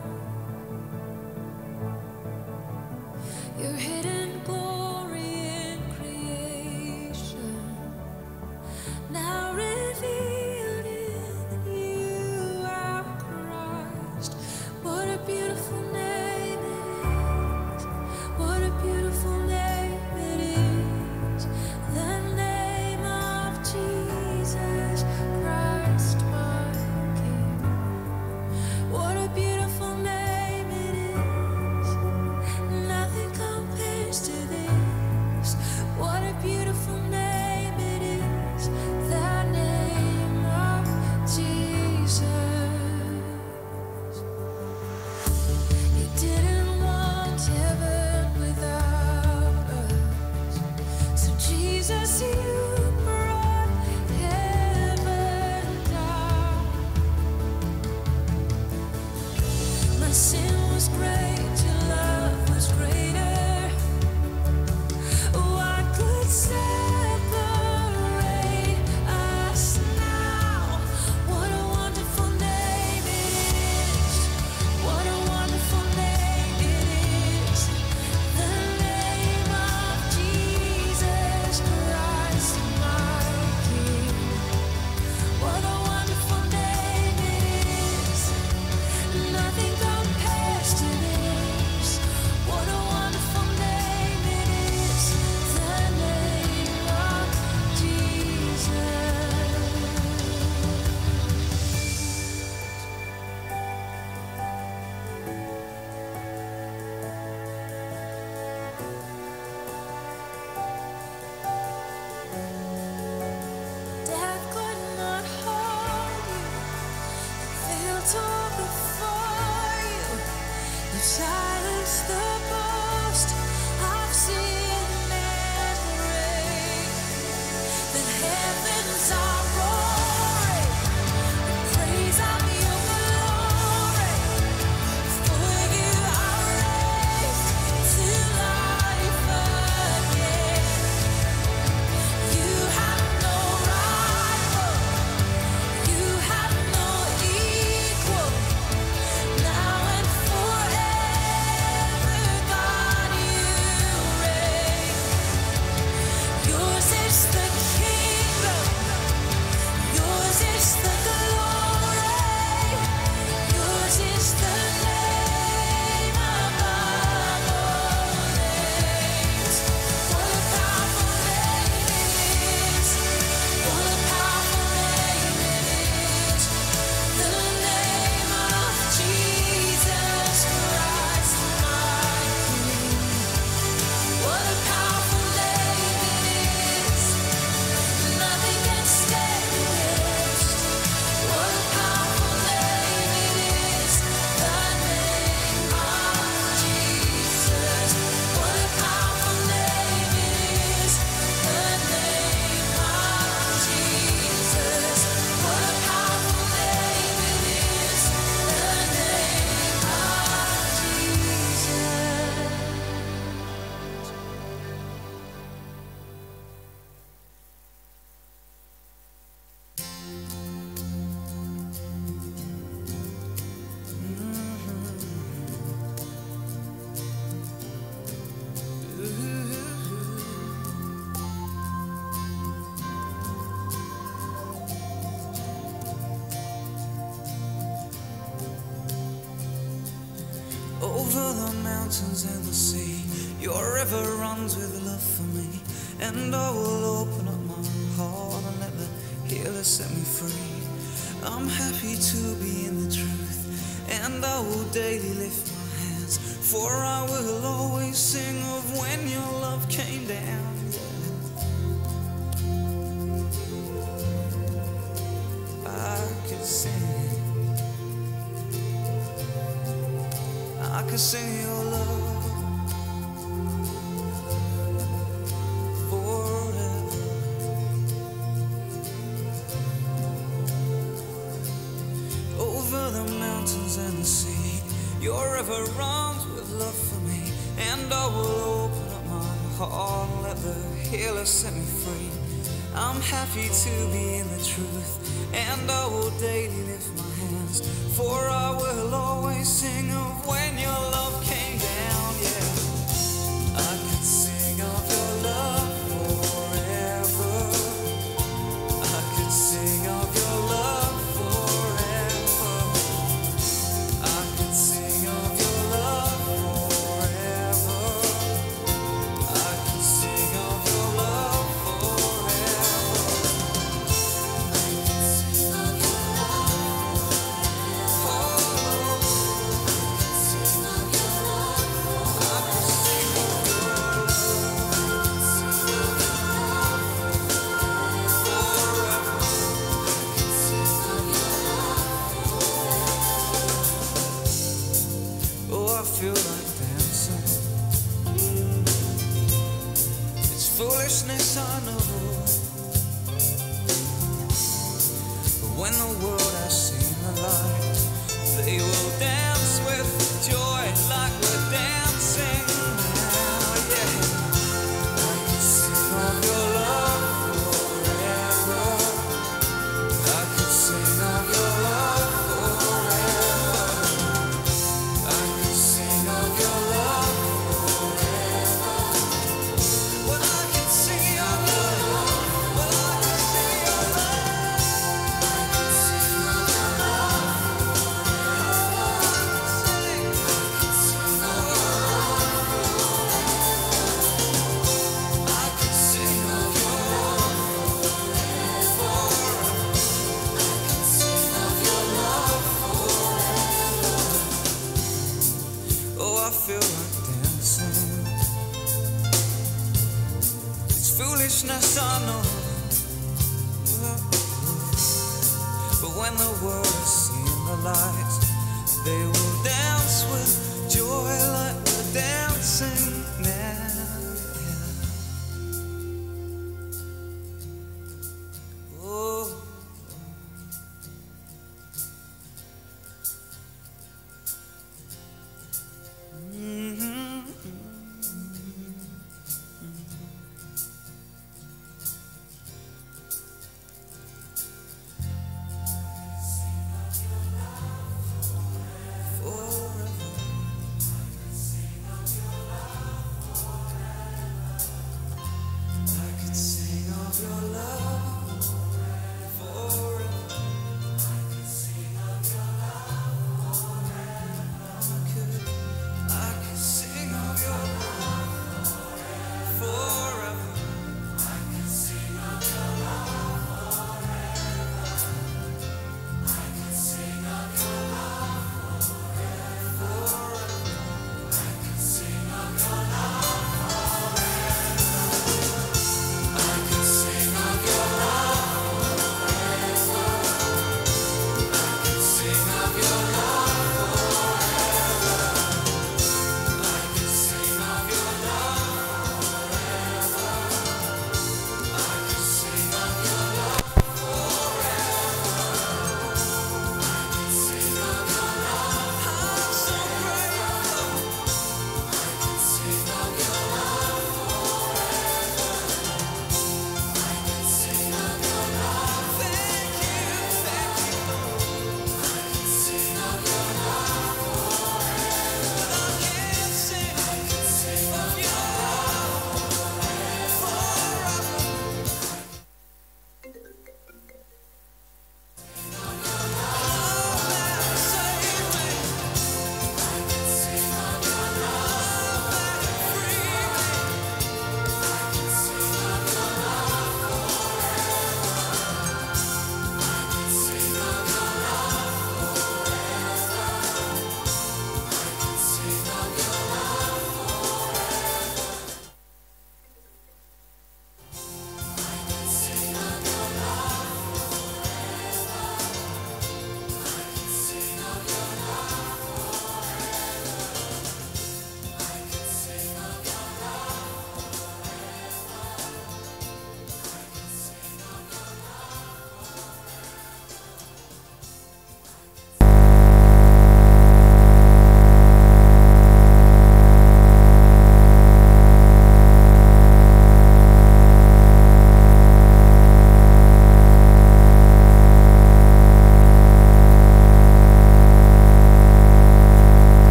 Your hidden glory in creation, now revealed in you, our Christ. What a beautiful name it is! What a beautiful name it is, the name of Jesus Christ, my King. What a beautiful name it is, nothing compares to this. What a beautiful name it is, the name of Jesus. You didn't want heaven without us. So Jesus, you brought heaven down. My sin was great, your love was greater. What could separate us now? What a wonderful name it is. What a wonderful name it is. The name of Jesus Christ, my King. What a wonderful name it is. Nothing compares to this. Over the mountains and the sea, your river runs with love for me. And I will open up my heart and let the healer set me free. I'm happy to be in the truth, and I will daily lift my hands. For I will always sing of when your love came down. I could sing. I could sing your love forever. Over the mountains and the sea, your river runs with love for me, and I will open up my heart and let the healer set me free. I'm happy to be in the truth, and I will daily lift my hands, for I will always sing of when your love came down. Yeah, I could sing of your love forever. I could sing of your love forever. I could sing of your love forever. I could sing of your love Oh, I feel like dancing. It's foolishness, I know. But when the world has seen the light, they will dance with joy like we're dancing now. Yeah. I can sing of your love forever. I could sing of your love forever. I could sing of your love forever. Well, I could sing of your love. Well, I could sing of your love. I could sing of your love forever. Sing. I could sing of your love forever. I could sing of your love forever. I could sing of your love forever. Oh, I feel like dancing. It's foolishness, I know. But when the world has seen the light, they will